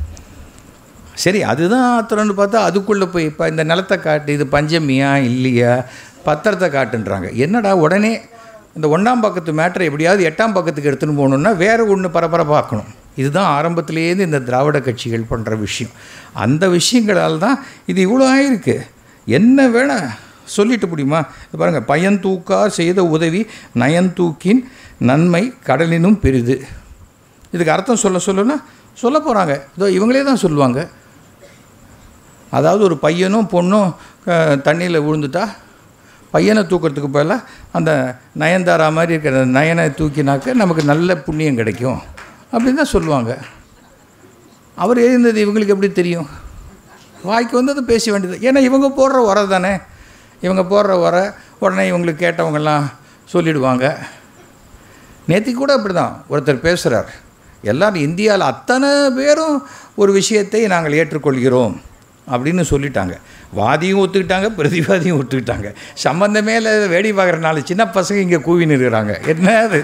Speaker 3: சரி அதுதான் ஆத்திரம்னு பார்த்தா அதுக்குள்ளே போய் இப்போ இந்த நிலத்தை காட்டு இது பஞ்சமியா இல்லையா பத்திரத்தை காட்டுன்றாங்க என்னடா உடனே இந்த ஒன்றாம் பக்கத்து மேட்டரை எப்படியாவது எட்டாம் பக்கத்துக்கு எடுத்துன்னு போகணுன்னா வேறு ஒன்று பரபரப்பாக்கணும் இதுதான் ஆரம்பத்திலேருந்து இந்த திராவிட கட்சிகள் பண்ணுற விஷயம் அந்த விஷயங்களால் தான் இது இவ்வளோ ஆயிருக்கு என்ன வேணா சொல்லிட்டு முடியுமா இது பாருங்கள் பயன் தூக்கார் செய்த உதவி நயந்தூக்கின் நன்மை கடலினும் பெரிது இதுக்கு அர்த்தம் சொல்ல சொல்லுன்னா சொல்ல போகிறாங்க இதோ இவங்களே தான் சொல்லுவாங்க அதாவது ஒரு பையனும் பொண்ணும் தண்ணியில் விழுந்துட்டா பையனை தூக்கிறதுக்கு பதிலாக அந்த நயன்தாரா மாதிரி இருக்கிற நயனை தூக்கினாக்க நமக்கு நல்ல புண்ணியம் கிடைக்கும் அப்படின்னு தான் சொல்லுவாங்க அவர் எழுந்தது இவங்களுக்கு எப்படி தெரியும் வாய்க்கு வந்தது பேச வேண்டியது ஏன்னா இவங்க போடுற உரை தானே இவங்க போடுற உரை உடனே இவங்களுக்கு கேட்டவங்கெல்லாம் சொல்லிடுவாங்க நேற்று கூட அப்படி தான் ஒருத்தர் பேசுகிறார் எல்லாரும் இந்தியாவில் அத்தனை பேரும் ஒரு விஷயத்தை நாங்கள் ஏற்றுக்கொள்கிறோம் அப்படின்னு சொல்லிட்டாங்க வாதியும் ஒத்துக்கிட்டாங்க பிரதிவாதியும் ஒத்துக்கிட்டாங்க சம்பந்தமே இல்லை வேடி பார்க்குற நாலு சின்ன பசங்க இங்கே கூவின்னு இருக்கிறாங்க என்ன அது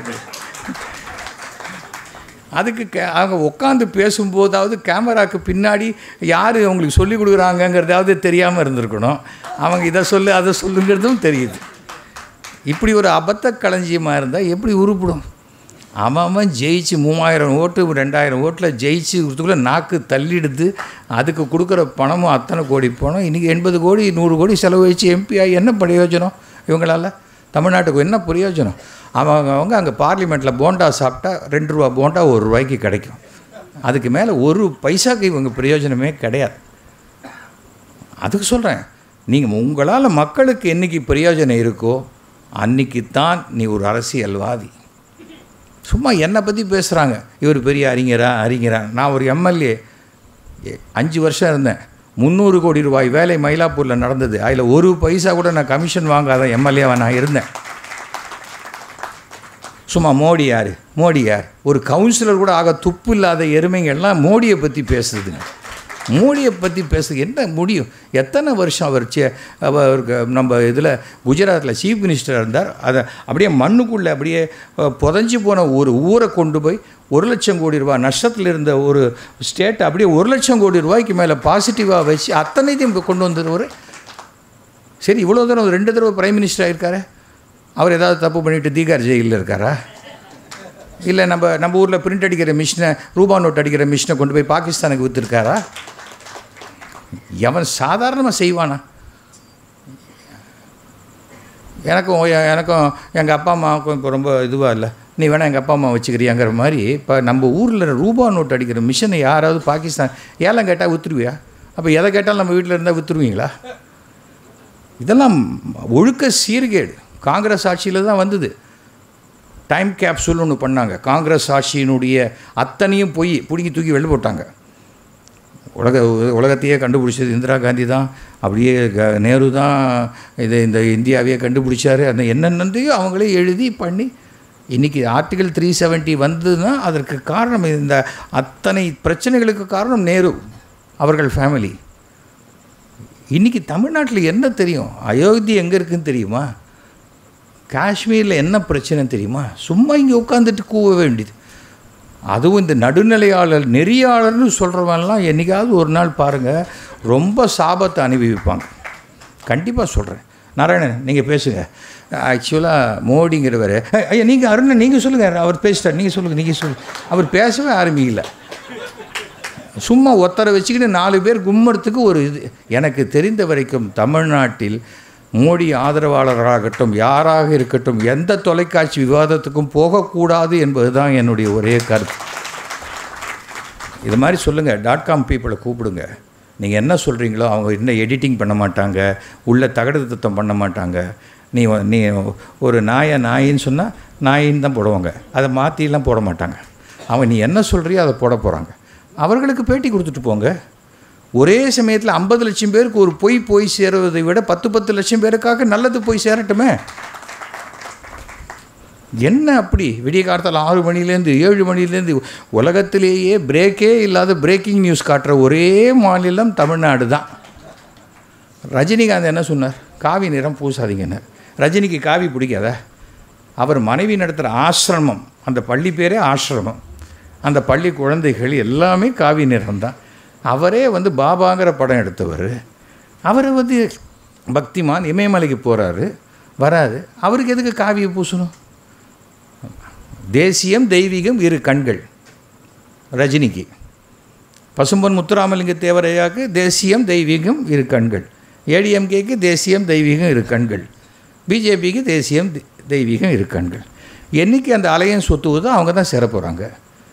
Speaker 3: அதுக்கு கே அவங்க உட்காந்து பேசும்போதாவது கேமராக்கு பின்னாடி யார் அவங்களுக்கு சொல்லி கொடுக்குறாங்கங்கிறதாவது தெரியாமல் இருந்திருக்கணும் அவங்க இதை சொல்லு அதை சொல்லுங்கிறதும் தெரியுது இப்படி ஒரு அபத்த களஞ்சியமாக இருந்தால் எப்படி உருப்பிடும் அவன் அவன் ஜெயிச்சு மூவாயிரம் ஓட்டு ரெண்டாயிரம் ஓட்டில் ஜெயிச்சு கொடுத்துக்குள்ள நாக்கு தள்ளிடுது அதுக்கு கொடுக்குற பணமும் அத்தனை கோடி பணம் இன்றைக்கி எண்பது கோடி நூறு கோடி செலவு வச்சு எம்பி ஆகி என்ன பிரயோஜனம் இவங்களால தமிழ்நாட்டுக்கு என்ன பிரயோஜனம் அவங்க அவங்க அங்கே பார்லிமெண்ட்டில் போண்டா சாப்பிட்டா ரெண்டு ரூபா போண்டா ஒரு ரூபாய்க்கு கிடைக்கும் அதுக்கு மேலே ஒரு பைசாக்கு இவங்க பிரயோஜனமே கிடையாது அதுக்கு சொல்கிறேன் நீங்கள் உங்களால் மக்களுக்கு என்னைக்கு பிரயோஜனம் இருக்கோ அன்னைக்கு தான் நீ ஒரு அரசியல்வாதி சும்மா என்னை பற்றி பேசுகிறாங்க இவர் பெரிய அறிஞரா அறிஞரா நான் ஒரு எம்எல்ஏ அஞ்சு வருஷம் இருந்தேன் முந்நூறு கோடி ரூபாய் வேலை மயிலாப்பூரில் நடந்தது அதில் ஒரு பைசா கூட நான் கமிஷன் வாங்காத எம்எல்ஏவாக நான் இருந்தேன் சும்மா மோடி யார் மோடி யார் ஒரு கவுன்சிலர் கூட ஆக துப்பு இல்லாத எருமைங்கள்லாம் மோடியை பற்றி பேசுதுங்க மோடியை பற்றி பேச என்ன முடியும் எத்தனை வருஷம் அவர் சே அவருக்கு நம்ம இதில் குஜராத்தில் சீஃப் மினிஸ்டர் இருந்தார் அதை அப்படியே மண்ணுக்குள்ளே அப்படியே அஹ், புதைஞ்சு போன ஒரு ஊரை கொண்டு போய் ஒரு லட்சம் கோடி ரூபாய் நஷ்டத்தில் இருந்த ஒரு ஸ்டேட் அப்படியே ஒரு லட்சம் கோடி ரூபாய்க்கு மேலே பாசிட்டிவாக வச்சு அத்தனைத்தையும் இப்ப கொண்டு வந்தவர் சரி இவ்வளோ தூரம் ரெண்டு தடவை பிரைம் மினிஸ்டர் ஆயிருக்காரு அவர் ஏதாவது தப்பு பண்ணிட்டு தீகார் ஜெயிலில் இருக்காரா இல்லை நம்ம நம்ம ஊரில் பிரிண்ட் அடிக்கிற மிஷினை ரூபா நோட் அடிக்கிற மிஷினை கொண்டு போய் பாகிஸ்தானுக்கு விற்றுருக்காரா எவன் சாதாரணமாக செய்வானா எனக்கும் எ- எனக்கும் எங்கள் அப்பா அம்மாவுக்கும் இப்போ ரொம்ப இதுவாக இல்லை நீ வேணால் எங்கள் அப்பா அம்மா வச்சுக்கிறியாங்கிற மாதிரி இப்போ நம்ம ஊரில் ரூபா நோட் அடிக்கிற மிஷினை யாராவது பாகிஸ்தான் ஏலம் கேட்டால் விற்றுருவியா அப்போ எதை கேட்டாலும் நம்ம வீட்டில் இருந்தால் விற்றுருவீங்களா இதெல்லாம் ஒழுக்க சீர்கேடு காங்கிரஸ் ஆட்சியில் தான் வந்தது டைம் கேப்சூல் ஒன்று பண்ணாங்க காங்கிரஸ் ஆட்சியினுடைய அத்தனையும் போய் பிடுங்கி தூக்கி வெளில போட்டாங்க உலக உலகத்தையே கண்டுபிடிச்சது இந்திரா காந்தி தான் அப்படியே க- நேரு தான் இதை இந்த இந்தியாவையே கண்டுபிடிச்சாரு அந்த என்னென்னதையோ அவங்களே எழுதி பண்ணி இன்றைக்கி ஆர்டிகல் த்ரீ செவன்ட்டி வந்ததுன்னா அதற்கு காரணம் இந்த அத்தனை பிரச்சனைகளுக்கு காரணம் நேரு அவர்கள் ஃபேமிலி இன்றைக்கி தமிழ்நாட்டில் என்ன தெரியும் அயோத்தி எங்கே இருக்குன்னு தெரியுமா காஷ்மீரில் என்ன பிரச்சனை தெரியுமா சும்மா இங்கே உட்காந்துட்டு கூவ வேண்டியது அதுவும் இந்த நடுநிலையாளர் நெறியாளர்னு சொல்கிறவன்லாம் என்றைக்காவது ஒரு நாள் பாருங்கள் ரொம்ப சாபத்தை அனுபவிப்பாங்க கண்டிப்பாக சொல்கிறேன் நாராயணன் நீங்கள் பேசுங்க ஆக்சுவலாக மோடிங்கிறவர் ஐயா நீங்கள் அருணன் நீங்கள் சொல்லுங்கள் அவர் பேசிட்டார் நீங்கள் சொல்லுங்கள் நீங்கள் சொல்லுங்கள் அவர் பேசவே ஆரம்பிக்கல சும்மா ஒத்தரை வச்சுக்கிட்டு நாலு பேர் கும்மறதுக்கு ஒரு இது எனக்கு தெரிந்த வரைக்கும் தமிழ்நாட்டில் மோடி ஆதரவாளராகட்டும் யாராக இருக்கட்டும் எந்த தொலைக்காட்சி விவாதத்துக்கும் போகக்கூடாது என்பது தான் என்னுடைய ஒரே கருத்து இது மாதிரி சொல்லுங்கள் டாட் காம் பீப்புளை கூப்பிடுங்க நீங்கள் என்ன சொல்கிறீங்களோ அவங்க இன்னும் எடிட்டிங் பண்ண மாட்டாங்க உள்ள தகடு திட்டம் பண்ண மாட்டாங்க நீ வ- நீ ஒரு நாயை நாயின்னு சொன்னால் நாயின்னு தான் போடுவாங்க அதை மாற்றிலாம் போட மாட்டாங்க அவன் நீ என்ன சொல்கிறியோ அதை போட போகிறாங்க அவர்களுக்கு பேட்டி கொடுத்துட்டு போங்க ஒரே சமயத்தில் ஐம்பது லட்சம் பேருக்கு ஒரு பொய் போய் சேருவதை விட பத்து பத்து லட்சம் பேருக்காக நல்லது போய் சேரட்டுமே என்ன அப்படி விடிய காலத்தில் ஆறு மணிலேருந்து ஏழு மணிலேருந்து உலகத்திலேயே பிரேக்கே இல்லாத பிரேக்கிங் நியூஸ் காட்டுற ஒரே மாநிலம் தமிழ்நாடு தான் ரஜினிகாந்த் என்ன சொன்னார் காவி நிறம் பூசாதீங்கன்னு ரஜினிக்கு காவி பிடிக்காதா அவர் மனைவி நடத்துகிற ஆசிரமம் அந்த பள்ளி பேரே ஆசிரமம் அந்த பள்ளி குழந்தைகள் எல்லாமே காவி நிறம் தான் அவரே வந்து பாபாங்கிற படம் எடுத்தவர் அவர் வந்து பக்திமான் இமயமலைக்கு போகிறாரு வராது அவருக்கு எதுக்கு காவியை பூசணும் தேசியம் தெய்வீகம் இரு கண்கள் ரஜினிக்கு பசும்பொன் முத்துராமலிங்க தேவரையாக்கு தேசியம் தெய்வீகம் இரு கண்கள் ஏடிஎம்கேக்கு தேசியம் தெய்வீகம் இரு கண்கள் பிஜேபிக்கு தேசியம் தெ- தெய்வீகம் இரு கண்கள் என்னைக்கு அந்த அலையன்ஸ் ஒத்துவதோ அவங்க தான் சேர போகிறாங்க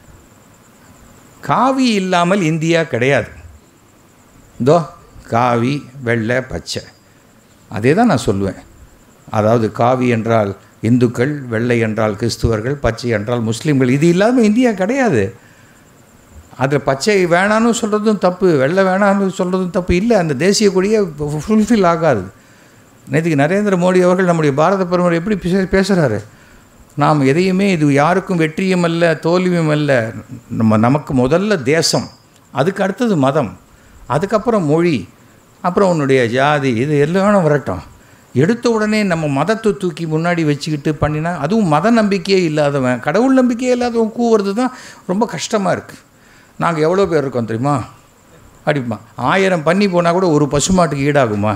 Speaker 3: காவி இல்லாமல் இந்தியா கிடையாது இதோ காவி வெள்ளை பச்சை அதே தான் நான் சொல்லுவேன் அதாவது காவி என்றால் இந்துக்கள் வெள்ளை என்றால் கிறிஸ்துவர்கள் பச்சை என்றால் முஸ்லீம்கள் இது இல்லாமல் இந்தியா கிடையாது அதில் பச்சை வேணான்னு சொல்கிறதும் தப்பு வெள்ளை வேணான்னு சொல்கிறதும் தப்பு இல்லை அந்த தேசிய கொடியை ஃபுல்ஃபில் ஆகாது நேற்றுக்கு நரேந்திர மோடி அவர்கள் நம்முடைய பாரத பிரதமர் எப்படி பேச பேசுகிறாரு நாம் எதையுமே இது யாருக்கும் வெற்றியும் அல்ல தோல்வியும் அல்ல நம்ம நமக்கு முதல்ல தேசம் அதுக்கு அடுத்தது மதம் அதுக்கப்புறம் மொழி அப்புறம் உன்னுடைய ஜாதி இது எல்லாம் வரட்டும் எடுத்த உடனே நம்ம மதத்தை தூக்கி முன்னாடி வச்சுக்கிட்டு பண்ணினா அதுவும் மத நம்பிக்கையே இல்லாதவன் கடவுள் நம்பிக்கையே இல்லாதவன் கூவுறது தான் ரொம்ப கஷ்டமாக இருக்குது நாங்கள் எவ்வளோ பேர் இருக்கோம் தெரியுமா அடிப்பா ஆயிரம் பண்ணி போனால் கூட ஒரு பசுமாட்டுக்கு ஈடாகுமா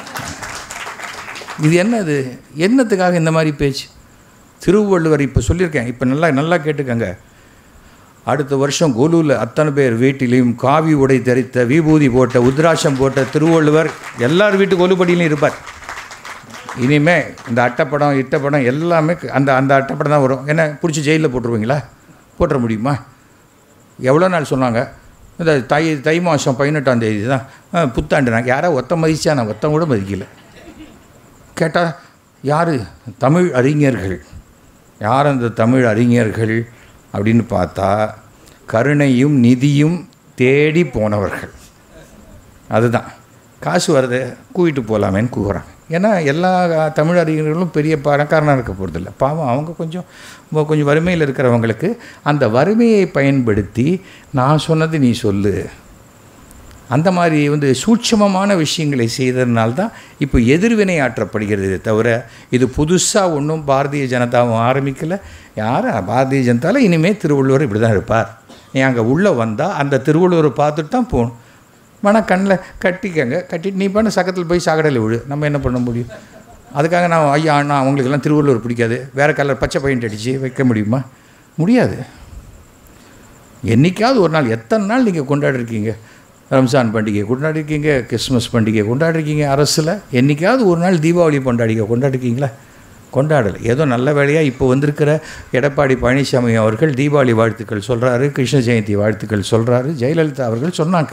Speaker 3: இது என்னது என்னத்துக்காக இந்த மாதிரி பேச்சு திருவள்ளுவர் இப்போ சொல்லியிருக்கேன் இப்போ நல்லா நல்லா கேட்டுக்கங்க அடுத்த வருஷம் கோலூரில் அத்தனை பேர் வீட்டிலையும் காவி உடை தரித்த விபூதி போட்ட உத்ராட்சம் போட்ட திருவள்ளுவர் எல்லார் வீட்டு கொலுபடியிலும் இருப்பார் இனிமே இந்த அட்டைப்படம் இட்டப்படம் எல்லாமே அந்த அந்த அட்டைப்படம் தான் வரும் என்ன பிடிச்சி ஜெயிலில் போட்டுருவீங்களா போட்டுற முடியுமா எவ்வளோ நாள் சொன்னாங்க இந்த தை தை மாதம் பதினெட்டாம் தேதி தான் ஆ, புத்தாண்டு நான் யாரோ ஒத்த மதிச்சா நான் ஒத்தம் கூட மதிக்கலை கேட்டால் யார் தமிழ் அறிஞர்கள் யார் அந்த தமிழ் அறிஞர்கள் அப்படின்னு பார்த்தா கருணையும் நிதியும் தேடி போனவர்கள் அதுதான் காசு வருது கூவிட்டு போகலாமேன்னு கூவுறாங்க ஏன்னா எல்லா தமிழ் அறிஞர்களும் பெரிய பணக்காரனாக இருக்க போகிறதில்ல பாவம் அவங்க கொஞ்சம் வ- கொஞ்சம் வறுமையில் இருக்கிறவங்களுக்கு அந்த வறுமையை பயன்படுத்தி நான் சொன்னது நீ சொல்லு அந்த மாதிரி வந்து சூட்சமமான விஷயங்களை செய்ததுனால தான் இப்போ எதிர்வினை ஆற்றப்படுகிறது தவிர இது புதுசாக ஒன்றும் பாரதிய ஜனதாவும் ஆரம்பிக்கலை யார் பாரதிய ஜனதாவில் இனிமேல் திருவள்ளுவர் இப்படி தான் இருப்பார் நீ அங்கே உள்ளே வந்தால் அந்த திருவள்ளுவரை பார்த்துட்டு தான் போகணும் வேணா கண்ணில் கட்டிக்கங்க கட்டிட்டு நீ பண்ண சக்கத்தில் போய் சாக்கடையில் விழு நம்ம என்ன பண்ண முடியும் அதுக்காக நான் ஐயா அண்ணா அவங்களுக்கெல்லாம் திருவள்ளுவர் பிடிக்காது வேறு கலர் பச்சை பெயிண்ட் அடித்து வைக்க முடியுமா முடியாது என்னைக்காவது ஒரு நாள் எத்தனை நாள் நீங்கள் கொண்டாடிருக்கீங்க ரம்ஜான் பண்டிகை கொண்டாடிருக்கீங்க கிறிஸ்மஸ் பண்டிகை கொண்டாடிருக்கீங்க அரசில் என்னைக்காவது ஒரு நாள் தீபாவளி பண்டாடிக்கை கொண்டாடிருக்கீங்களா கொண்டாடலை ஏதோ நல்ல வேலையாக இப்போ வந்திருக்கிற எடப்பாடி பழனிசாமி அவர்கள் தீபாவளி வாழ்த்துக்கள் சொல்கிறாரு கிருஷ்ண ஜெயந்தி வாழ்த்துக்கள் சொல்கிறாரு ஜெயலலிதா அவர்கள் சொன்னாங்க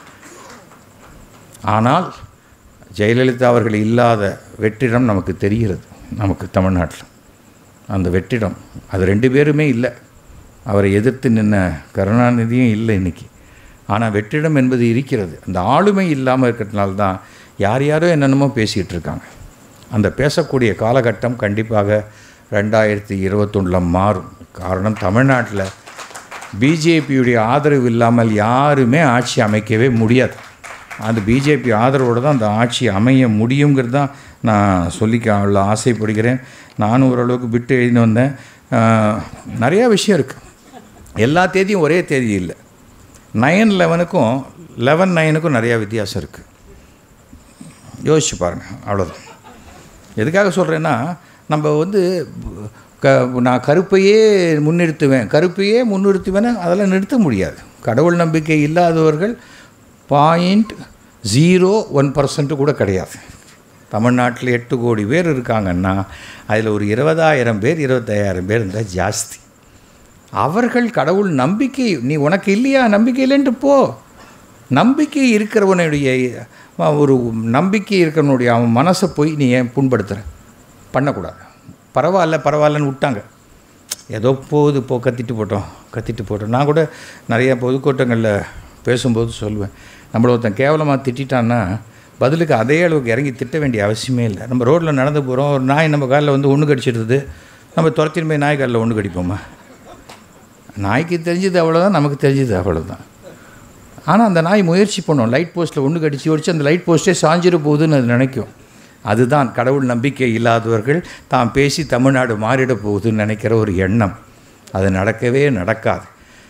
Speaker 3: ஆனால் ஜெயலலிதா அவர்கள் இல்லாத வெற்றிடம் நமக்கு தெரிகிறது நமக்கு தமிழ்நாட்டில் அந்த வெற்றிடம் அது ரெண்டு பேருமே இல்லை அவரை எதிர்த்து நின்ன கருணாநிதியும் இல்லை இன்னைக்கு ஆனால் வெற்றிடம் என்பது இருக்கிறது அந்த ஆளுமை இல்லாமல் இருக்கிறதுனால தான் யார் யாரோ என்னென்னமோ பேசிகிட்டு இருக்காங்க அந்த பேசக்கூடிய காலகட்டம் கண்டிப்பாக ரெண்டாயிரத்தி இருபத்தொன்னில் மாறும் காரணம் தமிழ்நாட்டில் பிஜேபியுடைய ஆதரவு இல்லாமல் யாருமே ஆட்சி அமைக்கவே முடியாது அந்த பிஜேபி ஆதரவோடு தான் அந்த ஆட்சி அமைய முடியுங்கிறது தான் நான் சொல்லிக்க அவ்வளோ ஆசைப்படுகிறேன் நானும் ஓரளவுக்கு விட்டு எழுதி வந்தேன் ஆஹ், நிறையா விஷயம் இருக்குது எல்லா தேதியும் ஒரே தேதி இல்லை நயன் லெவனுக்கும் லெவன் நைனுக்கும் நிறையா வித்தியாசம் இருக்குது யோசிச்சு பாருங்கள் அவ்வளோதான் எதுக்காக சொல்கிறேன்னா நம்ம வந்து க நான் கருப்பையே முன்னிறுத்துவேன் கருப்பையே முன்னிறுத்துவேன்னு அதெல்லாம் நிறுத்த முடியாது கடவுள் நம்பிக்கை இல்லாதவர்கள் பாயிண்ட் ஜீரோ ஒன் பர்சன்ட் கூட கிடையாது தமிழ்நாட்டில் எட்டு கோடி பேர் இருக்காங்கன்னா அதில் ஒரு இருபதாயிரம் பேர் இருபத்தாயிரம் பேர் இருந்தால் ஜாஸ்தி அவர்கள் கடவுள் நம்பிக்கை நீ உனக்கு இல்லையா நம்பிக்கை இல்லைன்ட்டு போ நம்பிக்கை இருக்கிறவனுடைய அஹ், ஒரு நம்பிக்கை இருக்கிறவனுடைய அவன் மனசை போய் நீ ஏன் புண்படுத்துகிற பண்ணக்கூடாது பரவாயில்ல பரவாயில்லன்னு விட்டாங்க ஏதோ போகுது போ கத்திட்டு போட்டோம் கத்திட்டு போட்டோம் நான் கூட நிறைய பொதுக்கூட்டங்களில் பேசும்போது சொல்லுவேன் நம்மளை ஒருத்தன் கேவலமாக திட்டான்னா பதிலுக்கு அதே அளவுக்கு இறங்கி திட்ட வேண்டிய அவசியமே இல்லை நம்ம ரோட்டில் நடந்து போகிறோம் ஒரு நாய் நம்ம காலில் வந்து ஒன்று கடிச்சிடுது நம்ம துரத்தின்னு போய் நாய் காலில் ஒன்று கடிப்போமா நாய்க்கு தெரிஞ்சது அவ்வளோதான் நமக்கு தெரிஞ்சது அவ்வளோதான் ஆனால் அந்த நாய் முயற்சி பண்ணும் லைட் போஸ்ட்டில் ஒன்று கடிச்சு ஒடிச்சு அந்த லைட் போஸ்ட்டே சாஞ்சிட போகுதுன்னு அது நினைக்கும் அதுதான் கடவுள் நம்பிக்கை இல்லாதவர்கள் தாம் பேசி தமிழ்நாடு மாறிட போகுதுன்னு நினைக்கிற ஒரு எண்ணம் அது நடக்கவே நடக்காது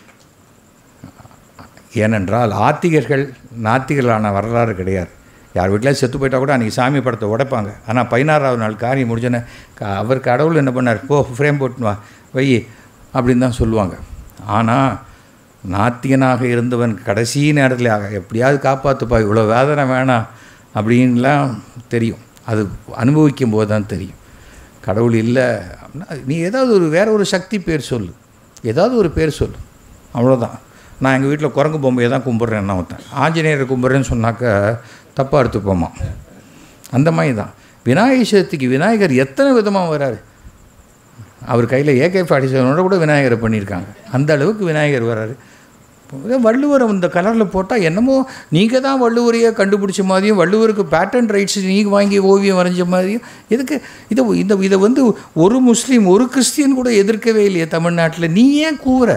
Speaker 3: ஏனென்றால் ஆத்திகர்கள் நாத்திகர்களான வரலாறு கிடையாது யார் வீட்டில் செத்து போயிட்டா கூட அன்றைக்கி சாமி படத்தை உடைப்பாங்க ஆனால் பதினாறாவது நாள் காரியம் முடிஞ்சோன்னே க- அவர் கடவுள் என்ன பண்ணார் போ ஃப்ரேம் போட்டுன்னு வா வை அப்படின்னு தான் சொல்லுவாங்க ஆனால் நாத்திகனாக இருந்தவன் கடைசி நேரத்தில் ஆக எப்படியாவது காப்பாற்றுப்பா இவ்வளோ வேதனை வேணாம் அப்படின்லாம் தெரியும் அது அனுபவிக்கும் போது தான் தெரியும் கடவுள் இல்லை அப்படின்னா நீ ஏதாவது ஒரு வேற ஒரு சக்தி பேர் சொல்லு ஏதாவது ஒரு பேர் சொல்லு அவ்வளோதான் நான் எங்கள் வீட்டில் குரங்கு பொம்மையை தான் கும்பிட்றேன் என்ன ஒருத்தன் ஆஞ்சநேயரை கும்பிட்றேன்னு சொன்னாக்க தப்பாக எடுத்துப்போமா அந்த மாதிரி தான் விநாயகர் சதுர்த்திக்கு விநாயகர் எத்தனை விதமாக வராரு அவர் கையில் ஏகே ஃபார்ட்டி செவனோட கூட விநாயகரை பண்ணியிருக்காங்க அந்த அளவுக்கு விநாயகர் வராரு இதே வள்ளுவரை இந்த கலரில் போட்டால் என்னமோ நீங்கள் தான் வள்ளுவரையே கண்டுபிடிச்ச மாதிரியும் வள்ளுவருக்கு பேட்டன் ரைட்ஸ் நீங்கள் வாங்கி ஓவியம் வரைஞ்ச மாதிரியும் எதுக்கு இதை இந்த இதை வந்து ஒரு முஸ்லீம் ஒரு கிறிஸ்டியன் கூட எதிர்க்கவே இல்லையே தமிழ்நாட்டில் நீ ஏன் கூற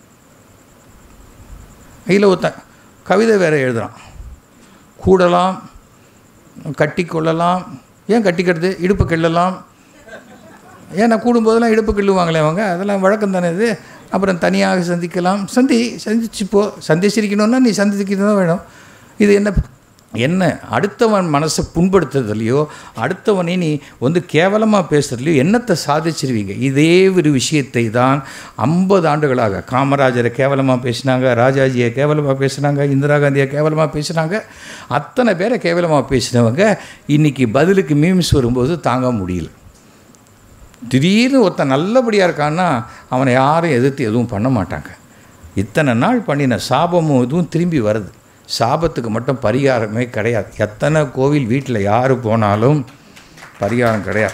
Speaker 3: கையில் ஒருத்தன் கவிதை வேற எழுதுறான் கூடலாம் கட்டி கொள்ளலாம் ஏன் கட்டிக்கிறது இடுப்பு கிள்ளலாம் ஏன் நான் கூடும்போதெல்லாம் இடுப்பு கிள்ளுவாங்களே அவங்க அதெல்லாம் வழக்கம் தானே இது அப்புறம் தனியாக சந்திக்கலாம் சந்தி சந்திச்சுப்போ சந்திச்சிருக்கணும்னா நீ சந்திக்கணும் தான் வேணும் இது என்ன என்ன அடுத்தவன் மனசை புண்படுத்துறதுலையோ அடுத்தவனை நீ வந்து கேவலமாக பேசுறதுலையோ என்னத்தை சாதிச்சிருவீங்க இதே ஒரு விஷயத்தை தான் ஐம்பது ஆண்டுகளாக காமராஜரை கேவலமாக பேசினாங்க ராஜாஜியை கேவலமாக பேசினாங்க இந்திரா காந்தியை கேவலமாக பேசினாங்க அத்தனை பேரை கேவலமாக பேசினவங்க இன்றைக்கி பதிலுக்கு மீம்ஸ் வரும்போது தாங்க முடியல திடீர்னு ஒருத்தன் நல்லபடியாக இருக்கான்னா அவனை யாரும் எதிர்த்து எதுவும் பண்ண மாட்டாங்க இத்தனை நாள் பண்ணின சாபமும் இதுவும் திரும்பி வருது சாபத்துக்கு மட்டும் பரிகாரமே கிடையாது எத்தனை கோவில் வீட்டில் யார் போனாலும் பரிகாரம் கிடையாது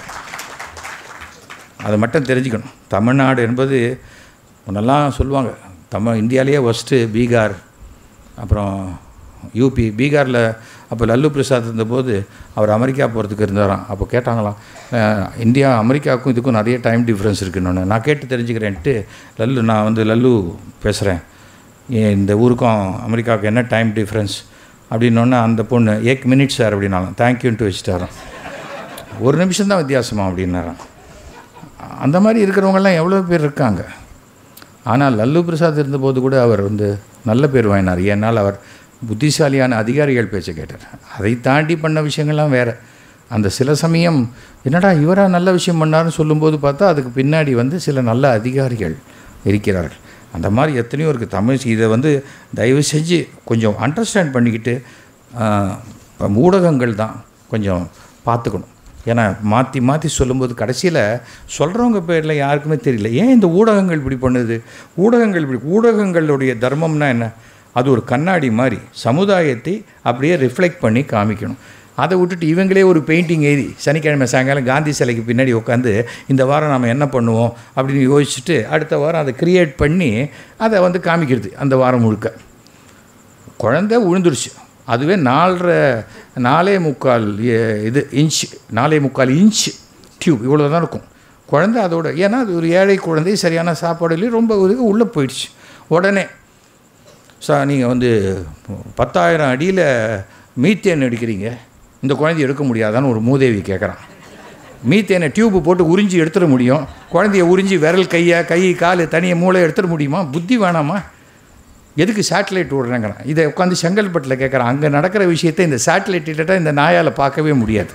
Speaker 3: அதை மட்டும் தெரிஞ்சுக்கணும் தமிழ்நாடு என்பது முன்னெல்லாம் சொல்லுவாங்க தமிழ் இந்தியாவிலேயே ஃபஸ்ட்டு பீகார் அப்புறம் யூபி பீகாரில் அப்போ லல்லு பிரசாத் இருந்தபோது அவர் அமெரிக்கா போகிறதுக்கு இருந்தாராம் அப்போ கேட்டாங்களாம் அஹ், இந்தியா அமெரிக்காவுக்கும் இதுக்கும் நிறைய டைம் டிஃப்ரென்ஸ் இருக்குன்னு நான் கேட்டு தெரிஞ்சுக்கிறேன்ட்டு லல்லு நான் வந்து லல்லு பேசுகிறேன் இந்த ஊருக்கும் அமெரிக்காவுக்கும் என்ன டைம் டிஃப்ரென்ஸ் அப்படின்னோடனே அந்த பொண்ணு ஏக் மினிட் சார் அப்படின்னாலும் தேங்க்யூன்ட்டு வச்சுட்டாராம் ஒரு நிமிஷம் தான் வித்தியாசமா அப்படின்னாராம் அந்த மாதிரி இருக்கிறவங்கெல்லாம் எவ்வளோ பேர் இருக்காங்க ஆனால் லல்லு பிரசாத் இருந்தபோது கூட அவர் வந்து நல்ல பேர் வாங்கினார் ஏன்னால் அவர் புத்திசாலியான அதிகாரிகள் பேச்சை கேட்டார் அதை தாண்டி பண்ண விஷயங்கள்லாம் வேறு அந்த சில சமயம் என்னடா இவராக நல்ல விஷயம் பண்ணாருன்னு சொல்லும்போது பார்த்தா அதுக்கு பின்னாடி வந்து சில நல்ல அதிகாரிகள் இருக்கிறார்கள் அந்த மாதிரி எத்தனையோ இருக்குது தமிழ் இதை வந்து தயவு செஞ்சு கொஞ்சம் அண்டர்ஸ்டாண்ட் பண்ணிக்கிட்டு ஆஹ், இப்ப ஊடகங்கள் தான் கொஞ்சம் பார்த்துக்கணும் ஏன்னா மாற்றி மாற்றி சொல்லும்போது கடைசியில் சொல்கிறவங்க பேரில் யாருக்குமே தெரியல ஏன் இந்த ஊடகங்கள் இப்படி பண்ணுது ஊடகங்கள் இப்படி ஊடகங்களுடைய தர்மம்னா என்ன அது ஒரு கண்ணாடி மாதிரி சமுதாயத்தை அப்படியே ரிஃப்ளெக்ட் பண்ணி காமிக்கணும் அதை விட்டுட்டு இவங்களே ஒரு பெயிண்டிங் எழுதி சனிக்கிழமை சாயங்காலம் காந்தி சிலைக்கு பின்னாடி உட்காந்து இந்த வாரம் நம்ம என்ன பண்ணுவோம் அப்படின்னு யோசிச்சுட்டு அடுத்த வாரம் அதை கிரியேட் பண்ணி அதை வந்து காமிக்கிறது அந்த வாரம் முழுக்க குழந்தை விழுந்துருச்சு அதுவே நாலரை நாலே முக்கால் எ- இது இன்ச் நாலே முக்கால் இன்ச் டியூப் இவ்வளோ தான் இருக்கும் குழந்தை அதோட ஏன்னா அது ஒரு ஏழை குழந்தை சரியான சாப்பாடு இல்லை ரொம்ப இதுக்கு உள்ளே போயிடுச்சு உடனே சார் நீங்கள் வந்து பத்தாயிரம் அடியில் மீத்தேன் எடுக்கிறீங்க இந்த குழந்தைய எடுக்க முடியாதான்னு ஒரு மூதேவி கேட்குறான் மீத்தேனை டியூப்பு போட்டு உறிஞ்சி எடுத்துட முடியும் குழந்தைய உறிஞ்சி விரல் கையை கை கால் தனியை மூளை எடுத்துட முடியுமா புத்தி வேணாமா எதுக்கு சேட்டலைட் விடுறாங்கிறான் இதை உட்காந்து செங்கல்பட்டில் கேட்குறான் அங்கே நடக்கிற விஷயத்தை இந்த சேட்டலைட் இல்லட்டா இந்த நாயால் பார்க்கவே முடியாது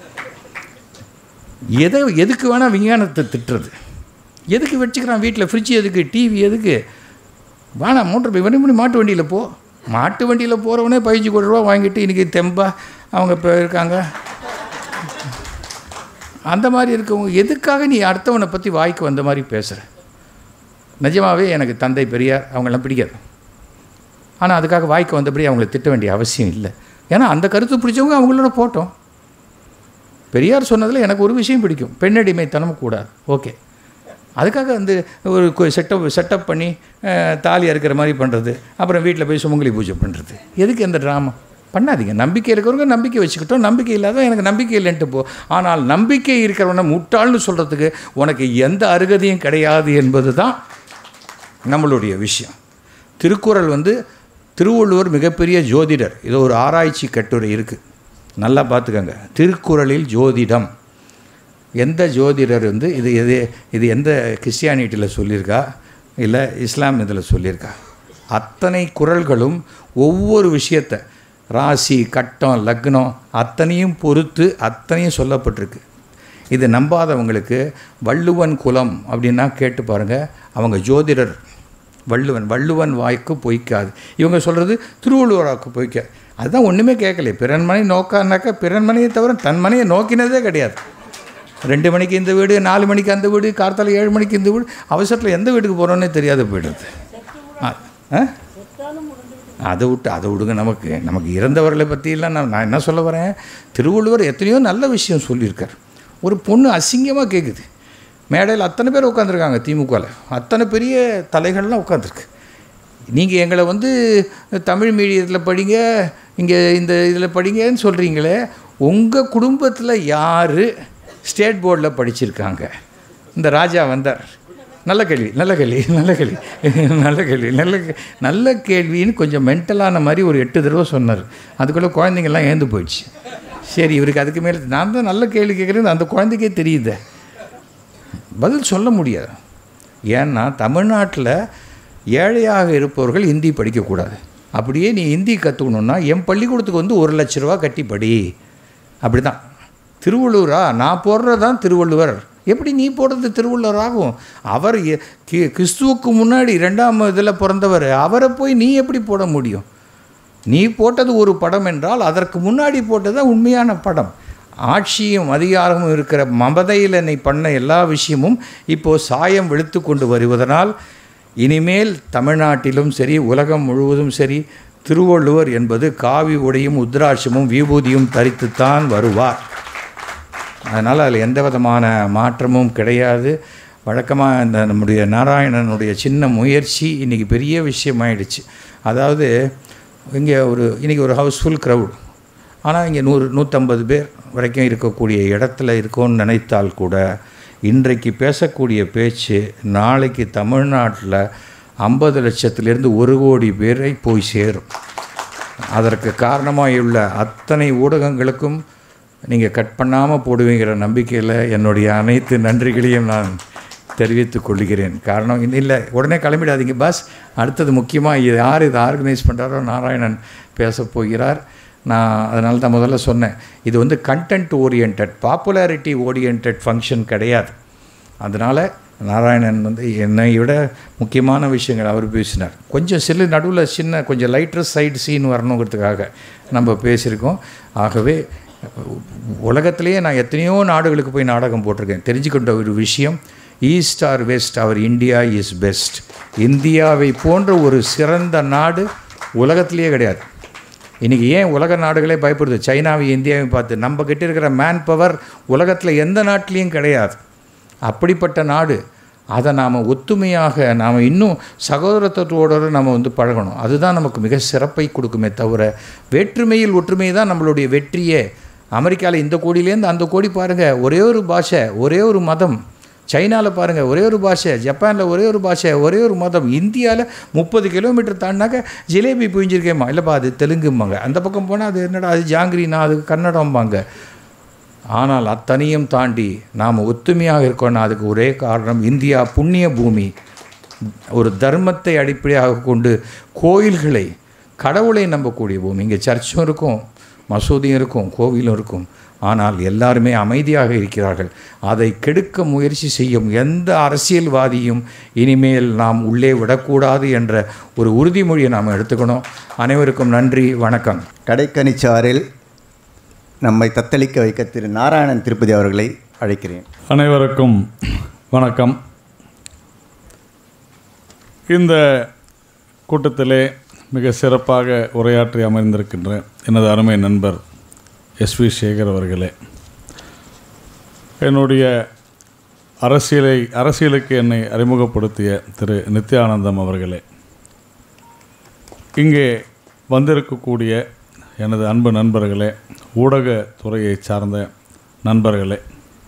Speaker 3: எதை எதுக்கு வேணால் விஞ்ஞானத்தை திட்டுறது எதுக்கு வச்சுக்கிறான் வீட்டில் ஃப்ரிட்ஜ் எதுக்கு டிவி எதுக்கு வேணாம் மோட்டர் போய் வண்டி பண்ணி மாட்டு வண்டியில் போ மாட்டு வண்டியில் போகிறவனே பதினஞ்சு கோடி ரூபா வாங்கிட்டு இன்றைக்கி தெம்பா அவங்க இப்போ இருக்காங்க அந்த மாதிரி இருக்கவங்க எதுக்காக நீ அடுத்தவனை பற்றி வாய்க்கு வந்த மாதிரி பேசுகிற நிஜமாவே எனக்கு தந்தை பெரியார் அவங்கெல்லாம் பிடிக்காது ஆனால் அதுக்காக வாய்க்கு வந்தபடி அவங்கள திட்ட வேண்டிய அவசியம் இல்லை ஏன்னா அந்த கருத்து பிடிச்சவங்க அவங்களோட போட்டோம் பெரியார் சொன்னதில் எனக்கு ஒரு விஷயம் பிடிக்கும் பெண்ணடிமைத்தனம் கூடாது ஓகே அதுக்காக வந்து ஒரு செட்டப் செட்டப் பண்ணி அஹ், தாலி அறுக்கிற மாதிரி பண்ணுறது அப்புறம் வீட்டில் போய் சுமங்கலி பூஜை பண்ணுறது எதுக்கு அந்த ட்ராமா பண்ணாதீங்க நம்பிக்கை இருக்கிறவங்க நம்பிக்கை வச்சுக்கிட்டோம் நம்பிக்கை இல்லாத எனக்கு நம்பிக்கை இல்லைன்ட்டு போ ஆனால் நம்பிக்கை இருக்கிறவனை முட்டாள்னு சொல்கிறதுக்கு உனக்கு எந்த அருகதையும் கிடையாது என்பது தான் நம்மளுடைய விஷயம் திருக்குறள் வந்து திருவள்ளுவர் மிகப்பெரிய ஜோதிடர் இது ஒரு ஆராய்ச்சி கட்டுரை இருக்குது நல்லா பார்த்துக்கோங்க திருக்குறளில் ஜோதிடம் எந்த ஜோதிடர் வந்து இது எது இது எந்த கிறிஸ்டியானிட்டியில் சொல்லியிருக்கா இல்லை இஸ்லாம் இதில் சொல்லியிருக்கா அத்தனை குறள்களும் ஒவ்வொரு விஷயத்தை ராசி கட்டம் லக்னம் அத்தனையும் பொறுத்து அத்தனையும் சொல்லப்பட்டிருக்கு இது நம்பாதவங்களுக்கு வள்ளுவன் குலம் அப்படின்னா கேட்டு பாருங்கள் அவங்க ஜோதிடர் வள்ளுவன் வள்ளுவன் வாய்க்கு பொய்க்காது இவங்க சொல்கிறது திருவள்ளுவராக்கு பொய்க்க அதுதான் ஒன்றுமே கேட்கல பிறன்மனை நோக்கானாக்கா பிறன்மனையை தவிர தன் மனையை நோக்கினதே கிடையாது ரெண்டு மணிக்கு இந்த வீடு நாலு மணிக்கு அந்த வீடு கார்த்தால ஏழு மணிக்கு இந்த வீடு அவசரத்தில் எந்த வீட்டுக்கு போகிறோன்னே தெரியாத போயிடுறது ஆ ஆ அதை விட்டு அதை விடுங்க நமக்கு நமக்கு இறந்தவர்களை பற்றியெல்லாம் நான் நான் என்ன சொல்ல வரேன் திருவள்ளுவர் எத்தனையோ நல்ல விஷயம் சொல்லியிருக்கார் ஒரு பொண்ணு அசிங்கமாக கேட்குது மேடையில் அத்தனை பேர் உட்காந்துருக்காங்க திமுகவில் அத்தனை பெரிய தலைகள்லாம் உட்காந்துருக்கு நீங்கள் எங்களை வந்து தமிழ் மீடியத்தில் படிங்க இங்கே இந்த இதில் படிங்கன்னு சொல்கிறீங்களே உங்கள் குடும்பத்தில் யார் ஸ்டேட் போர்டில் படிச்சிருக்காங்க இந்த ராஜா வந்தார் நல்ல கேள்வி நல்ல கேள்வி நல்ல கேள்வி நல்ல கேள்வி நல்ல கே- நல்ல கேள்வின்னு கொஞ்சம் மென்டலான மாதிரி ஒரு எட்டு தடவை சொன்னார் அதுக்குள்ளே குழந்தைங்கள்லாம் ஏந்து போயிடுச்சு சரி இவருக்கு அதுக்கு மேலே நான் தான் நல்ல கேள்வி கேட்குறேன்னு அந்த குழந்தைக்கே தெரியுதே பதில் சொல்ல முடியாது ஏன்னா தமிழ்நாட்டில் ஏழையாக இருப்பவர்கள் ஹிந்தி படிக்கக்கூடாது அப்படியே நீ ஹிந்தி கற்றுக்கணுன்னா என் பள்ளிக்கூடத்துக்கு வந்து ஒரு லட்ச ரூபா கட்டி படி அப்படி தான் திருவள்ளுவரா நான் போடுறது தான் திருவள்ளுவர் எப்படி நீ போடுறது திருவள்ளுவர் ஆகும் அவர் எ- கி- கிறிஸ்துவுக்கு முன்னாடி ரெண்டாம் இதில் பிறந்தவர் அவரை போய் நீ எப்படி போட முடியும் நீ போட்டது ஒரு படம் என்றால் அதற்கு முன்னாடி போட்டது தான் உண்மையான படம் ஆட்சியும் அதிகாரமும் இருக்கிற மமதையில் நீ பண்ண எல்லா விஷயமும் இப்போது சாயம் வெளுத்து கொண்டு வருவதனால் இனிமேல் தமிழ்நாட்டிலும் சரி உலகம் முழுவதும் சரி திருவள்ளுவர் என்பது காவி உடையும் உத்ராட்சமும் விபூதியும் தரித்துத்தான் வருவார் அதனால் அதில் எந்த விதமான மாற்றமும் கிடையாது வழக்கமாக இந்த நம்முடைய நாராயணனுடைய சின்ன முயற்சி இன்றைக்கி பெரிய விஷயமாயிடுச்சு அதாவது இங்கே ஒரு இன்றைக்கி ஒரு ஹவுஸ்ஃபுல் க்ரௌட் ஆனால் இங்கே நூறு நூற்றம்பது பேர் வரைக்கும் இருக்கக்கூடிய இடத்துல இருக்கோன்னு நினைத்தால் கூட இன்றைக்கு பேசக்கூடிய பேச்சு நாளைக்கு தமிழ்நாட்டில் ஐம்பது லட்சத்திலிருந்து ஒரு கோடி பேரை போய் சேரும் அதற்கு காரணமாக உள்ள அத்தனை ஊடகங்களுக்கும் நீங்கள் கட் பண்ணாமல் போடுவீங்கிற நம்பிக்கையில் என்னுடைய அனைத்து நன்றிகளையும் நான் தெரிவித்துக் கொள்கிறேன் காரணம் இன்னும் இல்லை உடனே கிளம்பிடாதீங்க பாஸ் அடுத்தது முக்கியமாக இது யார் இதை ஆர்கனைஸ் பண்ணுறாரோ நாராயணன் பேசப் போகிறார் நான் அதனால தான் முதல்ல சொன்னேன் இது வந்து content orient popularity orient function கிடையாது அதனால் நாராயணன் வந்து என்னை விட முக்கியமான விஷயங்கள் அவர் பேசினார் கொஞ்சம் சில நடுவில் சின்ன கொஞ்சம் லைட்டர் சைடு சீன் வரணுங்கிறதுக்காக நம்ம பேசியிருக்கோம் ஆகவே உலகத்திலேயே நான் எத்தனையோ நாடுகளுக்கு போய் நாடகம் போட்டிருக்கேன் தெரிஞ்சுக்கொண்ட ஒரு விஷயம் east or west our India is best இந்தியாவை போன்ற ஒரு சிறந்த நாடு உலகத்திலேயே கிடையாது இன்றைக்கி ஏன் உலக நாடுகளே பயப்படுது சைனாவை இந்தியாவை பார்த்து நம்ம கிட்ட இருக்கிற மேன் பவர் உலகத்தில் எந்த நாட்டிலையும் கிடையாது அப்படிப்பட்ட நாடு அதை நாம் ஒத்துமையாக நாம் இன்னும் சகோதரத்துவத்தோடு நம்ம வந்து பழகணும் அதுதான் நமக்கு மிக சிறப்பை கொடுக்குமே தவிர வேற்றுமையில் ஒற்றுமை தான் நம்மளுடைய வெற்றியே அமெரிக்காவில் இந்த கோடியிலேருந்து அந்த கோடி பாருங்கள் ஒரே ஒரு பாஷை ஒரே ஒரு மதம் சைனாவில் பாருங்கள் ஒரே ஒரு பாஷை ஜப்பானில் ஒரே ஒரு பாஷை ஒரே ஒரு மதம் இந்தியாவில் முப்பது கிலோமீட்டர் தாண்டினாக்க ஜிலேபி புரிஞ்சிருக்கேம்மா இல்லைப்பா அது தெலுங்கும்பாங்க அந்த பக்கம் போனால் அது என்னடா அது ஜாங்கிரினா அது கன்னடம்பாங்க ஆனால் அத்தனையும் தாண்டி நாம் ஒத்துமையாக இருக்கோம்னா அதுக்கு ஒரே காரணம் இந்தியா புண்ணிய பூமி ஒரு தர்மத்தை அடிப்படையாக கொண்டு கோயில்களை கடவுளை நம்பக்கூடிய பூமி இங்கே சர்ச்சும் இருக்கும் மசூதியும் இருக்கும் கோவிலும் இருக்கும் ஆனால் எல்லாருமே அமைதியாக இருக்கிறார்கள் அதை கெடுக்க முயற்சி செய்யும் எந்த அரசியல்வாதியும் இனிமேல் நாம் உள்ளே விடக்கூடாது என்ற ஒரு உறுதிமொழியை நாம் எடுத்துக்கணும் அனைவருக்கும் நன்றி வணக்கம்
Speaker 1: கடைக்கனிச்சாரில் நம்மை தத்தளிக்க வைக்க திரு நாராயணன் திருப்பதி அவர்களை அழைக்கிறேன்
Speaker 4: அனைவருக்கும் வணக்கம் இந்த கூட்டத்திலே மிக சிறப்பாக உரையாற்றி அமர்ந்திருக்கின்ற எனது அருமை நண்பர் எஸ் வி சேகர் அவர்களே என்னுடைய அரசியலை அரசியலுக்கு என்னை அறிமுகப்படுத்திய திரு நித்யானந்தம் அவர்களே இங்கே வந்திருக்கக்கூடிய எனது அன்பு நண்பர்களே ஊடகத்துறையை சார்ந்த நண்பர்களே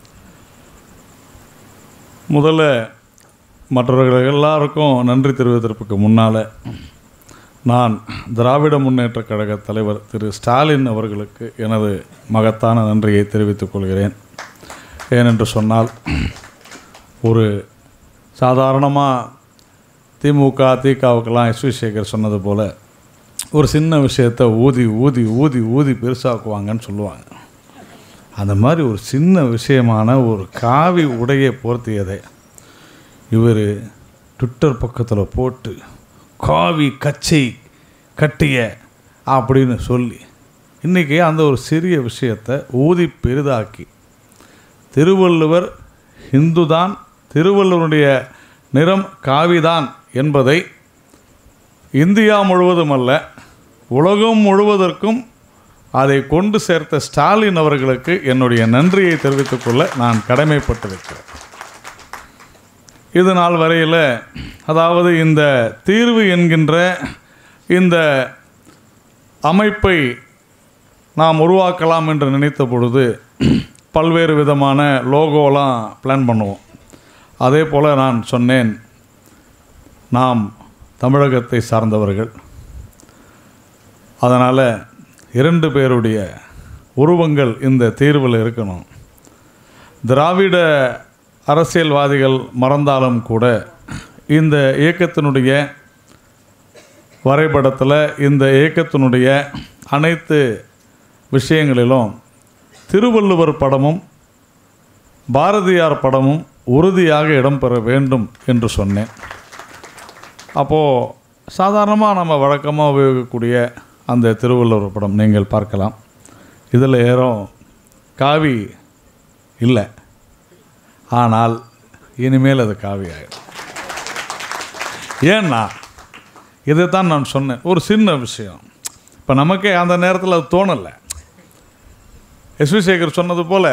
Speaker 4: முதல்ல மற்றவர்கள் எல்லாருக்கும் நன்றி தெரிவித்ததற்கு முன்னால் நான் திராவிட முன்னேற்றக் கழக தலைவர் திரு ஸ்டாலின் அவர்களுக்கு எனது மகத்தான நன்றியை தெரிவித்துக் கொள்கிறேன் ஏனென்று சொன்னால் ஒரு சாதாரணமாக திமுக திகாவுக்கெல்லாம் எஸ் வி சேகர் சொன்னது போல் ஒரு சின்ன விஷயத்தை ஊதி ஊதி ஊதி ஊதி பெருசாக்குவாங்கன்னு சொல்லுவாங்க அந்த மாதிரி ஒரு சின்ன விஷயமான ஒரு காவி உடையை போர்த்தியதை இவர் ட்விட்டர் பக்கத்தில் போட்டு காவி கச்சை கட்டிய அப்படின்னு சொல்லி இன்றைக்கி அந்த ஒரு சிறிய விஷயத்தை ஊதி பெரிதாக்கி திருவள்ளுவர் ஹிந்து தான் திருவள்ளுவருடைய நிறம் காவிதான் என்பதை இந்தியா முழுவதும் அல்ல உலகம் முழுவதற்கும் அதை கொண்டு சேர்த்த ஸ்டாலின் அவர்களுக்கு என்னுடைய நன்றியை தெரிவித்துக் கொள்ள நான் கடமைப்பட்டிருக்கிறேன் இது நாள் வரையில் அதாவது இந்த தீர்வு என்கின்ற இந்த அமைப்பை நாம் உருவாக்கலாம் என்று நினைத்த பொழுது பல்வேறு விதமான லோகோலாம் பிளான் பண்ணுவோம் அதே போல் நான் சொன்னேன் நாம் தமிழகத்தை சார்ந்தவர்கள் அதனால் இரண்டு பேருடைய உருவங்கள் இந்த தீர்வில் இருக்கணும் திராவிட அரசியல்வாதிகள் மறந்தாலும் கூட இந்த இயக்கத்தினுடைய வரைபடத்தில் இந்த இயக்கத்தினுடைய அனைத்து விஷயங்களிலும் திருவள்ளுவர் படமும் பாரதியார் படமும் உறுதியாக இடம்பெற வேண்டும் என்று சொன்னேன் அப்போது சாதாரணமாக நம்ம வழக்கமாக உபயோகிக்கக்கூடிய அந்த திருவள்ளுவர் படம் நீங்கள் பார்க்கலாம் இதில் ஏறும் காவி இல்லை ஆனால் இனிமேல் அது காவி ஆகிடும் ஏன்னா இதைத்தான் நான் சொன்னேன் ஒரு சின்ன விஷயம் இப்போ நமக்கே அந்த நேரத்தில் அது தோணலை எஸ்வி சேகர் சொன்னது போல்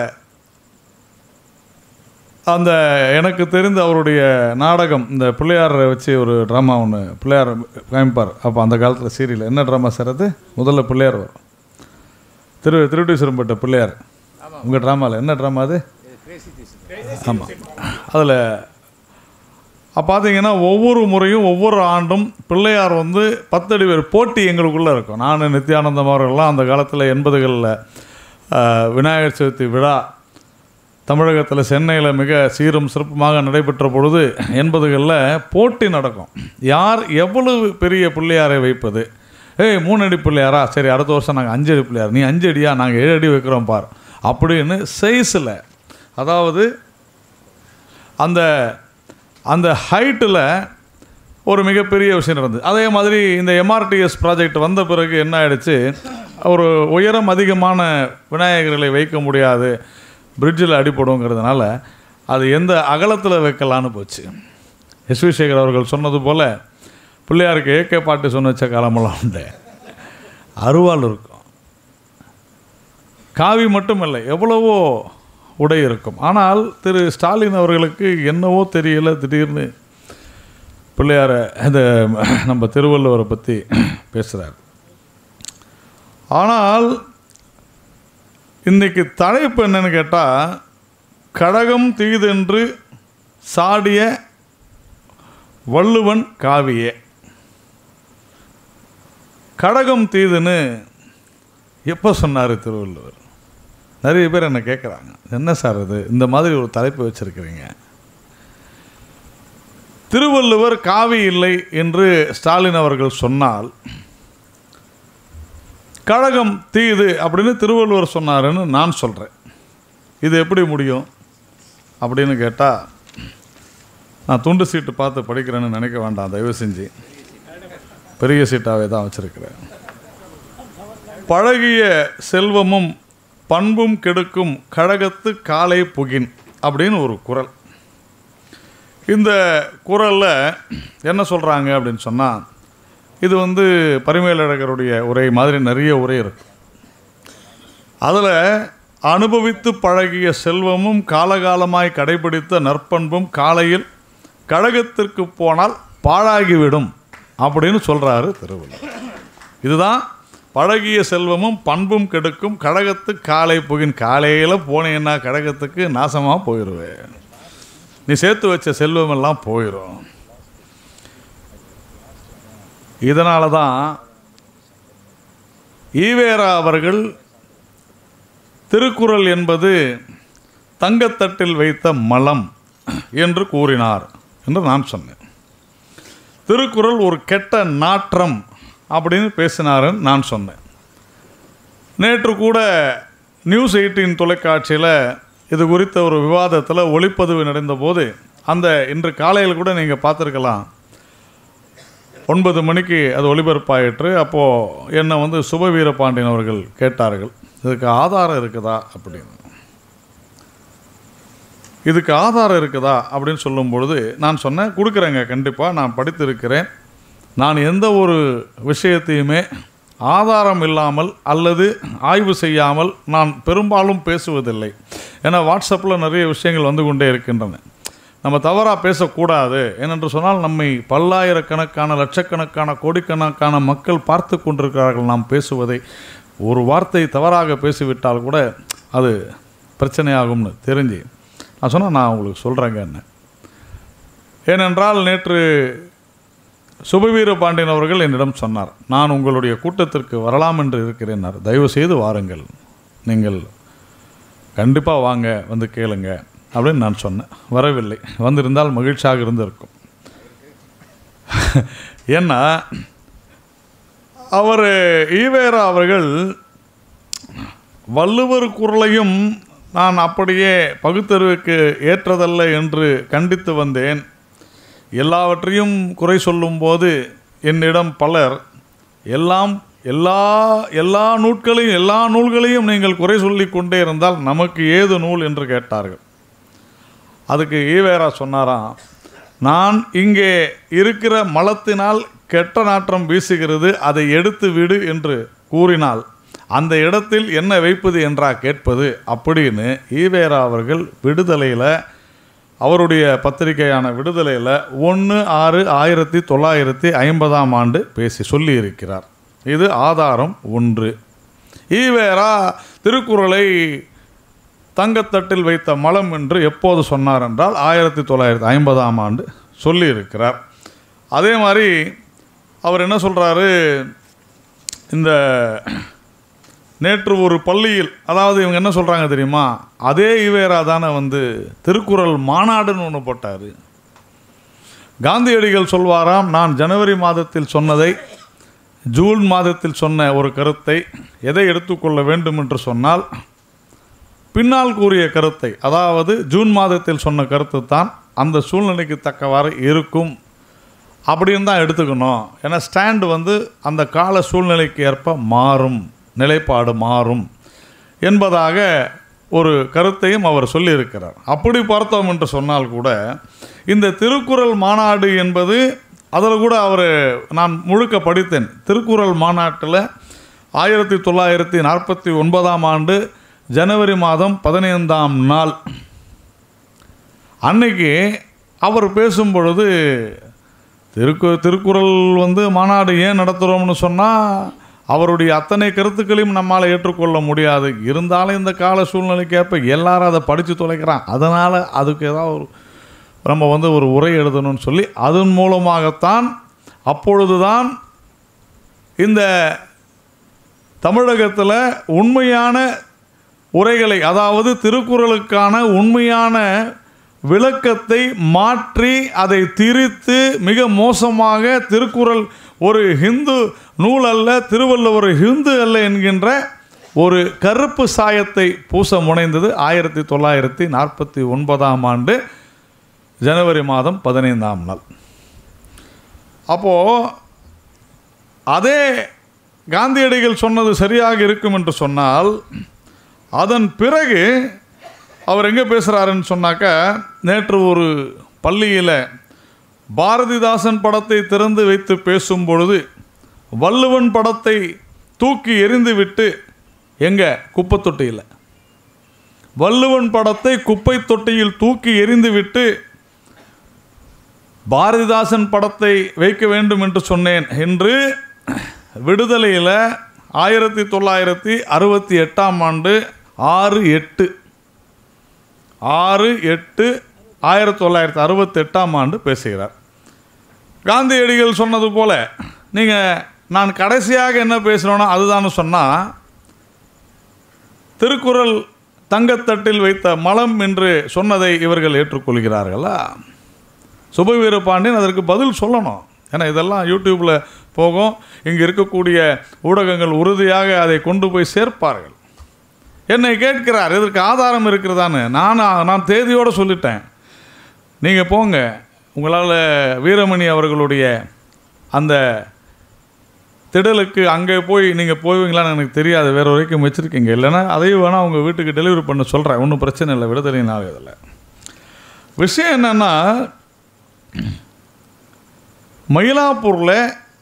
Speaker 4: அந்த எனக்கு தெரிந்த அவருடைய நாடகம் இந்த பிள்ளையாரை வச்சு ஒரு ட்ராமா ஒன்று பிள்ளையார் காமிப்பார் அப்போ அந்த காலத்தில் சீரியல் என்ன ட்ராமா சார் அது முதல்ல பிள்ளையார் வரும் திரு திருவட்டீஸ்வரம்பட்ட பிள்ளையார் உங்கள் ட்ராமாவில் என்ன ட்ராமா அது ஆமாம் அதில் பார்த்தீங்கன்னா ஒவ்வொரு முறையும் ஒவ்வொரு ஆண்டும் பிள்ளையார் வந்து பத்தடி பேர் போட்டி எங்களுக்குள்ளே இருக்கும் நான் நித்யானந்தம் அவர்கள்லாம் அந்த காலத்தில் எண்பதுகளில் விநாயகர் சதுர்த்தி விழா தமிழகத்தில் சென்னையில் மிக சீரும் சிறப்புமாக நடைபெற்ற பொழுது எண்பதுகளில் போட்டி நடக்கும் யார் எவ்வளவு பெரிய பிள்ளையாரை வைப்பது ஏய் மூணு அடி பிள்ளையாரா சரி அடுத்த வருஷம் நாங்கள் அஞ்சு அடி பிள்ளையார் நீ அஞ்சு அடியா நாங்கள் ஏழு அடி வைக்கிறோம் பார் அப்படின்னு சைஸில் அதாவது அந்த அந்த ஹைட்டில் ஒரு மிகப்பெரிய விஷயம் நடந்தது அதே மாதிரி இந்த எம்ஆர்டிஎஸ் ப்ராஜெக்ட் வந்த பிறகு என்ன ஆயிடுச்சு ஒரு உயரம் அதிகமான விநாயகர்களை வைக்க முடியாது பிரிட்ஜில் அடிப்படுங்கிறதுனால அது எந்த அகலத்தில் வைக்கலான்னு போச்சு எஸ்வி சேகர் அவர்கள் சொன்னது போல் பிள்ளையாருக்கு ஏகே பாட்டு சொன்ன வச்ச காலமெல்லாம் உண்டு அருவாள் இருக்கும் காவி மட்டுமல்ல எவ்வளவோ உடை இருக்கும் ஆனால் திரு ஸ்டாலின் அவர்களுக்கு என்னவோ தெரியல திடீர்னு பிள்ளையார இந்த நம்ம திருவள்ளுவரை பற்றி பேசுகிறார் ஆனால் இன்னைக்கு தலைப்பு என்னன்னு கேட்டால் கடகம் தீதென்று சாடிய வள்ளுவன் காவியே கடகம் தீதுன்னு எப்போ சொன்னார் திருவள்ளுவர் நிறைய பேர் என்ன கேட்குறாங்க என்ன சார் இது இந்த மாதிரி ஒரு தலைப்பு வச்சுருக்கிறீங்க திருவள்ளுவர் காவி இல்லை என்று ஸ்டாலின் அவர்கள் சொன்னால் கழகம் தீது அப்படின்னு திருவள்ளுவர் சொன்னாருன்னு நான் சொல்கிறேன் இது எப்படி முடியும் அப்படின்னு கேட்டால் நான் துண்டு சீட்டு பார்த்து படிக்கிறேன்னு நினைக்க வேண்டாம் தயவு செஞ்சு பெரிய சீட்டாகவே தான் வச்சுருக்கிறேன் பழகிய செல்வமும் பண்பும் கெடுக்கும் கழகத்து காலை புகின் அப்படின்னு ஒரு குரல் இந்த குரலில் என்ன சொல்கிறாங்க அப்படின்னு சொன்னால் இது வந்து பரிமேலழகருடைய உரை மாதிரி நிறைய உரை இருக்கு அதில் அனுபவித்து பழகிய செல்வமும் காலகாலமாய் கடைபிடித்த நற்பண்பும் காலையில் கழகத்திற்கு போனால் பாழாகிவிடும் அப்படின்னு சொல்கிறாரு திருவள்ளுவர் இதுதான் பழகிய செல்வமும் பண்பும் கெடுக்கும் கழகத்து காலை புகின் காலையில் போனீங்கன்னா கழகத்துக்கு நாசமாக போயிடுவேன் நீ சேர்த்து வச்ச செல்வமெல்லாம் போயிடும் இதனால தான் ஈவேரா அவர்கள் திருக்குறள் என்பது தங்கத்தட்டில் வைத்த மலம் என்று கூறினார் என்று நான் சொன்னேன் திருக்குறள் ஒரு கெட்ட நாற்றம் அப்படின்னு பேசினாருன்னு நான் சொன்னேன் நேற்று கூட நியூஸ் எயிட்டீன் தொலைக்காட்சியில் இது குறித்த ஒரு விவாதத்தில் ஒளிப்பதிவு நடந்தபோது அந்த இன்று காலையில் கூட நீங்கள் பார்த்துருக்கலாம் ஒன்பது மணிக்கு அது ஒளிபரப்பாயிற்று அப்போது என்னை வந்து சுப வீரபாண்டியன் அவர்கள் கேட்டார்கள் இதுக்கு ஆதாரம் இருக்குதா அப்படின்னு இதுக்கு ஆதாரம் இருக்குதா அப்படின்னு சொல்லும் பொழுது நான் சொன்னேன் கொடுக்குறேங்க கண்டிப்பாக நான் படித்திருக்கிறேன் நான் எந்த ஒரு விஷயத்தையுமே ஆதாரம் இல்லாமல் அல்லது ஆய்வு செய்யாமல் நான் பெரும்பாலும் பேசுவதில்லை ஏன்னா வாட்ஸ்அப்பில் நிறைய விஷயங்கள் வந்து கொண்டே இருக்கின்றன நம்ம தவறாக பேசக்கூடாது ஏனென்று சொன்னால் நம்மை பல்லாயிரக்கணக்கான லட்சக்கணக்கான கோடிக்கணக்கான மக்கள் பார்த்து கொண்டிருக்கிறார்கள் நாம் பேசுவதை ஒரு வார்த்தை தவறாக பேசிவிட்டால் கூட அது பிரச்சனையாகும்னு தெரிஞ்சு நான் சொன்னால் நான் உங்களுக்கு சொல்கிறேங்க என்ன ஏனென்றால் நேற்று சுபவீர பாண்டியன் அவர்கள் என்னிடம் சொன்னார் நான் உங்களுடைய கூட்டத்திற்கு வரலாம் என்று இருக்கிறேன்னார் தயவு செய்து வாருங்கள் நீங்கள் கண்டிப்பாக வாங்க வந்து கேளுங்க அப்படின்னு நான் சொன்னேன் வரவில்லை வந்திருந்தால் மகிழ்ச்சியாக இருந்திருக்கும் ஏன்னா அவர் ஈவேரா அவர்கள் வள்ளுவர் குரலையும் நான் அப்படியே பகுத்தறிவுக்கு ஏற்றதல்ல என்று கண்டித்து வந்தேன் எல்லாவற்றையும் குறை சொல்லும்போது என்னிடம் பலர் எல்லாம் எல்லா எல்லா நூட்களையும் எல்லா நூல்களையும் நீங்கள் குறை சொல்லி கொண்டே இருந்தால் நமக்கு ஏது நூல் என்று கேட்டார்கள் அதுக்கு ஈவேரா சொன்னாராம் நான் இங்கே இருக்கிற மலத்தினால் கெட்ட நாற்றம் வீசுகிறது அதை எடுத்து விடு என்று கூறினால் அந்த இடத்தில் என்ன வைப்பது என்றா கேட்பது அப்படின்னு ஈவேரா அவர்கள் விடுதலையில் அவருடைய பத்திரிகையான விடுதலையில் ஒன்று ஆறு ஆயிரத்தி தொள்ளாயிரத்தி ஐம்பதாம் ஆண்டு பேசி சொல்லியிருக்கிறார் இது ஆதாரம் ஒன்று ஈவேரா திருக்குறளை தங்கத்தட்டில் வைத்த மலம் என்று எப்போது சொன்னார் என்றால் ஆயிரத்தி தொள்ளாயிரத்தி ஐம்பதாம் ஆண்டு சொல்லியிருக்கிறார் அதே மாதிரி அவர் என்ன சொல்கிறாரு இந்த நேற்று ஒரு பள்ளியில் அதாவது இவங்க என்ன சொல்கிறாங்க தெரியுமா அதே ஈவேரா தானே வந்து திருக்குறள் மாநாடுன்னு ஒன்று போட்டார் காந்தியடிகள் சொல்வாராம் நான் ஜனவரி மாதத்தில் சொன்னதை ஜூன் மாதத்தில் சொன்ன ஒரு கருத்தை எதை எடுத்துக்கொள்ள வேண்டும் என்று சொன்னால் பின்னால் கூறிய கருத்தை அதாவது ஜூன் மாதத்தில் சொன்ன கருத்து தான் அந்த சூழ்நிலைக்கு தக்கவாறு இருக்கும் அப்படின்னு தான் எடுத்துக்கணும் ஏன்னா ஸ்டாண்டு வந்து அந்த கால சூழ்நிலைக்கு ஏற்ப மாறும் நிலைப்பாடு மாறும் என்பதாக ஒரு கருத்தையும் அவர் சொல்லியிருக்கிறார் அப்படி பார்த்தோம் என்று சொன்னால் கூட இந்த திருக்குறள் மாநாடு என்பது அதில் கூட அவர் நான் முழுக்க படித்தேன் திருக்குறள் மாநாட்டில் ஆயிரத்தி தொள்ளாயிரத்தி நாற்பத்தி ஒன்பதாம் ஆண்டு ஜனவரி மாதம் பதினைந்தாம் நாள் அன்னைக்கு அவர் பேசும் பொழுது திருக்கு திருக்குறள் வந்து மாநாடு ஏன் நடத்துகிறோம்னு சொன்னால் அவருடைய அத்தனை கருத்துக்களையும் நம்மால் ஏற்றுக்கொள்ள முடியாது இருந்தாலும் இந்த கால சூழ்நிலைக்கு ஏற்ப எல்லாரும் அதை படித்து தொலைக்கிறான் அதனால் அதுக்கு ஏதாவது ஒரு நம்ம வந்து ஒரு உரை எழுதணும்னு சொல்லி அதன் மூலமாகத்தான் அப்பொழுதுதான் இந்த தமிழகத்தில் உண்மையான உரைகளை அதாவது திருக்குறளுக்கான உண்மையான விளக்கத்தை மாற்றி அதை திரித்து மிக மோசமாக திருக்குறள் ஒரு ஹிந்து நூல் அல்ல திருவள்ளுவர் ஹிந்து அல்ல என்கின்ற ஒரு கருப்பு சாயத்தை பூச முனைந்தது ஆயிரத்தி தொள்ளாயிரத்தி நாற்பத்தி ஒன்பதாம் ஆண்டு ஜனவரி மாதம் பதினைந்தாம் நாள் அப்போது அதே காந்தியடிகள் சொன்னது சரியாக இருக்கும் என்று சொன்னால் அதன் பிறகு அவர் எங்கே பேசுகிறாருன்னு சொன்னாக்க நேற்று ஒரு பள்ளியில் பாரதிதாசன் படத்தை திறந்து வைத்து பேசும் பொழுது வள்ளுவன் படத்தை தூக்கி எறிந்துவிட்டு எங்கே குப்பை தொட்டியில் வள்ளுவன் படத்தை குப்பை தொட்டியில் தூக்கி எறிந்துவிட்டு பாரதிதாசன் படத்தை வைக்க வேண்டும் என்று சொன்னேன் என்று விடுதலையில் ஆயிரத்தி தொள்ளாயிரத்தி அறுபத்தி எட்டாம் ஆண்டு ஆறு எட்டு ஆறு எட்டு ஆயிரத்தி தொள்ளாயிரத்தி அறுபத்தி எட்டாம் ஆண்டு பேசுகிறார் காந்தியடிகள் சொன்னது போல நீங்கள் நான் கடைசியாக என்ன பேசுகிறேனோ அதுதான்னு சொன்னால் திருக்குறள் தங்கத்தட்டில் வைத்த மலம் என்று சொன்னதை இவர்கள் ஏற்றுக்கொள்கிறார்களா சுபவீர பாண்டியன் அதற்கு பதில் சொல்லணும் ஏன்னா இதெல்லாம் யூடியூப்பில் போகும் இங்கே இருக்கக்கூடிய ஊடகங்கள் உறுதியாக அதை கொண்டு போய் சேர்ப்பார்கள் என்னை கேட்கிறார் இதற்கு ஆதாரம் இருக்கிறதான்னு நான் நான் தேதியோடு சொல்லிட்டேன் நீங்கள் போங்க உங்களால் வீரமணி அவர்களுடைய அந்த திடலுக்கு அங்கே போய் நீங்கள் போவீங்களான்னு எனக்கு தெரியாது வேறு வரைக்கும் வச்சுருக்கீங்க இல்லைன்னா அதையும் வேணால் உங்கள் வீட்டுக்கு டெலிவரி பண்ண சொல்கிறேன் ஒன்றும் பிரச்சனை இல்லை விடுதலை நாள் இதில் விஷயம் என்னென்னா மயிலாப்பூரில்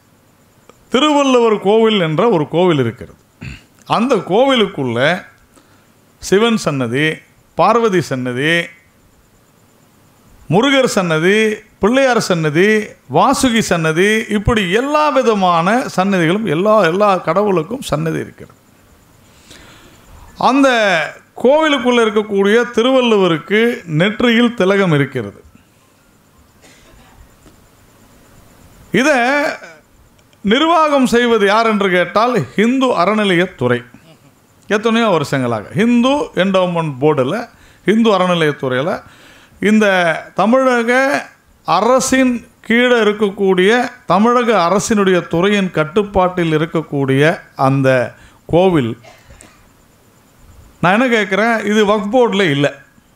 Speaker 4: திருவள்ளுவர் கோவில் என்ற ஒரு கோவில் இருக்கிறது அந்த கோவிலுக்குள்ள சிவன் சன்னதி பார்வதி சன்னதி முருகர் சன்னதி பிள்ளையார் சன்னதி வாசுகி சன்னதி இப்படி எல்லா விதமான சன்னதிகளும் எல்லா எல்லா கடவுளுக்கும் சன்னதி இருக்கிறது அந்த கோவிலுக்குள்ள இருக்கக்கூடிய திருவள்ளுவருக்கு நெற்றியில் திலகம் இருக்கிறது இதை நிர்வாகம் செய்வது யார் என்று கேட்டால் ஹிந்து அறநிலையத்துறை எத்தனையோ வருஷங்களாக ஹிந்து என்டோமெண்ட் போர்டில் ஹிந்து அறநிலையத்துறையில் இந்த தமிழக அரசின் கீழே இருக்கக்கூடிய தமிழக அரசினுடைய துறையின் கட்டுப்பாட்டில் இருக்கக்கூடிய அந்த கோவில் நான் என்ன கேட்குறேன் இது வக்ஃப் போர்டில் இல்லை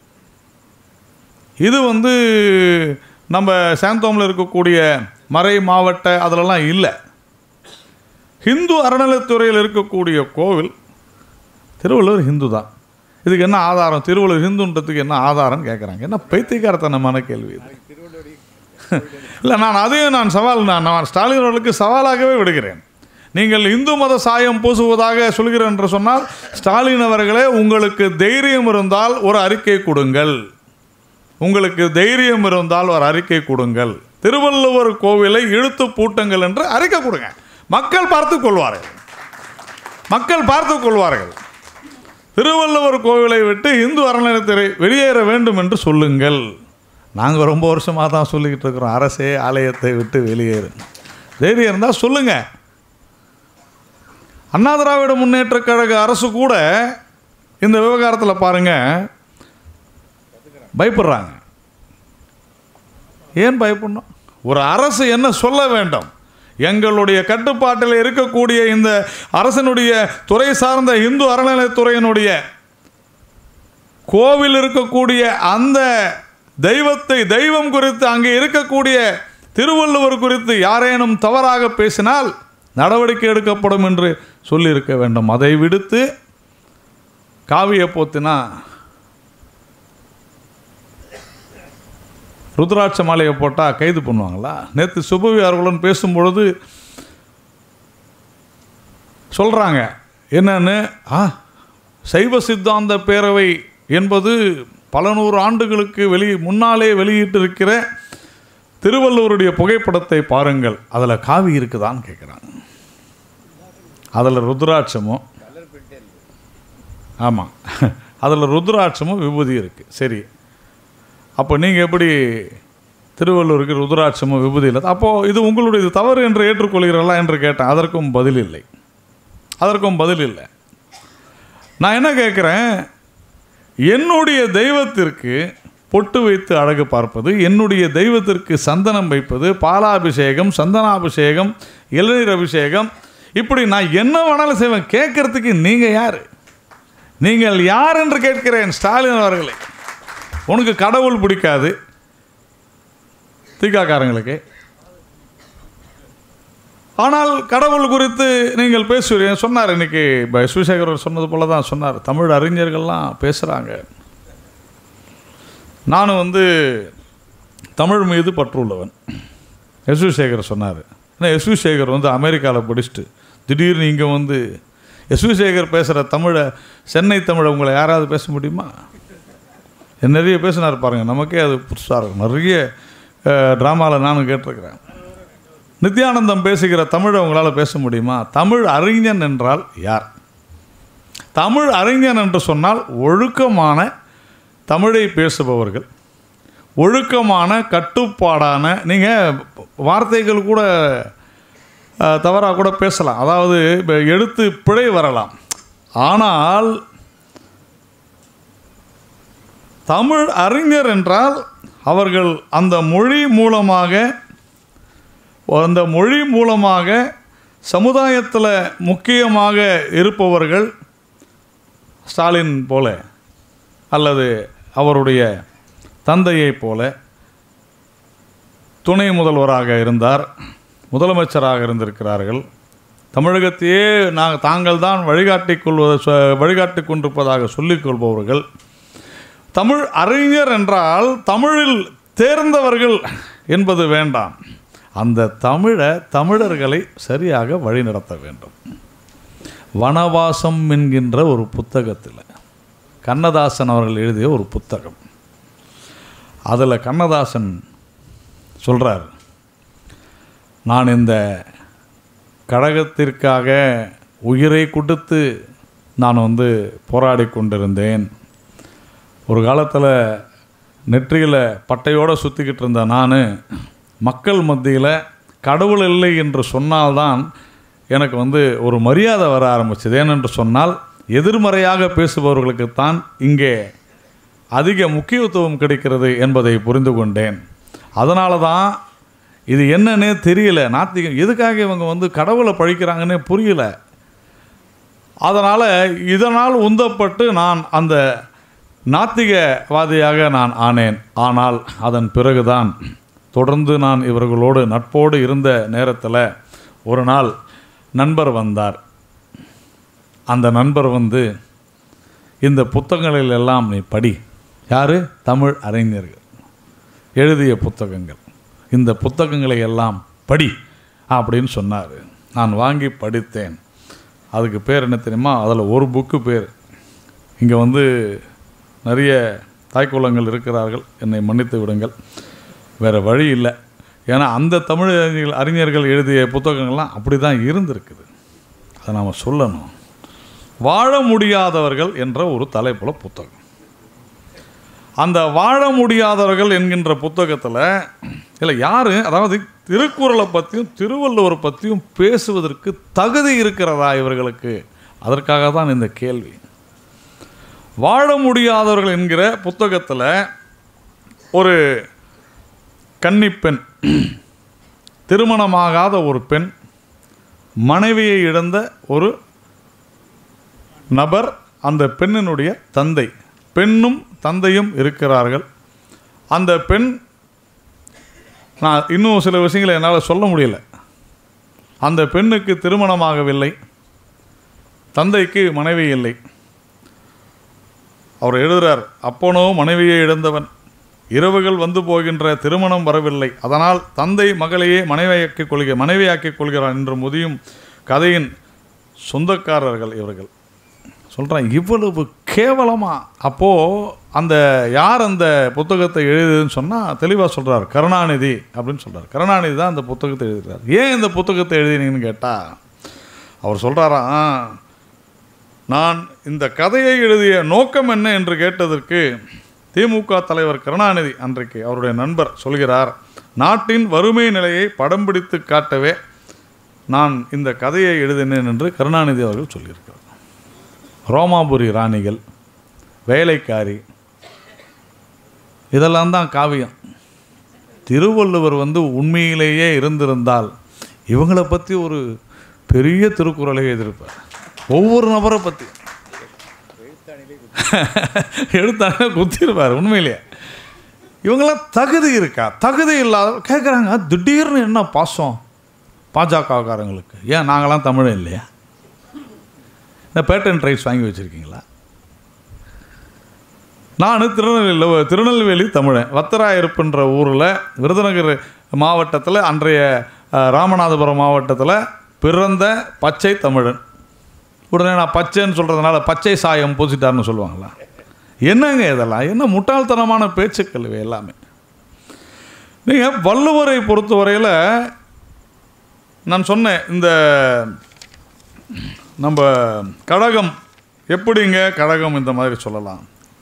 Speaker 4: இது வந்து நம்ம சாந்தோமில் இருக்கக்கூடிய மறை மாவட்ட அதிலெல்லாம் இல்லை ஹிந்து அறநிலைத்துறையில் இருக்கக்கூடிய கோவில் திருவள்ளுவர் ஹிந்து தான் இதுக்கு என்ன ஆதாரம் திருவள்ளுவர் ஹிந்துன்றதுக்கு என்ன ஆதாரம் கேட்குறாங்க என்ன பைத்தியக்காரத்தனமான கேள்வி இது இல்லை நான் அதையும் நான் சவால் நான் நான் ஸ்டாலின் அவர்களுக்கு சவாலாகவே விடுகிறேன் நீங்கள் இந்து மத சாயம் பூசுவதாக சொல்கிறேன் என்று சொன்னால் ஸ்டாலின் அவர்களே உங்களுக்கு தைரியம் இருந்தால் ஒரு அறிக்கை கொடுங்கள் உங்களுக்கு தைரியம் இருந்தால் ஒரு அறிக்கை கொடுங்கள் திருவள்ளுவர் கோவிலை இழுத்து பூட்டுங்கள் என்று அறிக்கை கொடுங்க மக்கள் பார்த்துக் கொள்வார்கள் மக்கள் பார்த்துக் கொள்வார்கள் திருவள்ளுவர் கோவிலை விட்டு இந்து அறநிலையத்துறை வெளியேற வேண்டும் என்று சொல்லுங்கள் நாங்கள் ரொம்ப வருஷமாக தான் சொல்லிக்கிட்டு இருக்கிறோம் அரசே ஆலயத்தை விட்டு வெளியேறு தைரியம் இருந்தால் சொல்லுங்கள் அண்ணா திராவிட முன்னேற்ற கழக அரசு கூட இந்த விவகாரத்தில் பாருங்க பயப்படுறாங்க ஏன் பயப்படணும் ஒரு அரசு என்ன சொல்ல வேண்டும் எங்களுடைய கட்டுப்பாட்டில் இருக்கக்கூடிய இந்த அரசனுடைய துறை சார்ந்த இந்து அறநிலையத்துறையினுடைய கோவில் இருக்கக்கூடிய அந்த தெய்வத்தை தெய்வம் குறித்து அங்கே இருக்கக்கூடிய திருவள்ளுவர் குறித்து யாரேனும் தவறாக பேசினால் நடவடிக்கை எடுக்கப்படும் என்று சொல்லியிருக்க வேண்டும் அதை விடுத்து காவியை போத்தினா ருத்ராட்ச மாலையை போட்டால் கைது பண்ணுவாங்களா நேற்று சுபவி அவர்களுடன் பேசும்பொழுது சொல்கிறாங்க என்னன்னு ஆ சைவ சித்தாந்த பேரவை என்பது பல நூறு ஆண்டுகளுக்கு வெளி முன்னாலே வெளியிட்டிருக்கிற திருவள்ளுவருடைய புகைப்படத்தை பாருங்கள் அதில் காவி இருக்குதான்னு கேட்குறாங்க அதில் ருத்ராட்சமும் ஆமாம் அதில் ருத்ராட்சமும் விபூதி இருக்குது சரி அப்போ நீங்கள் எப்படி திருவள்ளூருக்கு ருத்ராட்சமும் விபூதி இல்லை அப்போது இது உங்களுடைய இது தவறு என்று ஏற்றுக்கொள்கிறீர்களா என்று கேட்டேன் அதற்கும் பதில் இல்லை அதற்கும் பதில் இல்லை நான் என்ன கேட்குறேன் என்னுடைய தெய்வத்திற்கு பொட்டு வைத்து அழகு பார்ப்பது என்னுடைய தெய்வத்திற்கு சந்தனம் வைப்பது பாலாபிஷேகம் சந்தனாபிஷேகம் இளநீர் அபிஷேகம் இப்படி நான் என்ன வேணாலும் செய்வேன் கேட்கறதுக்கு நீங்கள் யார் நீங்கள் யார் என்று கேட்கிறேன் ஸ்டாலின் அவர்களே உனக்கு கடவுள் பிடிக்காது திகாக்காரங்களுக்கு ஆனால் கடவுள் குறித்து நீங்கள் பேசுவீங்க சொன்னார் இன்னைக்கு இப்போ சிவசேகரர் சொன்னது போல தான் சொன்னார் தமிழ் அறிஞர்கள்லாம் பேசுகிறாங்க நானும் வந்து தமிழ் மீது பற்றுள்ளவன் எஸ் வி சேகர் சொன்னார் ஏன்னா எஸ் வி சேகர் வந்து அமெரிக்காவில் படிச்சுட்டு திடீர்னு இங்கே வந்து எஸ் வி சேகர் பேசுகிற தமிழை சென்னை தமிழை உங்களை யாராவது பேச முடியுமா நிறைய பேசினார் பாருங்கள் நமக்கே அது புதுசாக இருக்கும் நிறைய ட்ராமாவில் நானும் கேட்டிருக்கிறேன் நித்யானந்தம் பேசுகிற தமிழை உங்களால் பேச முடியுமா தமிழ் அறிஞன் என்றால் யார் தமிழ் அறிஞன் என்று சொன்னால் ஒழுக்கமான தமிழை பேசுபவர்கள் ஒழுக்கமான கட்டுப்பாடான நீங்கள் வார்த்தைகள் கூட தவறாக கூட பேசலாம் அதாவது இப்போ எடுத்து பிழை வரலாம் ஆனால் தமிழ் அறிஞர் என்றால் அவர்கள் அந்த மொழி மூலமாக அந்த மொழி மூலமாக சமுதாயத்தில் முக்கியமாக இருப்பவர்கள் ஸ்டாலின் போல அல்லது அவருடைய தந்தையைப் போல துணை முதல்வராக இருந்தார் முதலமைச்சராக இருந்திருக்கிறார்கள் தமிழகத்தையே நாங்கள் தாங்கள் தான் வழிகாட்டி கொள்வது வழிகாட்டி கொண்டிருப்பதாக சொல்லிக் கொள்பவர்கள் தமிழ் அறிஞர் என்றால் தமிழில் தேர்ந்தவர்கள் என்பது வேண்டாம் அந்த தமிழை தமிழர்களை சரியாக வழிநடத்த வேண்டும் வனவாசம் என்கின்ற ஒரு புத்தகத்தில் கண்ணதாசன் அவர்கள் எழுதிய ஒரு புத்தகம் அதில் கண்ணதாசன் சொல்கிறார் நான் இந்த கழகத்திற்காக உயிரை கொடுத்து நான் வந்து போராடி கொண்டிருந்தேன் ஒரு காலத்தில் நெற்றியில் பட்டையோடு சுற்றிக்கிட்டு இருந்த நான் மக்கள் மத்தியில் கடவுள் இல்லை என்று சொன்னால்தான் எனக்கு வந்து ஒரு மரியாதை வர ஆரம்பிச்சது ஏனென்று சொன்னால் எதிர்மறையாக பேசுபவர்களுக்குத்தான் இங்கே அதிக முக்கியத்துவம் கிடைக்கிறது என்பதை புரிந்து கொண்டேன் அதனால தான் இது என்னன்னே தெரியல நாத்திகம் எதுக்காக இவங்க வந்து கடவுளை பழிக்கிறாங்கன்னே புரியல அதனால் இதனால் உந்தப்பட்டு நான் அந்த நாத்திகவாதியாக நான் ஆனேன் ஆனால் அதன் பிறகுதான் தொடர்ந்து நான் இவர்களோடு நட்போடு இருந்த நேரத்தில் ஒரு நாள் நண்பர் வந்தார் அந்த நண்பர் வந்து இந்த புத்தகங்களில் எல்லாம் நீ படி யார் தமிழ் அறிஞர்கள் எழுதிய புத்தகங்கள் இந்த புத்தகங்களை எல்லாம் படி அப்படின்னு சொன்னார் நான் வாங்கி படித்தேன் அதுக்கு பேர் என்ன தெரியுமா அதில் ஒரு புக்கு பேர் இங்கே வந்து நிறைய தாய்க்குலங்கள் இருக்கிறார்கள் என்னை மன்னித்து விடுங்கள் வேறு வழி இல்லை ஏன்னா அந்த தமிழ் அறிஞர்கள் அறிஞர்கள் எழுதிய புத்தகங்கள்லாம் அப்படி தான் இருந்திருக்குது அதை நாம் சொல்லணும் வாழ முடியாதவர்கள் என்ற ஒரு தலைப்புல புத்தகம் அந்த வாழ முடியாதவர்கள் என்கின்ற புத்தகத்தில் இல்லை யார் அதாவது திருக்குறளை பற்றியும் திருவள்ளுவர் பற்றியும் பேசுவதற்கு தகுதி இருக்கிறதா இவர்களுக்கு அதற்காக தான் இந்த கேள்வி வாழ முடியாதவர்கள் என்கிற புத்தகத்தில் ஒரு கன்னிப்பெண் திருமணமாகாத ஒரு பெண் மனைவியை இழந்த ஒரு நபர் அந்த பெண்ணினுடைய தந்தை பெண்ணும் தந்தையும் இருக்கிறார்கள் அந்த பெண் நான் இன்னும் சில விஷயங்களை என்னால் சொல்ல முடியல அந்த பெண்ணுக்கு திருமணமாகவில்லை தந்தைக்கு மனைவி இல்லை அவர் எழுதுகிறார் அப்பனோ மனைவியை இழந்தவன் இரவுகள் வந்து போகின்ற திருமணம் வரவில்லை அதனால் தந்தை மகளையே மனைவியாக்கிக் கொள்க மனைவியாக்கிக் கொள்கிறான் என்று முதியும் கதையின் சொந்தக்காரர்கள் இவர்கள் சொல்கிறேன் இவ்வளவு கேவலமா அப்போது அந்த யார் அந்த புத்தகத்தை எழுதுதுன்னு சொன்னால் தெளிவாக சொல்கிறார் கருணாநிதி அப்படின்னு சொல்கிறார் கருணாநிதி தான் அந்த புத்தகத்தை எழுதுகிறார் ஏன் இந்த புத்தகத்தை எழுதினீங்கன்னு கேட்டால் அவர் சொல்கிறாராம் நான் இந்த கதையை எழுதிய நோக்கம் என்ன என்று கேட்டதற்கு திமுக தலைவர் கருணாநிதி அன்றைக்கு அவருடைய நண்பர் சொல்கிறார் நாட்டின் வறுமை நிலையை படம் பிடித்து காட்டவே நான் இந்த கதையை எழுதினேன் என்று கருணாநிதி அவர்கள் சொல்லியிருக்கிறார் ரோமாபுரி ராணிகள் வேலைக்காரி இதெல்லாம் தான் காவியம் திருவள்ளுவர் வந்து உண்மையிலேயே இருந்திருந்தால் இவங்களை பற்றி ஒரு பெரிய திருக்குறளை எழுதியிருப்பார் ஒவ்வொரு நபரை பற்றி எடுத்தாங்க குத்திருப்பார் உண்மையிலேயே இவங்களாம் தகுதி இருக்கா தகுதி இல்லாத கேட்குறாங்க திடீர்னு என்ன பாசம் பாஜகக்காரங்களுக்கு ஏன் நாங்களாம் தமிழன் இல்லையா இந்த பேட்டன் ரைட்ஸ் வாங்கி வச்சுருக்கீங்களா நான் திருநெல்வேலியில் திருநெல்வேலி தமிழன் வத்தராயிருப்புன்ற ஊரில் விருதுநகர் மாவட்டத்தில் அன்றைய அஹ், ராமநாதபுரம் மாவட்டத்தில் பிறந்த பச்சை தமிழன் உடனே நான் பச்சைன்னு சொல்கிறதுனால பச்சை சாயம் பூசிட்டார்னு சொல்லுவாங்களா என்னங்க இதெல்லாம் என்ன முட்டாள்தனமான பேச்சுக்கள் இவை எல்லாமே நீங்கள் வள்ளுவரை பொறுத்தவரையில் நான் சொன்னேன் இந்த நம்ம கடகம் எப்படிங்க கடகம் இந்த மாதிரி சொல்லலாம்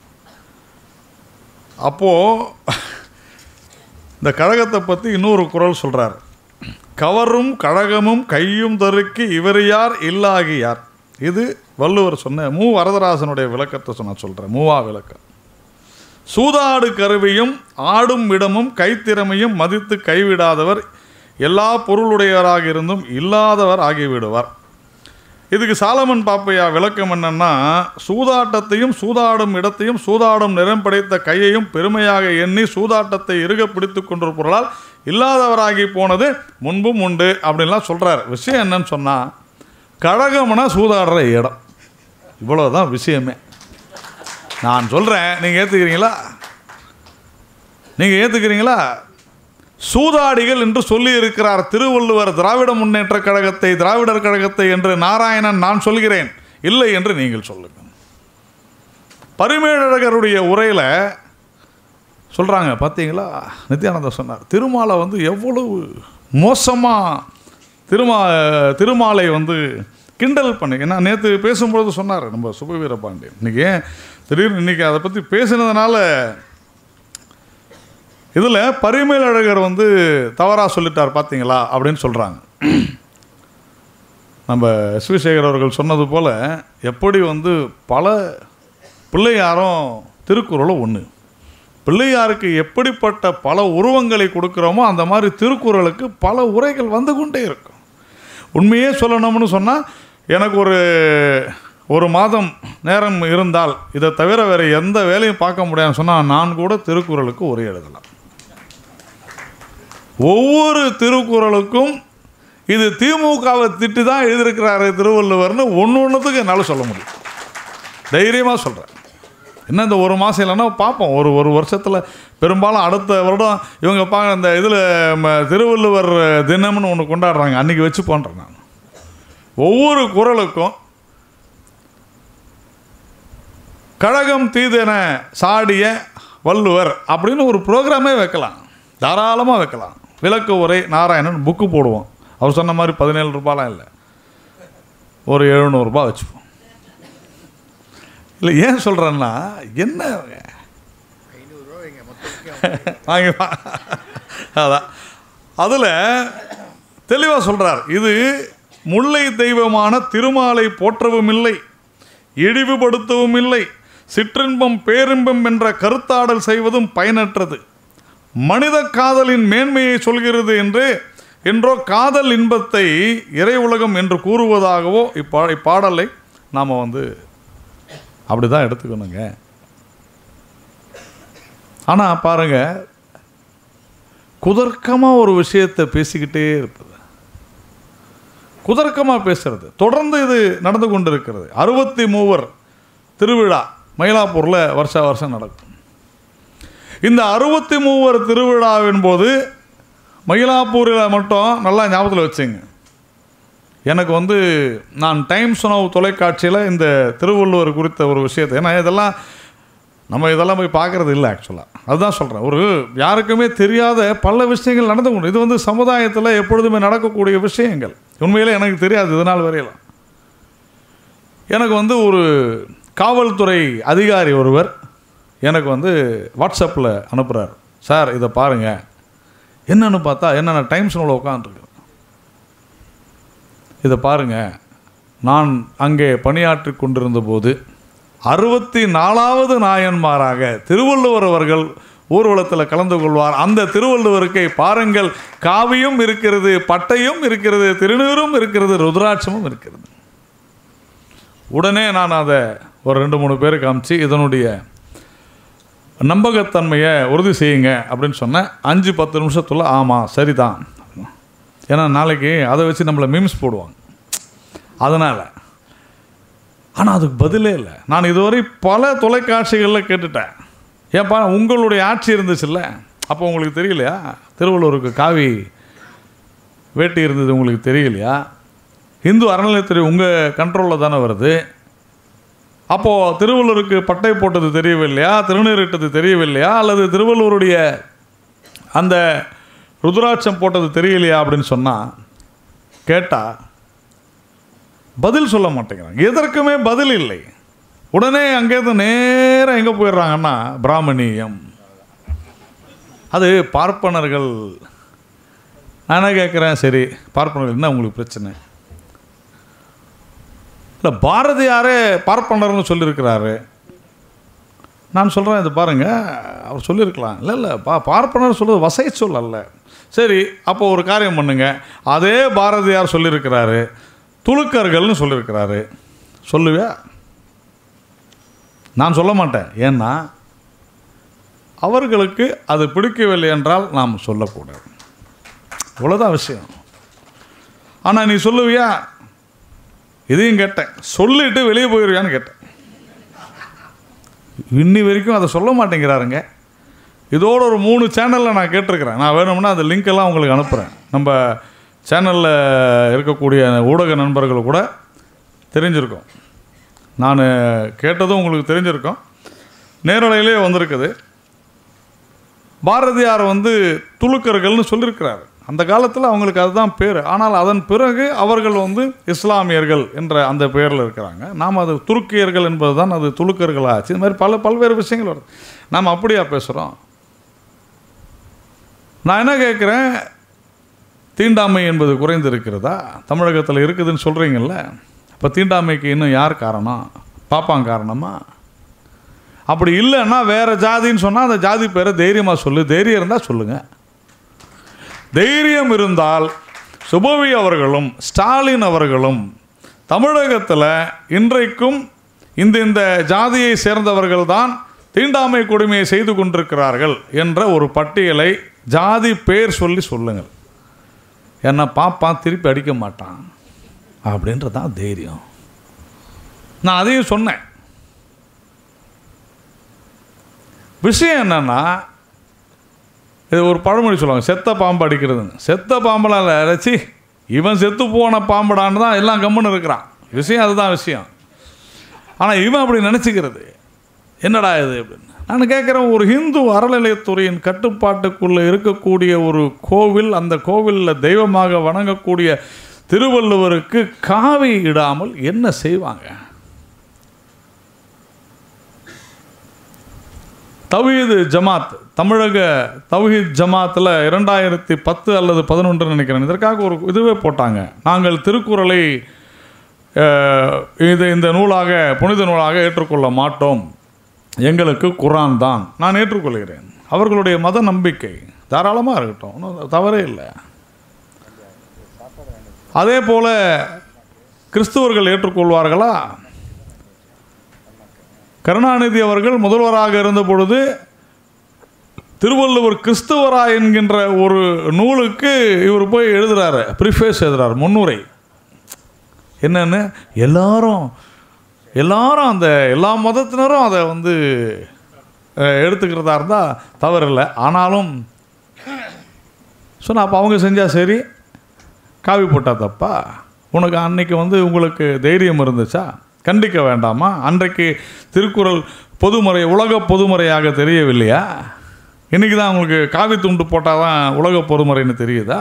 Speaker 4: அப்போது இந்த கழகத்தை பற்றி இன்னொரு குறள் சொல்கிறார் கவரும் கழகமும் கையும் தருக்கு இவர் யார் இல்லாகி யார் இது வள்ளுவர் சொன்ன மு வரதராசனுடைய விளக்கத்தை சொன்ன சொல்கிறேன் மூவா விளக்கம் சூதாடு கருவியும் ஆடும் இடமும் கைத்திறமையும் மதித்து கைவிடாதவர் எல்லா பொருளுடையவராக இருந்தும் இல்லாதவர் ஆகிவிடுவார் இதுக்கு சாலமன் பாப்பையா விளக்கம் என்னன்னா சூதாட்டத்தையும் சூதாடும் இடத்தையும் சூதாடும் நிறம் படைத்த கையையும் பெருமையாக எண்ணி சூதாட்டத்தை இறுக பிடித்து கொண்டிருப்பவர்களால் இல்லாதவராகி போனது முன்பும் உண்டு அப்படின்லாம் சொல்கிறார் விஷயம் என்னன்னு சொன்னால் கழகம்னா சூதாடுற இடம் இவ்வளோதான் விஷயமே நான் சொல்கிறேன் நீங்கள் ஏற்றுக்கிறீங்களா நீங்கள் ஏற்றுக்கிறீங்களா சூதாடிகள் என்று சொல்லி இருக்கிறார் திருவள்ளுவர் திராவிட முன்னேற்ற கழகத்தை திராவிடர் கழகத்தை என்று நாராயணன் நான் சொல்கிறேன் இல்லை என்று நீங்கள் சொல்லுங்கள் பரிமேழகருடைய உரையில் சொல்கிறாங்க பார்த்தீங்களா நித்யானந்தர் சொன்னார் திருமாலை வந்து எவ்வளவு மோசமாக திருமா திருமாலை வந்து கிண்டல் பண்ணி ஏன்னா நேற்று பேசும்பொழுது சொன்னார் நம்ம சுபவீர பாண்டியன் இன்றைக்கி ஏன் திடீர்னு இன்றைக்கி அதை பற்றி பேசினதுனால இதில் பரிமேலழகர் வந்து தவறாக சொல்லிட்டார் பார்த்தீங்களா அப்படின்னு சொல்கிறாங்க நம்ம எஸ் வி சேகர் அவர்கள் சொன்னது போல் எப்படி வந்து பல பிள்ளையாரும் திருக்குறளும் ஒன்று பிள்ளையாருக்கு எப்படிப்பட்ட பல உருவங்களை கொடுக்குறோமோ அந்த மாதிரி திருக்குறளுக்கு பல உரைகள் வந்து கொண்டே இருக்கும் உண்மையே சொல்லணும்னு சொன்னால் எனக்கு ஒரு ஒரு மாதம் நேரம் இருந்தால் இதை தவிர வேறு எந்த வேலையும் பார்க்க முடியாதுன்னு சொன்னால் நான் கூட திருக்குறளுக்கு உரை எழுதலாம் ஒவ்வொரு திருக்குறளுக்கும் இது திமுகவை திட்டு தான் எழுதியிருக்கிறாரு திருவள்ளுவர்னு ஒன்று ஒன்றுத்துக்கு என்னால் சொல்ல முடியும் தைரியமாக சொல்கிறேன் என்ன இந்த ஒரு மாதம் இல்லைன்னா பார்ப்போம் ஒரு ஒரு வருஷத்தில் பெரும்பாலும் அடுத்த வருடம் இவங்க பா இந்த இதில் திருவள்ளுவர் தினம்னு ஒன்று கொண்டாடுறாங்க அன்றைக்கி வச்சு போன்றேன் நான் ஒவ்வொரு குறளுக்கும் கழகம் தீதென சாடிய வள்ளுவர் அப்படின்னு ஒரு ப்ரோக்ராமே வைக்கலாம் தாராளமாக வைக்கலாம் விளக்கு உரை நாராயணன் புக்கு போடுவோம் அவர் சொன்ன மாதிரி பதினேழு ரூபாலாம் இல்லை ஒரு எழுநூறுபா வச்சுப்போம் இல்லை ஏன் சொல்கிறேன்னா என்ன அவங்க? வாங்கி வா. அதான் அதில் தெளிவாக சொல்கிறார் இது முல்லை தெய்வமான திருமாலை போற்றவும் இல்லை இழிவுபடுத்தவும் இல்லை சிற்றின்பம் பேரின்பம் என்ற கருத்தாடல் செய்வதும் பயனற்றது மனித காதலின் மேன்மையை சொல்கிறது என்று என்றோ காதல் இன்பத்தை இறை உலகம் என்று கூறுவதாகவோ இப்பா இப்பாடலை நாம் வந்து அப்படி தான் எடுத்துக்கணுங்க ஆனால் பாருங்க குதர்க்கமாக ஒரு விஷயத்தை பேசிக்கிட்டே இருப்பது குதர்க்கமாக பேசுறது தொடர்ந்து இது நடந்து கொண்டிருக்கிறது அறுபத்தி மூவர் திருவிழா மயிலாப்பூரில் வருஷா வருஷம் நடக்கும் இந்த அறுபத்தி மூவர் திருவிழாவின் போது மயிலாப்பூரில் மட்டும் நல்லா ஞாபகத்தில் வச்சுங்க எனக்கு வந்து நான் டைம்ஸ் உணவு தொலைக்காட்சியில் இந்த திருவள்ளுவர் குறித்த ஒரு விஷயத்தை ஏன்னா இதெல்லாம் நம்ம இதெல்லாம் போய் பார்க்குறது இல்லை ஆக்சுவலாக அதுதான் சொல்கிறேன் ஒரு யாருக்குமே தெரியாத பல விஷயங்கள் நடந்து கொண்டு இது வந்து சமுதாயத்தில் எப்பொழுதுமே நடக்கக்கூடிய விஷயங்கள் உண்மையிலே எனக்கு தெரியாது இதனால் வரையலாம் எனக்கு வந்து ஒரு காவல்துறை அதிகாரி ஒருவர் எனக்கு வந்து வாட்ஸ்அப்பில் அனுப்புகிறார் சார் இதை பாருங்கள் என்னன்னு பார்த்தா என்னென்ன டைம்ஸ் உள்ள உட்காந்துருக்குறேன் இதை பாருங்கள் நான் அங்கே பணியாற்றி கொண்டிருந்த போது அறுபத்தி நாலாவது நாயன்மாராக திருவள்ளுவர் அவர்கள் ஊர்வலத்தில் கலந்து கொள்வார் அந்த திருவள்ளுவருக்கு பாருங்கள் காவியும் இருக்கிறது பட்டையும் இருக்கிறது திருநீரும் இருக்கிறது ருத்ராட்சமும் இருக்கிறது உடனே நான் அதை ஒரு ரெண்டு மூணு பேருக்கு காமிச்சு இதனுடைய நம்பகத்தன்மையை உறுதி செய்யுங்க அப்படின்னு சொன்னேன் அஞ்சு பத்து நிமிஷத்துல ஆமாம் சரிதான் ஏன்னா நாளைக்கு அதை வச்சு நம்மளை மீம்ஸ் போடுவாங்க அதனால் ஆனால் அதுக்கு பதிலே இல்லை நான் இதுவரை பல தொலைக்காட்சிகளில் கேட்டுட்டேன் ஏப்பா உங்களுடைய ஆட்சி இருந்துச்சுல்ல அப்போ உங்களுக்கு தெரியலையா திருவள்ளூருக்கு காவி வேட்டி இருந்தது உங்களுக்கு தெரியலையா இந்து அறநிலையத்துறை உங்கள் கண்ட்ரோலில் தானே வருது அப்போது திருவள்ளூருக்கு பட்டை போட்டது தெரியவில்லையா திருநீரிட்டது தெரியவில்லையா அல்லது திருவள்ளூருடைய அந்த ருத்ராட்சம் போட்டது தெரியலையா அப்படின்னு சொன்னால் கேட்டால் பதில் சொல்ல மாட்டேங்கிறாங்க எதற்குமே பதில் இல்லை உடனே அங்கேருந்து நேராக எங்கே போயிடுறாங்கன்னா பிராமணியம் அது பார்ப்பனர்கள் நான் என்ன கேட்குறேன் சரி பார்ப்பனர்கள் என்ன உங்களுக்கு பிரச்சனை இல்லை பாரதியாரே பார்ப்பனர்னு சொல்லியிருக்கிறாரு நான் சொல்கிறேன் இது பாருங்கள் அவர் சொல்லியிருக்கலாம் இல்லை இல்லை பா பார்ப்பனர் சொல்கிறது வசை சொல் அல்ல சரி அப்போ ஒரு காரியம் பண்ணுங்க அதே பாரதியார் சொல்லியிருக்கிறாரு துலுக்கர்கள்னு சொல்லியிருக்கிறாரு சொல்லுவியா நான் சொல்ல மாட்டேன் ஏன்னா அவர்களுக்கு அது பிடிக்கவில்லை என்றால் நாம் சொல்லக்கூடாது இவ்வளோதான் விஷயம் ஆனால் நீ சொல்லுவியா இதையும் கேட்டேன் சொல்லிட்டு வெளியே போயிடுவியான்னு கேட்டேன் இன்னி வரைக்கும் அதை சொல்ல மாட்டேங்கிறாருங்க இதோட ஒரு மூணு சேனலில் நான் கேட்டிருக்கிறேன் நான் வேணும்னா அந்த லிங்க் எல்லாம் உங்களுக்கு அனுப்புகிறேன் நம்ம சேனலில் இருக்கக்கூடிய ஊடக நண்பர்கள் கூட தெரிஞ்சிருக்கும் நான் கேட்டதும் உங்களுக்கு தெரிஞ்சிருக்கும் நேரலையிலே வந்திருக்குது பாரதியார் வந்து துலுக்கர்கள்னு சொல்லியிருக்கிறார் அந்த காலத்தில் அவங்களுக்கு அதுதான் பேர் ஆனால் அதன் பிறகு அவர்கள் வந்து இஸ்லாமியர்கள் என்ற அந்த பெயரில் இருக்கிறாங்க நாம் அது துருக்கியர்கள் என்பது தான் அது துலுக்கர்கள் ஆச்சு இந்த மாதிரி பல பல்வேறு விஷயங்கள் வருது நாம் அப்படியா பேசுகிறோம் நான் என்ன கேட்குறேன் தீண்டாமை என்பது குறைந்து இருக்கிறதா தமிழகத்தில் இருக்குதுன்னு சொல்கிறீங்கல்ல இப்போ தீண்டாமைக்கு இன்னும் யார் காரணம் பாப்பான் காரணமா அப்படி இல்லைன்னா வேற ஜாதின்னு சொன்னால் அந்த ஜாதி பேரை தைரியமாக சொல்லு தைரியம் இருந்தால் சொல்லுங்கள் தைரியம் இருந்தால் சுபவி அவர்களும் ஸ்டாலின் அவர்களும் தமிழகத்தில் இன்றைக்கும் இந்த இந்த ஜாதியை சேர்ந்தவர்கள் தான் தீண்டாமை கொடுமையை செய்து கொண்டிருக்கிறார்கள் என்ற ஒரு பட்டியலை ஜாதி பேர் சொல்லி சொல்லுங்கள் என்ன பாப்பான் திருப்பி அடிக்க மாட்டான் அப்படின்றது தான் தைரியம் நான் அதையும் சொன்னேன் விஷயம் என்னன்னா இது ஒரு பழமொழி சொல்லுவாங்க செத்த பாம்பு அடிக்கிறதுன்னு செத்த பாம்பெல்லாம் அரைச்சி இவன் செத்து போன பாம்புடான்னு தான் எல்லாம் கம்முன்னு இருக்கிறான் விஷயம் அதுதான் விஷயம் ஆனால் இவன் அப்படி நினச்சிக்கிறது என்னடா இது அப்படின்னு நான் கேட்குறேன் ஒரு ஹிந்து அறநிலையத்துறையின் கட்டுப்பாட்டுக்குள்ளே இருக்கக்கூடிய ஒரு கோவில் அந்த கோவிலில் தெய்வமாக வணங்கக்கூடிய திருவள்ளுவருக்கு காவி இடாமல் என்ன செய்வாங்க தவீது ஜமாத் தமிழக தௌஹீத் ஜமாத்தில் இரண்டாயிரத்தி பத்து அல்லது பதினொன்று நினைக்கிறேன் இதற்காக ஒரு இதுவே போட்டாங்க நாங்கள் திருக்குறளை அஹ், இது இந்த நூலாக புனித நூலாக ஏற்றுக்கொள்ள மாட்டோம் எங்களுக்கு குரான் தான் நான் ஏற்றுக்கொள்கிறேன் அவர்களுடைய மத நம்பிக்கை தாராளமாக இருக்கட்டும் ஒன்றும் தவறே இல்லை அதே போல் கிறிஸ்துவர்கள் ஏற்றுக்கொள்வார்களா கருணாநிதி அவர்கள் முதல்வராக இருந்த பொழுது திருவள்ளுவர் கிறிஸ்துவரா என்கின்ற ஒரு நூலுக்கு இவர் போய் எழுதுறாரு ப்ரிஃபேஸ் எழுதுறாரு முன்னுரை என்னன்னு எல்லாரும் எல்லாரும் அந்த எல்லா மதத்தினரும் அதை வந்து அஹ், எடுத்துக்கிறதா இருந்தால் தவறில்லை ஆனாலும் சொன்ன அப்போ அவங்க செஞ்சால் சரி காவி போட்டா தப்பா உனக்கு அன்னைக்கு வந்து உங்களுக்கு தைரியம் இருந்துச்சா கண்டிக்க வேண்டாமா அன்றைக்கு திருக்குறள் பொதுமறை உலக பொதுமறையாக தெரியவில்லையா இன்னைக்கு தான் உங்களுக்கு காவி துண்டு போட்டால் தான் உலக பொதுமறைன்னு தெரியுதா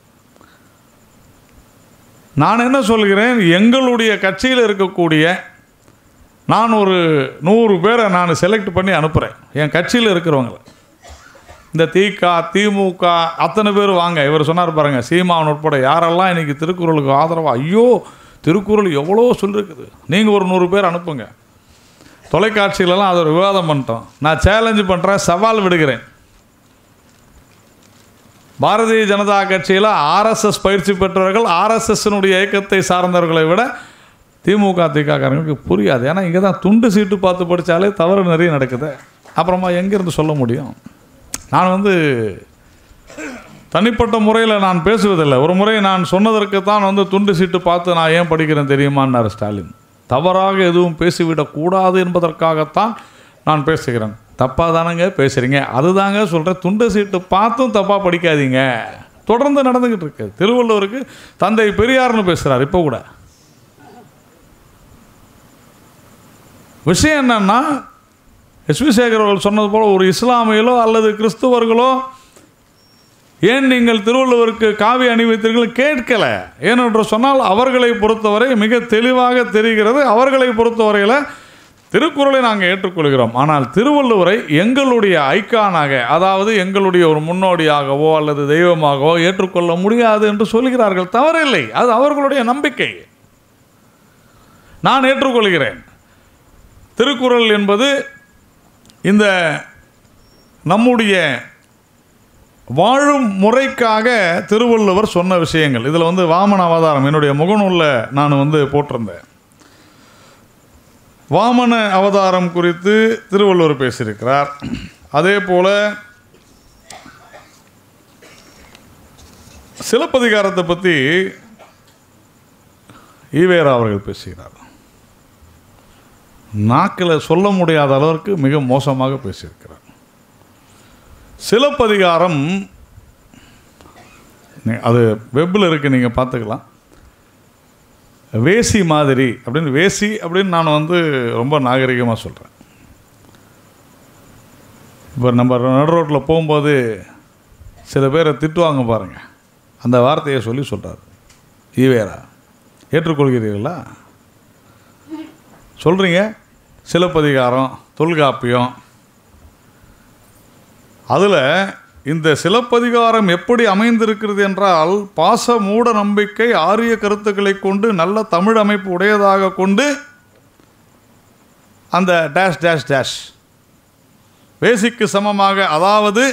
Speaker 4: நான் என்ன சொல்கிறேன் எங்களுடைய கட்சியில் இருக்கக்கூடிய நான் ஒரு நூறு பேரை நான் செலக்ட் பண்ணி அனுப்புகிறேன் என் கட்சியில் இருக்கிறவங்கள இந்த திக திமுக அத்தனை பேர் வாங்க இவர் சொன்னார் பாருங்க சீமான் உட்பட யாரெல்லாம் இன்னைக்கு திருக்குறளுக்கு ஆதரவா ஐயோ திருக்குறள் எவ்வளோ சொல்லிருக்குது நீங்கள் ஒரு நூறு பேர் அனுப்புங்க தொலைக்காட்சியிலலாம் அதை ஒரு விவாதம் பண்ணிட்டோம் நான் சேலஞ்சு பண்ணுறேன் சவால் விடுகிறேன் பாரதிய ஜனதா கட்சியில் ஆர்எஸ்எஸ் பயிற்சி பெற்றவர்கள் ஆர்எஸ்எஸ்னுடைய இயக்கத்தை சார்ந்தவர்களை விட திமுக திகாரங்களுக்கு புரியாது ஏன்னா இங்கே தான் துண்டு சீட்டு பார்த்து படித்தாலே தவறு நிறைய நடக்குது அப்புறமா எங்கேருந்து சொல்ல முடியும் நான் வந்து தனிப்பட்ட முறையில் நான் பேசுவதில்லை ஒரு முறை நான் சொன்னதற்கு தான் வந்து துண்டு சீட்டு பார்த்து நான் ஏன் படிக்கிறேன் தெரியுமான்னார் ஸ்டாலின் தவறாக எதுவும் பேசிவிடக்கூடாது என்பதற்காகத்தான் நான் பேசுகிறேன் தப்பாக தானங்க பேசுகிறீங்க அதுதாங்க சொல்கிறேன் துண்டு சீட்டு பார்த்தும் தப்பாக படிக்காதீங்க தொடர்ந்து நடந்துக்கிட்டு இருக்கு திருவள்ளுவருக்கு தந்தை பெரியார்னு பேசுகிறார் இப்போ கூட விஷயம் என்னன்னா எஸ்வி சேகர் அவர்கள் சொன்னது போல் ஒரு இஸ்லாமியலோ அல்லது கிறிஸ்துவர்களோ ஏன் நீங்கள் திருவள்ளுவருக்கு காவி அணிவித்தீர்கள் கேட்கல ஏனென்று சொன்னால் அவர்களை பொறுத்தவரை மிக தெளிவாக தெரிகிறது அவர்களை பொறுத்தவரையில் திருக்குறளை நாங்கள் ஏற்றுக்கொள்கிறோம் ஆனால் திருவள்ளுவரை எங்களுடைய ஐக்கானாக அதாவது எங்களுடைய ஒரு முன்னோடியாகவோ அல்லது தெய்வமாகவோ ஏற்றுக்கொள்ள முடியாது என்று சொல்கிறார்கள் தவறில்லை அது அவர்களுடைய நம்பிக்கை நான் ஏற்றுக்கொள்கிறேன் திருக்குறள் என்பது இந்த நம்முடைய வாழும் முறைக்காக திருவள்ளுவர் சொன்ன விஷயங்கள் இதில் வந்து வாமன அவதாரம் என்னுடைய முகநூலில் நான் வந்து போட்டிருந்தேன் வாமன அவதாரம் குறித்து திருவள்ளுவர் பேசியிருக்கிறார் அதே போல சிலப்பதிகாரத்தை பற்றி ஈவேரா அவர்கள் பேசுகிறார் நாக்கில் சொல்ல முடியாத அளவிற்கு மிக மோசமாக பேசியிருக்கிறார் சிலப்பதிகாரம் நீ- அது வெப்பில் இருக்குது நீங்கள் பார்த்துக்கலாம் வேசி மாதிரி அப்படின்னு வேசி அப்படின்னு நான் வந்து ரொம்ப நாகரிகமாக சொல்கிறேன் இப்போ நம்ம நடு ரோட்டில் போகும்போது சில பேரை திட்டுவாங்க பாருங்க அந்த வார்த்தையை சொல்லி சொல்கிறார் ஈவேரா ஏற்றுக்கொள்கிறீர்களா சொல்கிறீங்க சிலப்பதிகாரம் தொல்காப்பியம் அதில் இந்த சிலப்பதிகாரம் எப்படி அமைந்திருக்கிறது என்றால் பாச மூட நம்பிக்கை ஆரிய கருத்துக்களை கொண்டு நல்ல தமிழ் அமைப்பு உடையதாக கொண்டு அந்த டேஷ் டேஷ் டேஷ் வேசிக்கு சமமாக அதாவது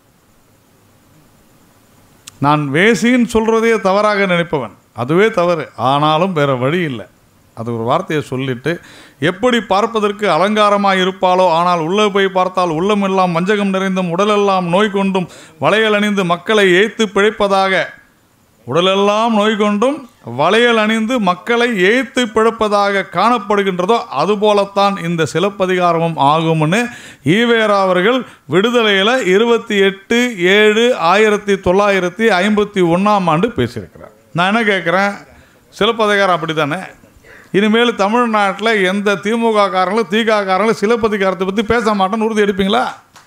Speaker 4: நான் வேசின்னு சொல்கிறதே தவறாக நினைப்பவன் அதுவே தவறு ஆனாலும் வேற வழி இல்லை அது ஒரு வார்த்தையை சொல்லிட்டு எப்படி பார்ப்பதற்கு அலங்காரமாக இருப்பாளோ ஆனால் உள்ளே போய் பார்த்தால் உள்ளமெல்லாம் மஞ்சகம் நிறைந்தும் உடலெல்லாம் நோய் கொண்டும் வளையல் அணிந்து மக்களை ஏய்த்து பிழைப்பதாக உடலெல்லாம் நோய் கொண்டும் வளையல் அணிந்து மக்களை ஏய்த்து பிழைப்பதாக காணப்படுகின்றதோ அதுபோலத்தான் இந்த சிலப்பதிகாரமும் ஆகும்னு ஈவேரா அவர்கள் விடுதலையில் இருபத்தி எட்டு ஏழு ஆயிரத்தி தொள்ளாயிரத்தி ஐம்பத்தி ஒன்றாம் ஆண்டு பேசியிருக்கிறார் நான் என்ன கேட்குறேன் சிலப்பதிகாரம் அப்படி தானே இனிமேல் தமிழ்நாட்டில் எந்த திமுக காரங்களும் திக காரங்களும் சிலப்பதிகாரத்தை பற்றி பேச மாட்டேன்னு உறுதி எடுப்பீங்களா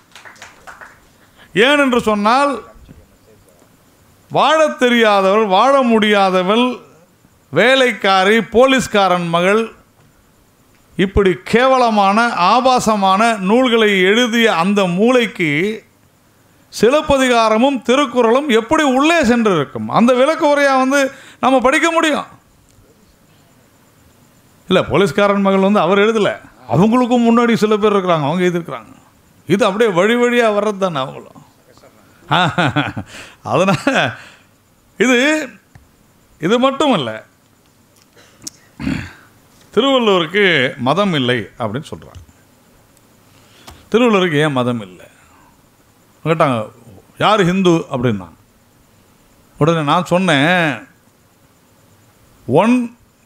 Speaker 4: ஏன் என்று சொன்னால் வாழத் தெரியாதவள் வாழ முடியாதவள் வேலைக்காரி போலீஸ்காரன் மகள் இப்படி கேவலமான ஆபாசமான நூல்களை எழுதிய அந்த மூளைக்கு சிலப்பதிகாரமும் திருக்குறளும் எப்படி உள்ளே சென்று இருக்கும் அந்த விளக்க உரையா வந்து நம்ம படிக்க முடியும் இல்லை போலீஸ்காரன் மகள் வந்து அவர் எழுதலை அவங்களுக்கும் முன்னாடி சில பேர் இருக்கிறாங்க அவங்க எழுதியிருக்கிறாங்க இது அப்படியே வழி வழியாக வர்றது தானே அவங்களும் அதனால் இது இது மட்டும் இல்லை திருவள்ளுவருக்கு மதம் இல்லை அப்படின்னு சொல்கிறாங்க திருவள்ளுவருக்கு ஏன் மதம் இல்லை கேட்டாங்க யார் ஹிந்து அப்படின்னா உடனே நான் சொன்னேன் one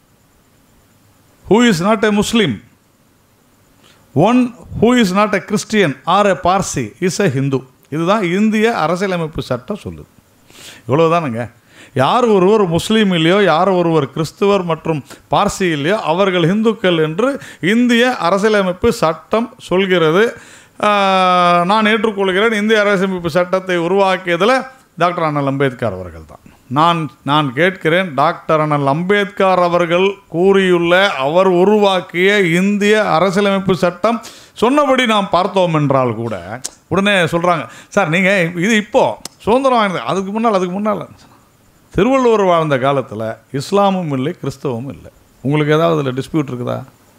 Speaker 4: who is not a Muslim one who is not a Christian or a Parsi is a Hindu இதுதான் இந்திய அரசியலமைப்பு சட்டம் சொல்லுது இவ்வளவுதானுங்க யார் ஒருவர் முஸ்லீம் இல்லையோ யார் ஒருவர் கிறிஸ்துவர் மற்றும் பார்சி இல்லையோ அவர்கள் இந்துக்கள் என்று இந்திய அரசியலமைப்பு சட்டம் சொல்கிறது ஆஹ், நான் ஏற்றுக்கொள்கிறேன் இந்திய அரசியலமைப்பு சட்டத்தை உருவாக்கியதில் டாக்டர் அண்ணல் அம்பேத்கர் அவர்கள் தான் நான் நான் கேட்கிறேன் டாக்டர் அண்ணல் அம்பேத்கர் அவர்கள் கூறியுள்ள அவர் உருவாக்கிய இந்திய அரசியலமைப்பு சட்டம் சொன்னபடி நாம் பார்த்தோம் என்றால் கூட உடனே சொல்கிறாங்க சார் நீங்கள் இது இப்போ சுதந்திரம் வாங்கினது அதுக்கு முன்னால் அதுக்கு முன்னால் திருவள்ளுவர் வாழ்ந்த காலத்தில் இஸ்லாமும் இல்லை கிறிஸ்தவமும் இல்லை உங்களுக்கு ஏதாவது அதில் டிஸ்பியூட் இருக்குதா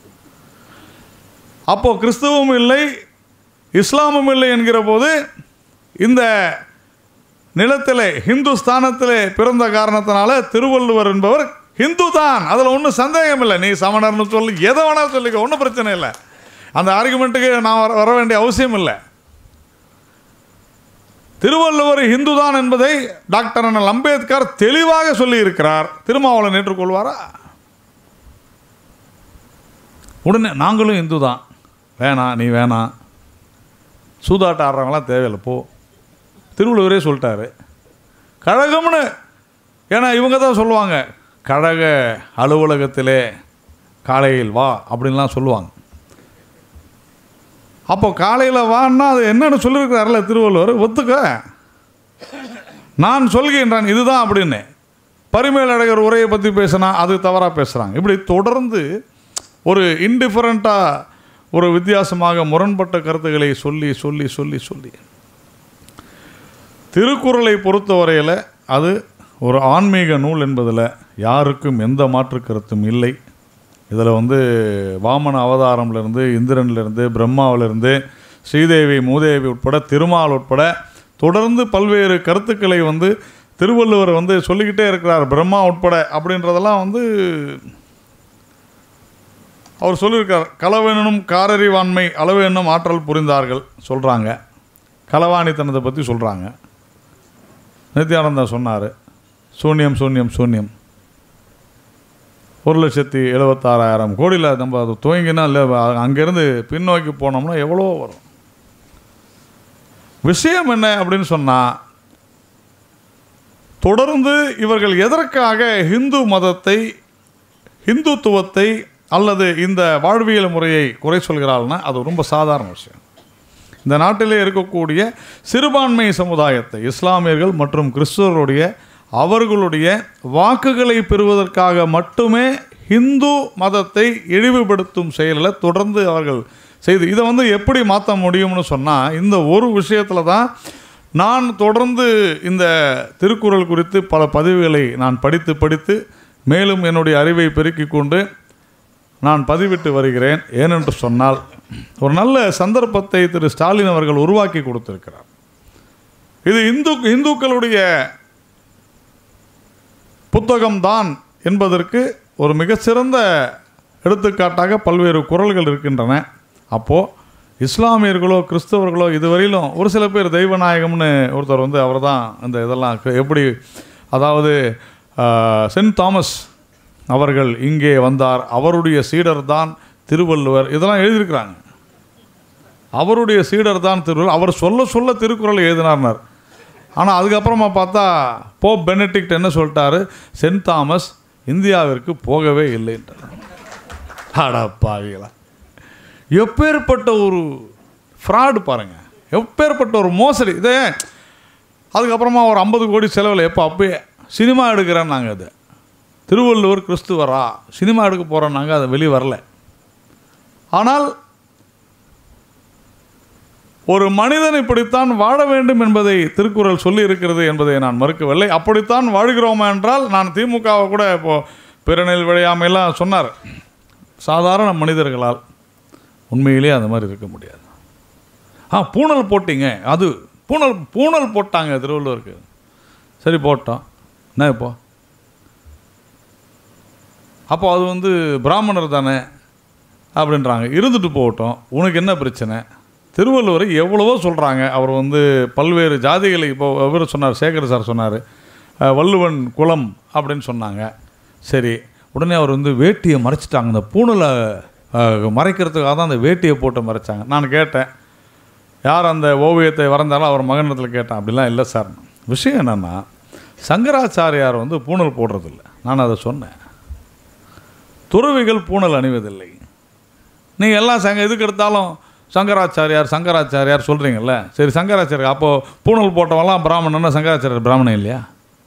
Speaker 4: அப்போது கிறிஸ்தவமும் இல்லை இஸ்லாமும் இல்லை என்கிற போது இந்த நிலத்திலே ஹிந்துஸ்தானத்திலே பிறந்த காரணத்தினால திருவள்ளுவர் என்பவர் ஹிந்து தான் அதில் ஒன்றும் சந்தேகம் இல்லை நீ சமணர்னு சொல்லி எதை வேணாலும் சொல்லிக்க ஒன்றும் பிரச்சனை இல்லை அந்த ஆர்குமெண்ட்டுக்கு நான் வர வர வேண்டிய அவசியம் இல்லை திருவள்ளுவர் இந்து தான் என்பதை டாக்டர் அண்ணல் அம்பேத்கர் தெளிவாக சொல்லியிருக்கிறார் திருமாவளவன் ஏற்றுக்கொள்வாரா உடனே நாங்களும் இந்து தான் வேணாம் நீ வேணாம் சூதாட்டம் ஆடுறவங்களாம் தேவையில்லை போ திருவள்ளுவரே சொல்லிட்டாரு கழகம்னு ஏன்னா இவங்க தான் சொல்லுவாங்க கழக அலுவலகத்திலே காலையில் வா அப்படின்லாம் சொல்லுவாங்க அப்போ காலையில் வான்னா அது என்னன்னு சொல்லியிருக்கிறார்ல திருவள்ளுவர் ஒத்துக்க நான் சொல்கின்றேன் இதுதான் அப்படின்னு பரிமேலழகர் உரையை பற்றி பேசினா அது தவறாக பேசுகிறாங்க இப்படி தொடர்ந்து ஒரு இன்டிஃபரண்ட்டாக ஒரு வித்தியாசமாக முரண்பட்ட கருத்துக்களை சொல்லி சொல்லி சொல்லி சொல்லி திருக்குறளை பொறுத்தவரையில் அது ஒரு ஆன்மீக நூல் என்பதில் யாருக்கும் எந்த மாற்று கருத்தும் இல்லை இதில் வந்து வாமன அவதாரம்லேருந்து இந்திரன்லேருந்து பிரம்மாவிலிருந்து ஸ்ரீதேவி மூதேவி உட்பட திருமால் உட்பட தொடர்ந்து பல்வேறு கருத்துக்களை வந்து திருவள்ளுவர் வந்து சொல்லிக்கிட்டே இருக்கிறார் பிரம்மா உட்பட அப்படின்றதெல்லாம் வந்து அவர் சொல்லியிருக்கார் களவெனும் காரறிவாண்மை அளவு என்னும் ஆற்றல் புரிந்தார்கள் சொல்கிறாங்க களவாணித்தனத்தை பற்றி சொல்கிறாங்க நித்யானந்தா சொன்னார் சூன்யம் சூன்யம் சூன்யம் ஒரு லட்சத்தி எழுபத்தாறாயிரம் கோடியில் நம்ம அது துவங்கினா இல்லை அங்கேருந்து பின்னோக்கி போனோம்னா எவ்வளோ வரும் விஷயம் என்ன அப்படின்னு சொன்னால் தொடர்ந்து இவர்கள் எதற்காக இந்து மதத்தை இந்துத்துவத்தை அல்லது இந்த வாழ்வியல் முறையை குறை சொல்கிறாள்னா அது ரொம்ப சாதாரண விஷயம் இந்த நாட்டிலே இருக்கக்கூடிய சிறுபான்மை சமுதாயத்தை இஸ்லாமியர்கள் மற்றும் கிறிஸ்துவருடைய அவர்களுடைய வாக்குகளை பெறுவதற்காக மட்டுமே இந்து மதத்தை இழிவுபடுத்தும் செயலில் தொடர்ந்து அவர்கள் செய்து இதை வந்து எப்படி மாற்ற முடியும்னு சொன்னால் இந்த ஒரு விஷயத்தில் தான் நான் தொடர்ந்து இந்த திருக்குறள் குறித்து பல பதிவுகளை நான் படித்து படித்து மேலும் என்னுடைய அறிவை பெருக்கிக் கொண்டு நான் பதிவிட்டு வருகிறேன் ஏனென்று சொன்னால் ஒரு நல்ல சந்தர்ப்பத்தை திரு ஸ்டாலின் அவர்கள் உருவாக்கி கொடுத்திருக்கிறார் இது இந்து இந்துக்களுடைய புத்தகம்தான் என்பதற்கு ஒரு மிகச்சிறந்த எடுத்துக்காட்டாக பல்வேறு குரல்கள் இருக்கின்றன அப்போது இஸ்லாமியர்களோ கிறிஸ்தவர்களோ இதுவரையிலும் ஒரு சில பேர் தெய்வநாயகம்னு ஒருத்தர் வந்து அவர் தான் அந்த இதெல்லாம் க- எப்படி அதாவது ஆஹ், சென்ட் தாமஸ் அவர்கள் இங்கே வந்தார் அவருடைய சீடர் தான் திருவள்ளுவர் இதெல்லாம் எழுதியிருக்கிறாங்க அவருடைய சீடர் தான் திருவள்ளுவர் அவர் சொல்ல சொல்ல திருக்குறள் எழுதினார்னார் ஆனால் அதுக்கப்புறமா பார்த்தா போப் பெனடிக்ட் என்ன சொல்லிட்டாரு சென்ட் தாமஸ் இந்தியாவிற்கு போகவே இல்லைன்றார் அடா பாவிகளா எப்பேற்பட்ட ஒரு ஃப்ராடு பாருங்க எப்பேற்பட்ட ஒரு மோசடி இதே அதுக்கப்புறமா ஒரு ஐம்பது கோடி செலவில் எப்போ அப்பயே சினிமா எடுக்கிறேன் நாங்கள் அது திருவள்ளுவர் கிறிஸ்துவரா சினிமா எடுக்க போகிறோம் நாங்கள் அது வெளியே வரல ஆனால் ஒரு மனிதன் இப்படித்தான் வாழ வேண்டும் என்பதை திருக்குறள் சொல்லி இருக்கிறது என்பதை நான் மறுக்கவில்லை அப்படித்தான் வாழ்கிறோமா என்றால் நான் திமுகவை கூட இப்போ பிறனில் விளையாமையெல்லாம் சொன்னார் சாதாரண மனிதர்களால் உண்மையிலே அந்த மாதிரி இருக்க முடியாது ஆ பூணல் போட்டீங்க அது பூணல் பூணல் போட்டாங்க திருவள்ளுவருக்கு சரி போட்டோம் என்ன இப்போ அப்போ அது வந்து பிராமணர் தானே அப்படின்றாங்க இருந்துட்டு போகட்டும் உனக்கு என்ன பிரச்சனை திருவள்ளுவர் எவ்வளவோ சொல்கிறாங்க அவர் வந்து பல்வேறு ஜாதிகளை இப்போ இவர் சொன்னார் சேகர் சார் சொன்னார் அஹ், வள்ளுவன் குலம் அப்படின்னு சொன்னாங்க சரி உடனே அவர் வந்து வேட்டியை மறைச்சிட்டாங்க அந்த பூணலை அஹ், மறைக்கிறதுக்காக தான் அந்த வேட்டியை போட்டு மறைச்சாங்க நான் கேட்டேன் யார் அந்த ஓவியத்தை வரைந்தாலும் அவர் மகனிடத்தில் கேட்டேன் அப்படிலாம் இல்லை சார் விஷயம் என்னென்னா சங்கராச்சாரியார் வந்து பூணல் போடுறதில்ல நான் அதை சொன்னேன் துறவிகள் பூணல் அணிவதில்லை நீங்கள் எல்லாம் சங்க எதுக்கு எடுத்தாலும் சங்கராச்சாரியார் சங்கராச்சாரியார் சொல்கிறீங்கல்ல சரி சங்கராச்சாரியார் அப்போது பூணல் போட்டவெல்லாம் பிராமணன்னா சங்கராச்சாரியார் பிராமணன் இல்லையா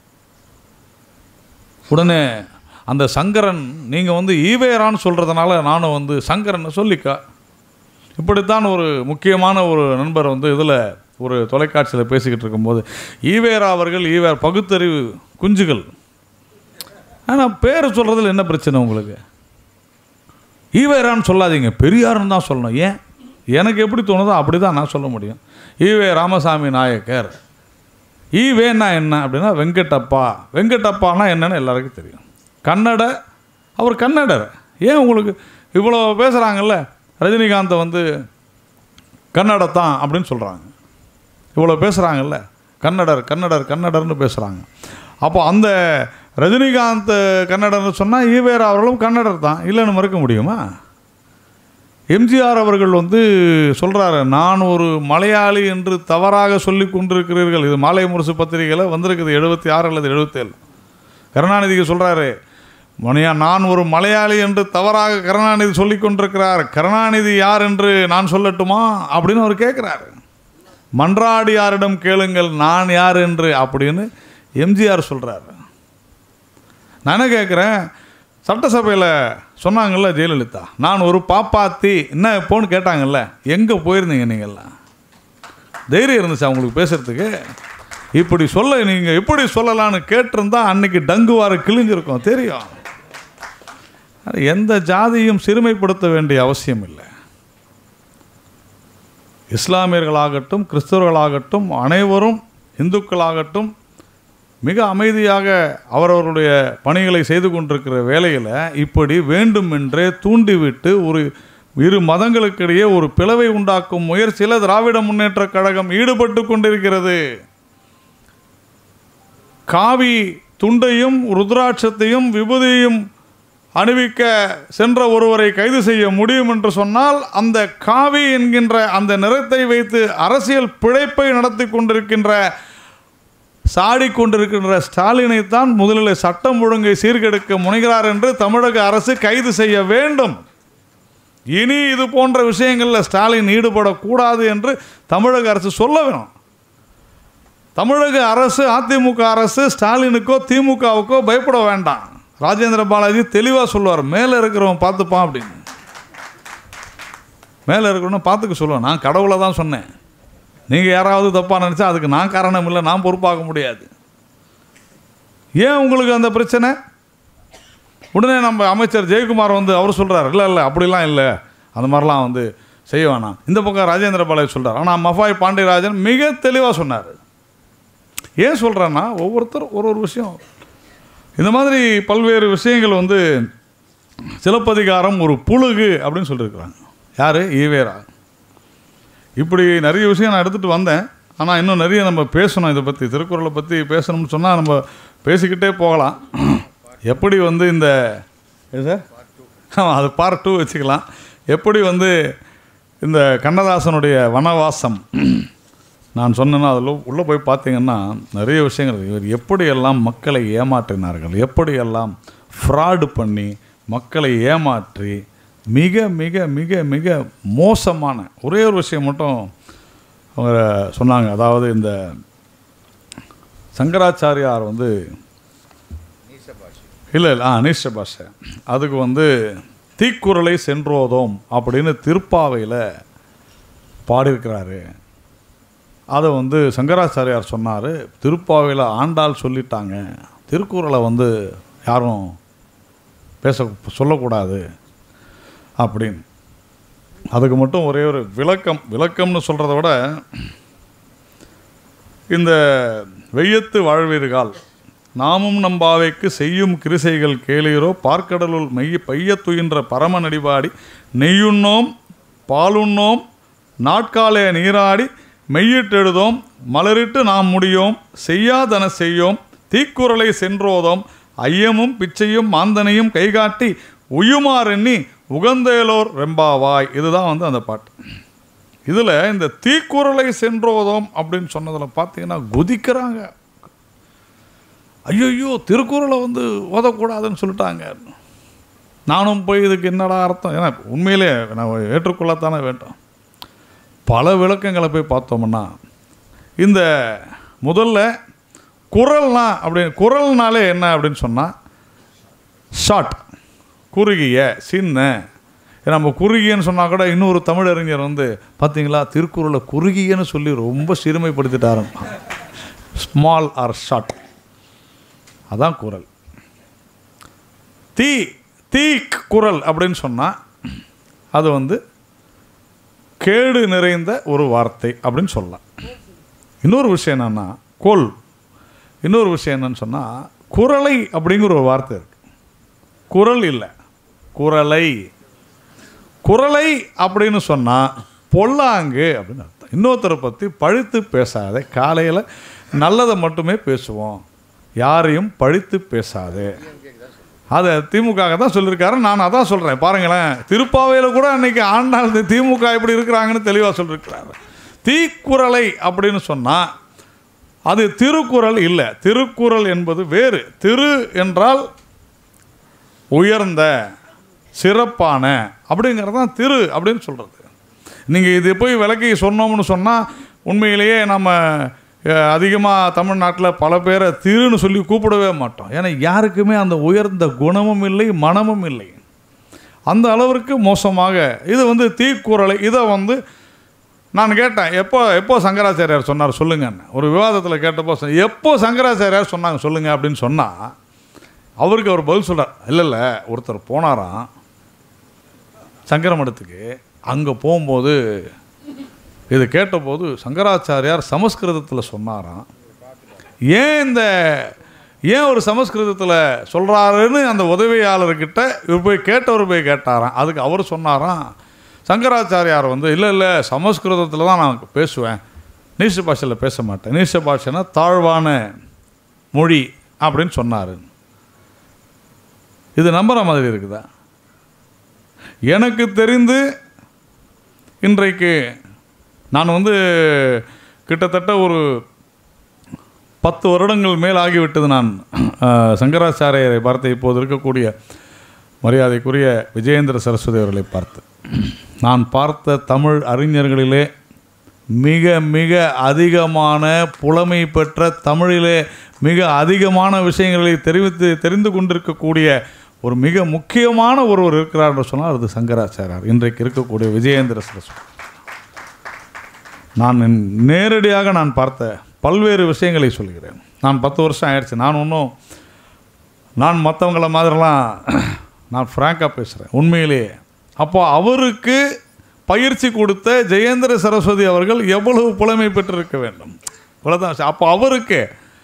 Speaker 4: உடனே அந்த சங்கரன் நீங்கள் வந்து ஈவேரான்னு சொல்கிறதுனால நானும் வந்து சங்கரன் சொல்லிக்கா இப்படித்தான் ஒரு முக்கியமான ஒரு நண்பர் வந்து இதில் ஒரு தொலைக்காட்சியில் பேசிக்கிட்டு இருக்கும்போது ஈவேரா அவர்கள் ஈவேர் பகுத்தறிவு குஞ்சுகள் ஆனால் பேர் சொல்கிறதுல என்ன பிரச்சனை உங்களுக்கு ஈவேரான்னு சொல்லாதீங்க பெரியார்னு தான் சொல்லணும் ஏன் எனக்கு எப்படி தோணுதோ அப்படி தான் நான் சொல்ல முடியும் ஈவே ராமசாமி நாயக்கர் ஈவேன்னா என்ன அப்படின்னா வெங்கடப்பா வெங்கடப்பானா என்னன்னு எல்லாருக்கும் தெரியும் கன்னட அவர் கன்னடர் ஏன் உங்களுக்கு இவ்வளோ பேசுகிறாங்கல்ல ரஜினிகாந்தை வந்து கன்னடத்தான் அப்படின்னு சொல்கிறாங்க இவ்வளோ பேசுகிறாங்கல்ல கன்னடர் கன்னடர் கன்னடர்னு பேசுகிறாங்க அப்போ அந்த ரஜினிகாந்த் கன்னடர்னு சொன்னால் ஈவேரா அவர்களும் கன்னடர் தான் இல்லைன்னு மறுக்க முடியுமா எம்ஜிஆர் அவர்கள் வந்து சொல்கிறாரு நான் ஒரு மலையாளி என்று தவறாக சொல்லி கொண்டிருக்கிறீர்கள் இது மாலை முரசு பத்திரிகையில் வந்திருக்குது எழுபத்தி ஆறு அல்லது எழுபத்தேழு கருணாநிதிக்கு சொல்கிறாரு மணியா நான் ஒரு மலையாளி என்று தவறாக கருணாநிதி சொல்லி கொண்டிருக்கிறார் கருணாநிதி யார் என்று நான் சொல்லட்டுமா அப்படின்னு அவர் கேட்குறாரு மன்றாடியாரிடம் கேளுங்கள் நான் யார் என்று அப்படின்னு எம்ஜிஆர் சொல்கிறாரு நான் என்ன கேட்குறேன் சட்டசபையில் சொன்னாங்கல்ல ஜெயலலிதா நான் ஒரு பாப்பாத்தி என்ன இப்போன்னு கேட்டாங்கல்ல எங்கே போயிருந்தீங்க நீங்கள்லாம் தைரியம் இருந்துச்சு அவங்களுக்கு பேசுகிறதுக்கு இப்படி சொல்ல நீங்கள் எப்படி சொல்லலான்னு கேட்டிருந்தா அன்னைக்கு டங்குவார கிழிஞ்சிருக்கும் தெரியும் அது எந்த ஜாதியும் சிறுமைப்படுத்த வேண்டிய அவசியம் இல்லை இஸ்லாமியர்களாகட்டும் கிறிஸ்தவர்களாகட்டும் அனைவரும் இந்துக்களாகட்டும் மிக அமைதியாக அவரவருடைய பணிகளை செய்து கொண்டிருக்கிற வேளையில் இப்படி வேண்டுமென்றே தூண்டிவிட்டு ஒரு இரு மதங்களுக்கிடையே ஒரு பிளவை உண்டாக்கும் முயற்சியில் திராவிட முன்னேற்றக் கழகம் ஈடுபட்டு கொண்டிருக்கிறது காவி துண்டையும் ருத்ராட்சத்தையும் விபூதியும் அணிவிக்க சென்ற ஒருவரை கைது செய்ய முடியும் என்று சொன்னால் அந்த காவி என்கின்ற அந்த நிறத்தை வைத்து அரசியல் பிழைப்பை நடத்தி கொண்டிருக்கின்ற சாடி கொண்டிருக்கின்ற ஸ்டாலினைத்தான் முதலில் சட்டம் ஒழுங்கை சீர்கெடுக்க முனைகிறார் என்று தமிழக அரசு கைது செய்ய வேண்டும் இனி இது போன்ற விஷயங்களில் ஸ்டாலின் ஈடுபடக்கூடாது என்று தமிழக அரசு சொல்ல வேணும் தமிழக அரசு அதிமுக அரசு ஸ்டாலினுக்கோ திமுகவுக்கோ பயப்பட வேண்டாம் ராஜேந்திர பாலாஜி தெளிவாக சொல்லுவார் மேலே இருக்கிறவன் பார்த்துப்பான் அப்படின்னு மேலே இருக்கிறவன பார்த்துக்க சொல்லுவேன் நான் கடவுளை தான் சொன்னேன் நீங்கள் யாராவது தப்பாக நினச்சா அதுக்கு நான் காரணம் இல்லை நான் பொறுப்பாக முடியாது ஏன் உங்களுக்கு அந்த பிரச்சனை உடனே நம்ம அமைச்சர் ஜெயக்குமார் வந்து அவர் சொல்கிறார் இல்லை இல்லை அப்படிலாம் இல்லை அந்த மாதிரிலாம் வந்து செய்ய வேணாம் இந்த பக்கம் ராஜேந்திர பாலாஜி சொல்கிறார் ஆனால் மஃபாய் பாண்டியராஜன் மிக தெளிவாக சொன்னார் ஏன் சொல்கிறேன்னா ஒவ்வொருத்தரும் ஒரு ஒரு விஷயம் இந்த மாதிரி பல்வேறு விஷயங்கள் வந்து சிலப்பதிகாரம் ஒரு புழுகு அப்படின்னு சொல்லியிருக்கிறாங்க யார் ஈவேரா இப்படி நிறைய விஷயம் நான் எடுத்துகிட்டு வந்தேன் ஆனால் இன்னும் நிறைய நம்ம பேசணும் இதை பற்றி திருக்குறளை பற்றி பேசணும்னு சொன்னால் நம்ம பேசிக்கிட்டே போகலாம் எப்படி வந்து இந்த எது சார் ஆமாம் அது பார்ட் டூ வச்சுக்கலாம் எப்படி வந்து இந்த கண்ணதாசனுடைய வனவாசம் நான் சொன்னேன்னா அதில் உள்ளே போய் பார்த்தீங்கன்னா நிறைய விஷயங்கள் இவர் எப்படியெல்லாம் மக்களை ஏமாற்றினார்கள் எப்படியெல்லாம் ஃப்ராடு பண்ணி மக்களை ஏமாற்றி மிக மிக மிக மிக மோசமான ஒரே ஒரு விஷயம் மட்டும் அவங்க சொன்னாங்க அதாவது இந்த சங்கராச்சாரியார் வந்து இல்லை இல்லை ஆ நீஷ்ட பாஷை அதுக்கு வந்து தீக்குறளை சென்றோதோம் அப்படின்னு திருப்பாவையில் பாடியிருக்கிறாரு அதை வந்து சங்கராச்சாரியார் சொன்னார் திருப்பாவையில் ஆண்டாள் சொல்லிட்டாங்க திருக்குறளை வந்து யாரும் பேச சொல்லக்கூடாது அப்படின்னு அதுக்கு மட்டும் ஒரே ஒரு விளக்கம் விளக்கம்னு சொல்கிறத விட இந்த வெய்யத்து வாழ்வீர்கள் நாமும் நம்பாவைக்கு செய்யும் கிரிசைகள் கேளீரோ பார்க்கடலுள் மெய்ய பையத்துயின்ற பரம நடிபாடி நெய்யுண்ணோம் பாலுண்ணோம் நாட்காலே நீராடி மெய்யிட்டெழுதோம் மலரிட்டு நாம் முடியோம் செய்யாதன செய்யோம் தீக்குறளை சென்றோதோம் ஐயமும் பிச்சையும் மாந்தனையும் கைகாட்டி உயுமாறெண்ணி உகந்தேலோர் ரெம்பாவாய் இதுதான் வந்து அந்த பாட்டு இதில் இந்த தீக்குறளை சென்றோதோம் அப்படின்னு சொன்னதில் பார்த்தீங்கன்னா குதிக்கிறாங்க ஐயோ திருக்குறளை வந்து ஓதக்கூடாதுன்னு சொல்லிட்டாங்க நானும் போய் இதுக்கு என்னடா அர்த்தம் ஏன்னா உண்மையிலே நான் ஏற்றுக்கொள்ளத்தானே வேண்டும் பல விளக்கங்களை போய் பார்த்தோம்னா இந்த முதல்ல குரல்னா அப்படி குரல்னாலே என்ன அப்படின்னு சொன்னால் ஷார்ட் குறுகிய சின்ன நம்ம குறுகியன்னு சொன்னால் கூட இன்னொரு தமிழறிஞர் வந்து பார்த்தீங்களா திருக்குறளை குறுகியன்னு சொல்லி ரொம்ப சிறுமைப்படுத்திட்டாரு ஸ்மால் ஆர் ஷார்ட் அதான் குரல் தீ தீ குரல் அப்படின்னு சொன்னால் அது வந்து கேடு நிறைந்த ஒரு வார்த்தை அப்படின்னு சொல்லலாம் இன்னொரு விஷயம் என்னன்னா கொல் இன்னொரு விஷயம் என்னன்னு சொன்னால் குரலை அப்படிங்கிற ஒரு வார்த்தை இருக்கு குரல் இல்லை குரலை குரலை அப்படின்னு சொன்னால் பொல்லாங்கு அப்படின்னு அர்த்தம் இன்னொருத்தரை பற்றி பழித்து பேசாதே காலையில் நல்லதை மட்டுமே பேசுவோம் யாரையும் பழித்து பேசாதே அதை திமுக தான் சொல்லியிருக்காரு நான் அதான் சொல்கிறேன் பாருங்களேன் திருப்பாவையில் கூட அன்னைக்கு ஆண்டாள் இந்த திமுக எப்படி இருக்கிறாங்கன்னு தெளிவாக சொல்லியிருக்கிறாரு தீக்குறளை அப்படின்னு சொன்னால் அது திருக்குறள் இல்லை திருக்குறள் என்பது வேறு திரு என்றால் உயர்ந்த சிறப்பான அப்படிங்கிறது தான் திரு அப்படின்னு சொல்கிறது நீங்கள் இது போய் விளக்கி சொன்னோம்னு சொன்னால் உண்மையிலேயே நம்ம அதிகமாக தமிழ்நாட்டில் பல பேரை திருன்னு சொல்லி கூப்பிடவே மாட்டோம் ஏன்னா யாருக்குமே அந்த உயர்ந்த குணமும் இல்லை மனமும் இல்லை அந்த அளவிற்கு மோசமாக இது வந்து தீக்குறளை இதை வந்து நான் கேட்டேன் எப்போ எப்போ சங்கராச்சாரியார் சொன்னார் சொல்லுங்கன்னு ஒரு விவாதத்தில் கேட்டப்போ சொ- எப்போ சங்கராச்சாரியார் சொன்னாங்க சொல்லுங்க அப்படின்னு சொன்னால் அவருக்கு அவர் பதில் சொல்கிறார் இல்லை இல்லை ஒருத்தர் போனாராம் சங்கர மடத்துக்கு அங்கே போகும்போது இது கேட்டபோது சங்கராச்சாரியார் சமஸ்கிருதத்தில் சொன்னாராம் ஏன் இந்த ஏன் ஒரு சமஸ்கிருதத்தில் சொல்கிறாருன்னு அந்த உதவியாளர்கிட்ட இவர் போய் கேட்டவர் போய் கேட்டாராம் அதுக்கு அவர் சொன்னாராம் சங்கராச்சாரியார் வந்து இல்லை இல்லை சமஸ்கிருதத்தில் தான் நான் பேசுவேன் நீச பாஷையில் பேச மாட்டேன் நீச பாஷைனா தாழ்வான மொழி அப்படின்னு சொன்னார் இது நம்புகிற மாதிரி இருக்குதா எனக்கு தெரிந்து இன்றைக்கு நான் வந்து கிட்டத்தட்ட ஒரு பத்து வருடங்கள் மேல் ஆகிவிட்டது நான் அஹ், சங்கராச்சாரியரை பார்த்து இப்போது இருக்கக்கூடிய மரியாதைக்குரிய விஜயேந்திர சரஸ்வதி அவர்களை பார்த்து நான் பார்த்த தமிழ் அறிஞர்களிலே மிக மிக அதிகமான புலமை பெற்ற தமிழிலே மிக அதிகமான விஷயங்களை தெரிவித்து தெரிந்து கொண்டிருக்கக்கூடிய ஒரு மிக முக்கியமான ஒருவர் இருக்கிறார் என்று சொன்னால் அது சங்கராச்சாரியார் இன்றைக்கு இருக்கக்கூடிய விஜயேந்திர சரஸ்வதி நான் என் நேரடியாக நான் பார்த்த பல்வேறு விஷயங்களை சொல்கிறேன் நான் பத்து வருஷம் ஆயிடுச்சு நான் ஒன்றும் நான் மற்றவங்கள மாதிரிலாம் நான் ஃப்ராங்காக பேசுகிறேன் உண்மையிலேயே அப்போ அவருக்கு பயிற்சி கொடுத்த ஜெயேந்திர சரஸ்வதி அவர்கள் எவ்வளவு புலமை பெற்றிருக்க வேண்டும் இவ்வளோதான் விஷயம். அப்போ அவருக்கு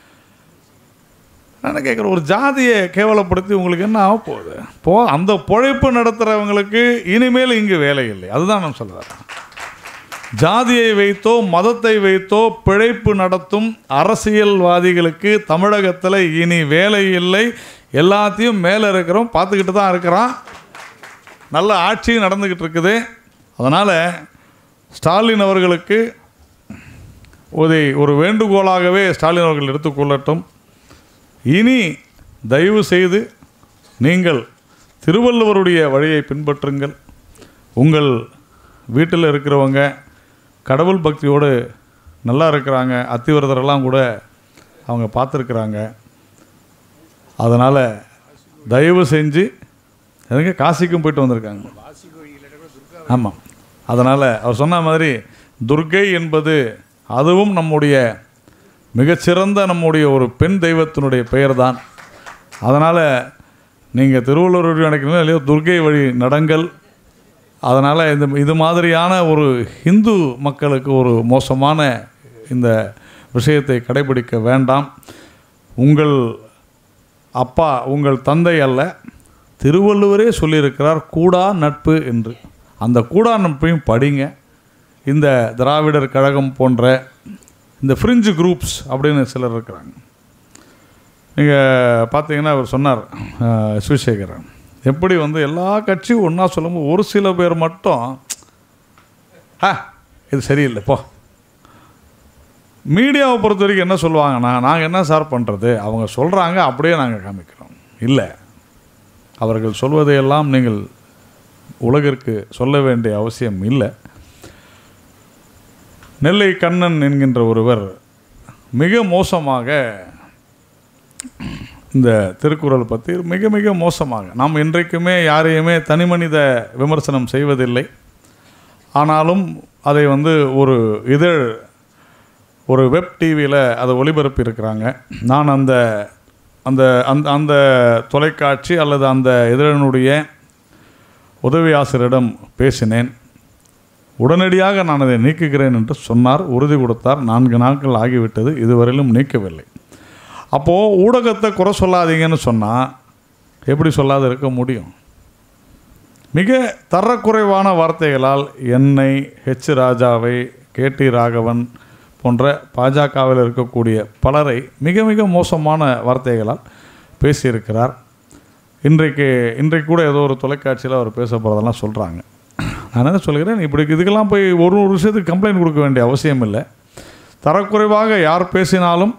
Speaker 4: நான் கேட்குறேன் ஒரு ஜாதியை கேவலப்படுத்தி உங்களுக்கு என்ன ஆக போகுது இப்போ அந்த பொழைப்பு நடத்துகிறவங்களுக்கு இனிமேல் இங்கு வேலை இல்லை அதுதான் நான் சொல்கிறேன் ஜாதியை வைத்தோ மதத்தை வைத்தோ பிழைப்பு நடத்தும் அரசியல்வாதிகளுக்கு தமிழகத்தில் இனி வேலை இல்லை எல்லாத்தையும் மேலே இருக்கிறோம் பார்த்துக்கிட்டு தான் இருக்கிறான் நல்ல ஆட்சி நடந்துக்கிட்டு இருக்குது அதனால் ஸ்டாலின் அவர்களுக்கு ஒரு ஒரு வேண்டுகோளாகவே ஸ்டாலின் அவர்கள் எடுத்துக்கொள்ளட்டும் இனி தயவு செய்து நீங்கள் திருவள்ளுவருடைய வழியை பின்பற்றுங்கள் உங்கள் வீட்டில் இருக்கிறவங்க கடவுள் பக்தியோடு நல்லா இருக்கிறாங்க அத்திவரதரெல்லாம் கூட அவங்க பார்த்துருக்குறாங்க அதனால் தயவு செஞ்சு எதுங்க காசிக்கும் போயிட்டு வந்திருக்காங்க ஆமாம் அதனால் அவர் சொன்ன மாதிரி துர்க்கை என்பது அதுவும் நம்முடைய மிகச்சிறந்த நம்முடைய ஒரு பெண் தெய்வத்தினுடைய பெயர் தான் அதனால் நீங்கள் திருவள்ளுவர் வழி நடக்கணும் இல்லையோ துர்க்கை வழி நடங்கள் அதனால் இந்த இது மாதிரியான ஒரு ஹிந்து மக்களுக்கு ஒரு மோசமான இந்த விஷயத்தை கடைபிடிக்க வேண்டாம் உங்கள் அப்பா உங்கள் தந்தை அல்ல திருவள்ளுவரே சொல்லியிருக்கிறார் கூடா நட்பு என்று அந்த கூடா நட்பையும் படிங்க இந்த திராவிடர் கழகம் போன்ற இந்த ஃப்ரிஞ்சு குரூப்ஸ் அப்படின்னு சிலர் இருக்கிறாங்க நீங்கள் பார்த்தீங்கன்னா அவர் சொன்னார் அஹ், சிவசேகரன் எப்படி வந்து எல்லா கட்சியும் ஒன்றா சொல்லும்போது ஒரு சில பேர் மட்டும் ஆ இது சரியில்லை போ மீடியாவை பொறுத்த வரைக்கும் என்ன சொல்லுவாங்கன்னா நாங்கள் என்ன சார் பண்ணுறது அவங்க சொல்கிறாங்க அப்படியே நாங்கள் காமிக்கிறோம் இல்லை அவர்கள் சொல்வதையெல்லாம் நீங்கள் உலகிற்கு சொல்ல வேண்டிய அவசியம் இல்லை நெல்லை கண்ணன் என்கின்ற ஒருவர் மிக மோசமாக இந்த திருக்குறள் பற்றி மிக மிக மோசமாக நாம் இன்றைக்குமே யாரையுமே தனிமனித விமர்சனம் செய்வதில்லை ஆனாலும் அதை வந்து ஒரு இதழ் ஒரு வெப் டிவியில் அதை ஒளிபரப்பி இருக்கிறாங்க நான் அந்த அந்த அந்த அந்த தொலைக்காட்சி அல்லது அந்த இதழனுடைய உதவி ஆசிரியரிடம் பேசினேன் உடனடியாக நான் அதை நீக்குகிறேன் என்று சொன்னார் உறுதி கொடுத்தார் நான்கு நாட்கள் ஆகிவிட்டது இதுவரையிலும் நீக்கவில்லை அப்போது ஊடகத்தை குறை சொல்லாதீங்கன்னு சொன்னால் எப்படி சொல்லாத இருக்க முடியும் மிக தரக்குறைவான வார்த்தைகளால் என்னை ஹெச் ராஜாவை கே டி ராகவன் போன்ற பாஜகவில் இருக்கக்கூடிய பலரை மிக மிக மோசமான வார்த்தைகளால் பேசியிருக்கிறார் இன்றைக்கு இன்றைக்கு கூட ஏதோ ஒரு தொலைக்காட்சியில் அவர் பேச போகிறதெல்லாம் சொல்கிறாங்க நான் என்ன சொல்கிறேன் இப்படி இதுக்கெல்லாம் போய் ஒரு ஒரு விஷயத்துக்கு கம்ப்ளைண்ட் கொடுக்க வேண்டிய அவசியம் இல்லை தரக்குறைவாக யார் பேசினாலும்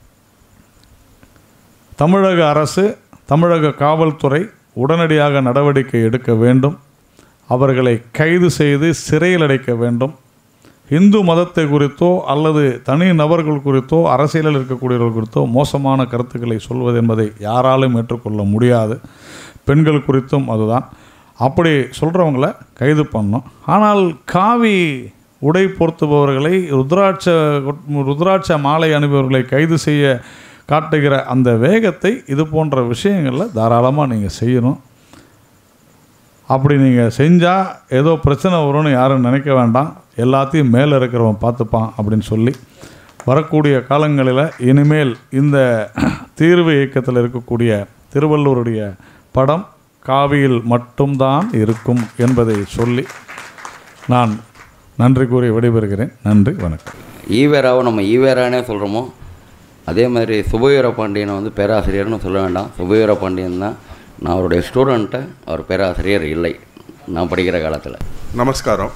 Speaker 4: தமிழக அரசு தமிழக காவல்துறை உடனடியாக நடவடிக்கை எடுக்க வேண்டும் அவர்களை கைது செய்து சிறையில் அடைக்க வேண்டும் இந்து மதத்தை குறித்தோ அல்லது தனி நபர்கள் குறித்தோ அரசியலில் இருக்கக்கூடியவர்கள் குறித்தோ மோசமான கருத்துக்களை சொல்வது என்பதை யாராலும் ஏற்றுக்கொள்ள முடியாது பெண்கள் குறித்தும் அதுதான் அப்படி சொல்கிறவங்கள கைது பண்ணணும் ஆனால் காவி உடை பொருத்துபவர்களை ருத்ராட்ச ருத்ராட்ச மாலை அணிபவர்களை கைது செய்ய காட்டுகிற அந்த வேகத்தை இது போன்ற விஷயங்களில் தாராளமாக நீங்கள் செய்யணும் அப்படி நீங்கள் செஞ்சால் ஏதோ பிரச்சனை வரும்னு யாரும் நினைக்க வேண்டாம் எல்லாத்தையும் மேலே இருக்கிறவன் பார்த்துப்பான் அப்படின்னு சொல்லி வரக்கூடிய காலங்களில் இனிமேல் இந்த தீர்வு இயக்கத்தில் இருக்கக்கூடிய திருவள்ளூருடைய படம் காவியில் மட்டும்தான் இருக்கும் என்பதை சொல்லி நான் நன்றி கூறி விடைபெறுகிறேன் நன்றி வணக்கம்
Speaker 5: ஈவேராவை நம்ம ஈவேரானே சொல்கிறோமோ அதே மாதிரி சுபவீர பாண்டியனை வந்து பேராசிரியர்னு சொல்ல வேண்டாம் சுபவீர பாண்டியன் தான் நான் அவருடைய ஸ்டூடெண்ட்டு அவர் பேராசிரியர் இல்லை நான் படிக்கிற காலத்தில்
Speaker 6: நமஸ்காரம்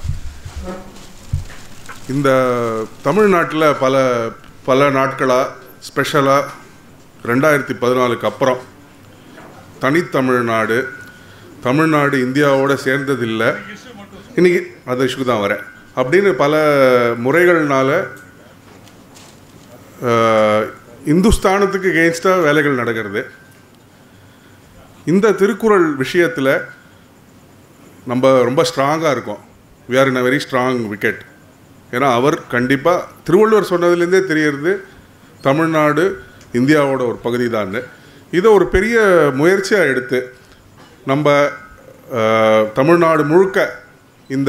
Speaker 6: இந்த தமிழ்நாட்டில் பல பல நாட்களாக ஸ்பெஷலாக ரெண்டாயிரத்தி பதினாலுக்கு அப்புறம் தனித்தமிழ்நாடு தமிழ்நாடு இந்தியாவோட சேர்ந்ததில்லை இன்னைக்கு அந்த இஷ்யூக்கு தான் வரேன் அப்படின்னு பல முறைகள்னால அஹ், இந்துஸ்தானத்துக்கு கெயின்ஸ்டாக வேலைகள் நடக்கிறது இந்த திருக்குறள் விஷயத்தில் நம்ம ரொம்ப ஸ்ட்ராங்காக இருக்கோம் we are in a very strong wicket ஏன்னா அவர் கண்டிப்பாக திருவள்ளுவர் சொன்னதுலேருந்தே தெரியறது தமிழ்நாடு இந்தியாவோட ஒரு பகுதி தான் இதை ஒரு பெரிய முயற்சியாக எடுத்து நம்ம அஹ், தமிழ்நாடு முழுக்க இந்த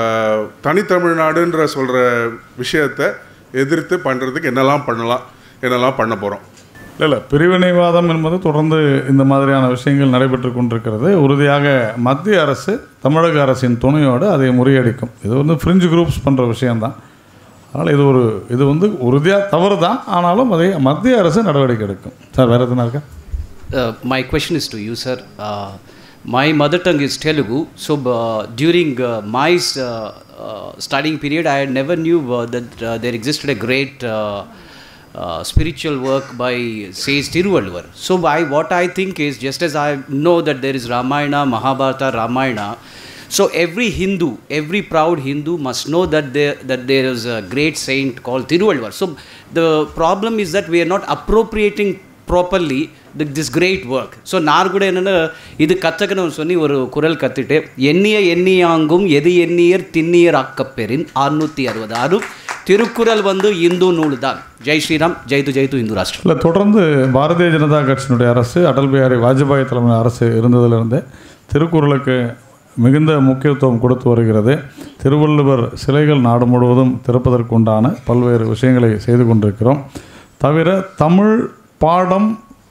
Speaker 6: தனித்தமிழ்நாடுன்ற சொல்கிற விஷயத்தை எதிர்த்து பண்ணுறதுக்கு என்னெல்லாம் பண்ணலாம் என்னெல்லாம் பண்ண போகிறோம்
Speaker 4: இல்லை இல்லை பிரிவினைவாதம் என்பது தொடர்ந்து இந்த மாதிரியான விஷயங்கள் நடைபெற்று கொண்டிருக்கிறது உறுதியாக மத்திய அரசு தமிழக அரசின் துணையோடு அதை முறியடிக்கும் இது வந்து ஃப்ரிஞ்சு குரூப்ஸ் பண்ணுற விஷயம்தான் அதனால் இது ஒரு இது வந்து உறுதியாக தவறு தான் ஆனாலும் அதை மத்திய அரசு நடவடிக்கை எடுக்கும் சார் வேறு எதுனா இருக்கா
Speaker 7: Uh, my question is to you, sir. Uh, my mother tongue is Telugu, so uh, during uh, my uh, uh, studying period, I never knew uh, that uh, there existed a great uh, uh, spiritual work by says Tiruvalluvar. So, I, what I think is just as I know that there is Ramayana, Mahabharata, Ramayana. So every Hindu, every proud Hindu must know that there that there is a great saint called Tiruvalluvar. So the problem is that we are not appropriating properly the, this great work. So நான் கூட என்னென்னா இது கற்றுக்கணும்னு சொல்லி ஒரு குரல் கற்றுட்டு எண்ணிய எண்ணியாங்கும் எது எண்ணியர் திண்ணியர் ஆக்கப்பெறின் அறுநூற்றி அறுபது அதுவும் திருக்குறள் வந்து இந்து நூல் தான் ஜெய் ஸ்ரீராம் ஜெய்து ஜெய்து இந்து ராஷ்டிரம்
Speaker 4: இல்லை தொடர்ந்து பாரதிய ஜனதா கட்சியினுடைய அரசு அடல் பிஹாரி வாஜ்பாய் தலைமை அரசு இருந்ததிலிருந்து திருக்குறளுக்கு மிகுந்த முக்கியத்துவம் கொடுத்து வருகிறது திருவள்ளுவர் சிலைகள் நாடு முழுவதும் திறப்பதற்குண்டான பல்வேறு விஷயங்களை செய்து கொண்டிருக்கிறோம் தவிர தமிழ் பாடம்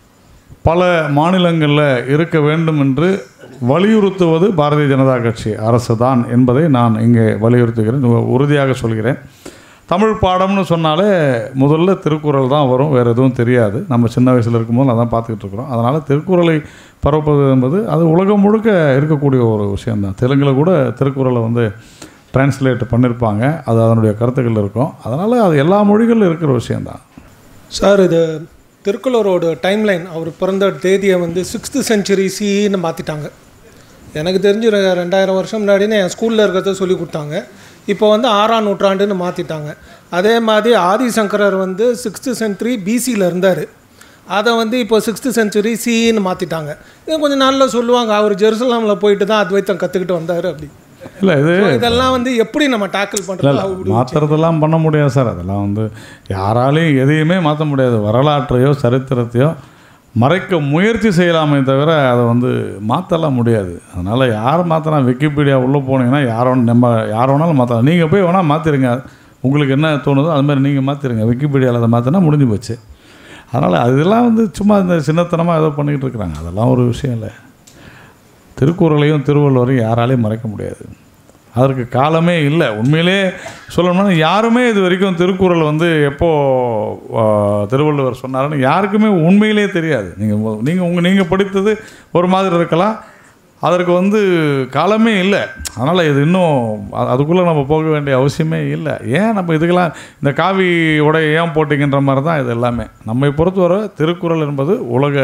Speaker 4: பல மாநிலங்களில் இருக்க வேண்டும் என்று வலியுறுத்துவது பாரதிய ஜனதா கட்சி அரசு தான் என்பதை நான் இங்கே வலியுறுத்துகிறேன் உ- உறுதியாக சொல்கிறேன் தமிழ் பாடம்னு சொன்னாலே முதல்ல திருக்குறள் தான் வரும் வேறு எதுவும் தெரியாது நம்ம சின்ன வயசில் இருக்கும்போது அதான் பார்த்துக்கிட்டு இருக்கிறோம் அதனால் திருக்குறளை பரப்புவது என்பது அது உலகம் முழுக்க இருக்கக்கூடிய ஒரு விஷயம்தான் தெலுங்கில் கூட திருக்குறளை வந்து டிரான்ஸ்லேட் பண்ணியிருப்பாங்க அது அதனுடைய கருத்துக்கள் இருக்கும் அதனால் அது எல்லா மொழிகளிலும் இருக்கிற விஷயம்தான்
Speaker 8: சார் இது திருக்குறளோட டைம்லைன் அவர் பிறந்த தேதியை வந்து சிக்ஸ்த்து செஞ்சுரி சின்னு மாற்றிட்டாங்க எனக்கு தெரிஞ்சு ரெ- ரெண்டாயிரம் வருஷம் முன்னாடின்னு என் ஸ்கூலில் இருக்கிறத சொல்லி கொடுத்தாங்க இப்போ வந்து ஆறாம் நூற்றாண்டுன்னு மாற்றிட்டாங்க அதே மாதிரி ஆதிசங்கரர் வந்து சிக்ஸ்த்து சென்ச்சுரி பிசியில் இருந்தார் அதை வந்து இப்போ சிக்ஸ்த்து செஞ்சுரி சின்னு மாற்றிட்டாங்க இது கொஞ்சம் நாளில் சொல்லுவாங்க அவர் ஜெருசலாமில் போயிட்டு தான் அத்வைத்தம் கற்றுக்கிட்டு வந்தார் அப்படி
Speaker 4: இல்லை இது
Speaker 8: So இதெல்லாம் வந்து எப்படி நம்ம டேக்கிள்
Speaker 4: இல்லை
Speaker 8: பண்ணுறது
Speaker 4: மாற்றுறதெல்லாம் பண்ண முடியாது சார் அதெல்லாம் வந்து யாராலையும் எதையுமே மாற்ற முடியாது வரலாற்றையோ சரித்திரத்தையோ மறைக்க முயற்சி செய்யலாமே தவிர அதை வந்து மாற்றலாம் முடியாது அதனால் யார் மாற்றினா விக்கிபீடியா உள்ளே போனீங்கன்னா யாரோ நம்ம யார் வேணாலும் மாற்றலாம் நீங்கள் போய் வேணால் மாற்றிருங்க உங்களுக்கு என்ன தோணுதோ அது மாதிரி நீங்கள் மாற்றிருங்க விக்கிபீடியாவில் அதை மாற்றினா முடிஞ்சு போச்சு அதனால் அதெல்லாம் வந்து சும்மா இந்த சின்னத்தனமாக ஏதோ பண்ணிக்கிட்டு இருக்கிறாங்க அதெல்லாம் ஒரு விஷயம் இல்லை திருக்குறளையும் திருவள்ளுவரையும் யாராலையும் மறைக்க முடியாது அதற்கு காலமே இல்லை உண்மையிலே சொல்லணும்னா யாருமே இது வரைக்கும் திருக்குறள் வந்து எப்போ ஆ, திருவள்ளுவர் சொன்னாருன்னு யாருக்குமே உண்மையிலே தெரியாது நீங்கள் நீங்கள் உங்கள் நீங்கள் படித்தது ஒரு மாதிரி இருக்கலாம் அதற்கு வந்து காலமே இல்லை அதனால் இது இன்னும் அ- அதுக்குள்ளே நம்ம போக வேண்டிய அவசியமே இல்லை ஏன் நம்ம இதுக்கெல்லாம் இந்த காவி உடைய ஏன் போட்டிங்கன்ற மாதிரி தான் இது எல்லாமே நம்மை பொறுத்தவரை திருக்குறள் என்பது உலக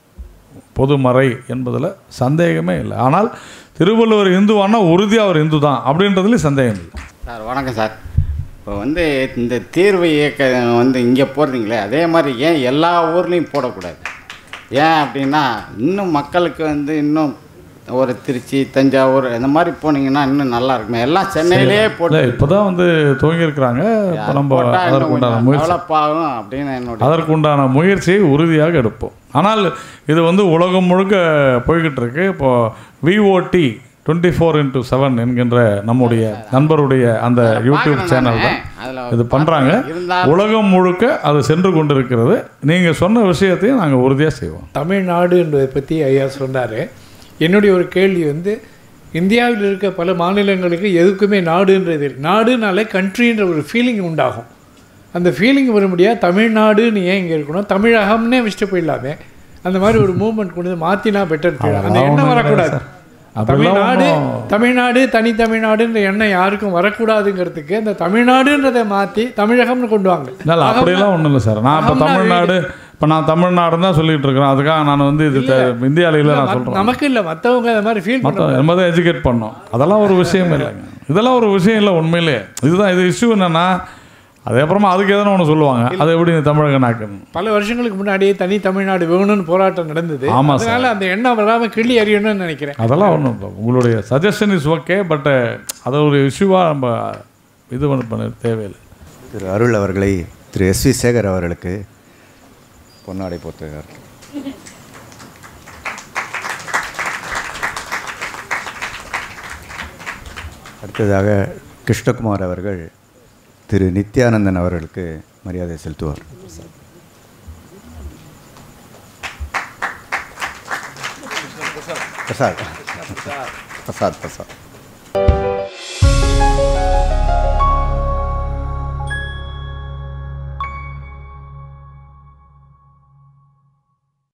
Speaker 4: பொதுமறை என்பதில் சந்தேகமே இல்லை ஆனால் திருவள்ளுவர் இந்துவானா உறுதியாக அவர் இந்து தான் அப்படின்றதுல சந்தேகம் இல்லை
Speaker 9: சார் வணக்கம் சார் இப்போ வந்து இந்த தீர்வு இயக்க வந்து இங்கே போடுறீங்களே அதே மாதிரி ஏன் எல்லா ஊர்லேயும் போடக்கூடாது ஏன் அப்படின்னா இன்னும் மக்களுக்கு வந்து இன்னும் ஒரு திருச்சி தஞ்சாவூர் இந்த மாதிரி போனீங்கன்னா இன்னும் நல்லா இருக்குமே எல்லாம் சென்னையிலே
Speaker 4: இல்லை
Speaker 9: போட்டு
Speaker 4: இப்போ தான் வந்து துவங்கியிருக்கிறாங்க இப்போ நம்ம
Speaker 9: போட்டா இன்னும்
Speaker 4: அதற்குண்டான
Speaker 9: கொஞ்சம்
Speaker 4: முயற்சி
Speaker 9: டெவலப் ஆகும் அப்படின்னு என்னுடைய
Speaker 4: அதற்குண்டான முயற்சியை உறுதியாக எடுப்போம் ஆனால் இது வந்து உலகம் முழுக்க போய்கிட்டு இருக்கு இப்போது V O D twenty four into seven என்கின்ற நம்முடைய நண்பருடைய அந்த யூடியூப்
Speaker 9: பார்க்கணும்
Speaker 4: சேனல்
Speaker 9: நானு.
Speaker 4: தான்
Speaker 9: அதுல
Speaker 4: இது பண்ணுறாங்க
Speaker 9: இருந்தாலும்
Speaker 4: உலகம் முழுக்க அது சென்று கொண்டிருக்கிறது நீங்கள் சொன்ன விஷயத்தையும் நாங்கள் உறுதியாக செய்வோம்
Speaker 10: தமிழ்நாடு என்பதை பற்றி ஐயா சொன்னார் என்னுடைய ஒரு கேள்வி வந்து இந்தியாவில் இருக்க பல மாநிலங்களுக்கு எதுக்குமே நாடுன்றது இல்லை. நாடுனாலே கண்ட்ரின்ற ஒரு ஃபீலிங் உண்டாகும் அந்த ஃபீலிங் வர முடியாது தமிழ்நாடுன்னு ஏன் இங்கே இருக்கணும் தமிழகம்னே வச்சுட்டு போயிடலாமே அந்த மாதிரி ஒரு மூவ்மெண்ட் கொண்டு வந்து மாற்றினா பெட்டர் அந்த
Speaker 4: அதெல்லாம்
Speaker 10: எண்ணம்
Speaker 4: ஒண்ணும்
Speaker 10: வரக்கூடாது
Speaker 4: கிடையாது சார். அப்படிலாம்
Speaker 10: தமிழ்நாடு
Speaker 4: ஒண்ணும்
Speaker 10: தமிழ்நாடு தனி தமிழ்நாடுன்ற எண்ணம் யாருக்கும் வரக்கூடாதுங்கிறதுக்கு இந்த தமிழ்நாடுன்றதை மாற்றி தமிழகம்னு கொண்டு வாங்க
Speaker 4: இல்லை இல்லை அப்படியெல்லாம் ஒன்றும் இல்லை சார் நான் இப்போ
Speaker 10: அகம்னா
Speaker 4: தமிழ்நாடு இப்போ நான் தமிழ்நாடுன்னு தான் சொல்லிட்டு இருக்கிறேன் அதுக்காக நான் வந்து இது த- இந்தியாவில் இல்லை நான்
Speaker 10: மத்-
Speaker 4: சொல்கிறேன்
Speaker 10: நமக்கு இல்லை மற்றவங்க அந்த மாதிரி ஃபீல்
Speaker 4: மற்ற
Speaker 10: பண்ணுறாங்க
Speaker 4: நம்ம தான் எஜுகேட் பண்ணோம் அதெல்லாம் ஒரு விஷயம் இல்லைங்க இதெல்லாம் ஒரு விஷயம் இல்லை உண்மையிலே இதுதான் இது இஷ்யூ என்னன்னா அதுக்கப்புறமா அதுக்கு எதனா ஒன்று சொல்லுவாங்க அது எப்படி இந்த தமிழக நாக்குன்னு
Speaker 10: பல வருஷங்களுக்கு முன்னாடி தனி தமிழ்நாடு வேணும்னு போராட்டம் நடந்தது
Speaker 4: ஆமா சார்.
Speaker 10: அதனால அந்த எண்ணம் வராமல் கிள்ளி அறியணும்னு நினைக்கிறேன்
Speaker 4: அதெல்லாம் ஒன்றும் உங்களுடைய சஜஷன் இஸ் ஓகே பட் அதை ஒரு இஷ்யூவாக நம்ம இது பண்ண பண்ண தேவையில்லை
Speaker 1: திரு அருள் அவர்களை திரு எஸ் வி சேகர் அவர்களுக்கு பொன்னாடை போத்துகிறார் அடுத்ததாக கிருஷ்ணகுமார் அவர்கள் திரு நித்யானந்தன் அவர்களுக்கு மரியாதை செலுத்துவார் பிரசாத் பிரசாத் பிரசாத்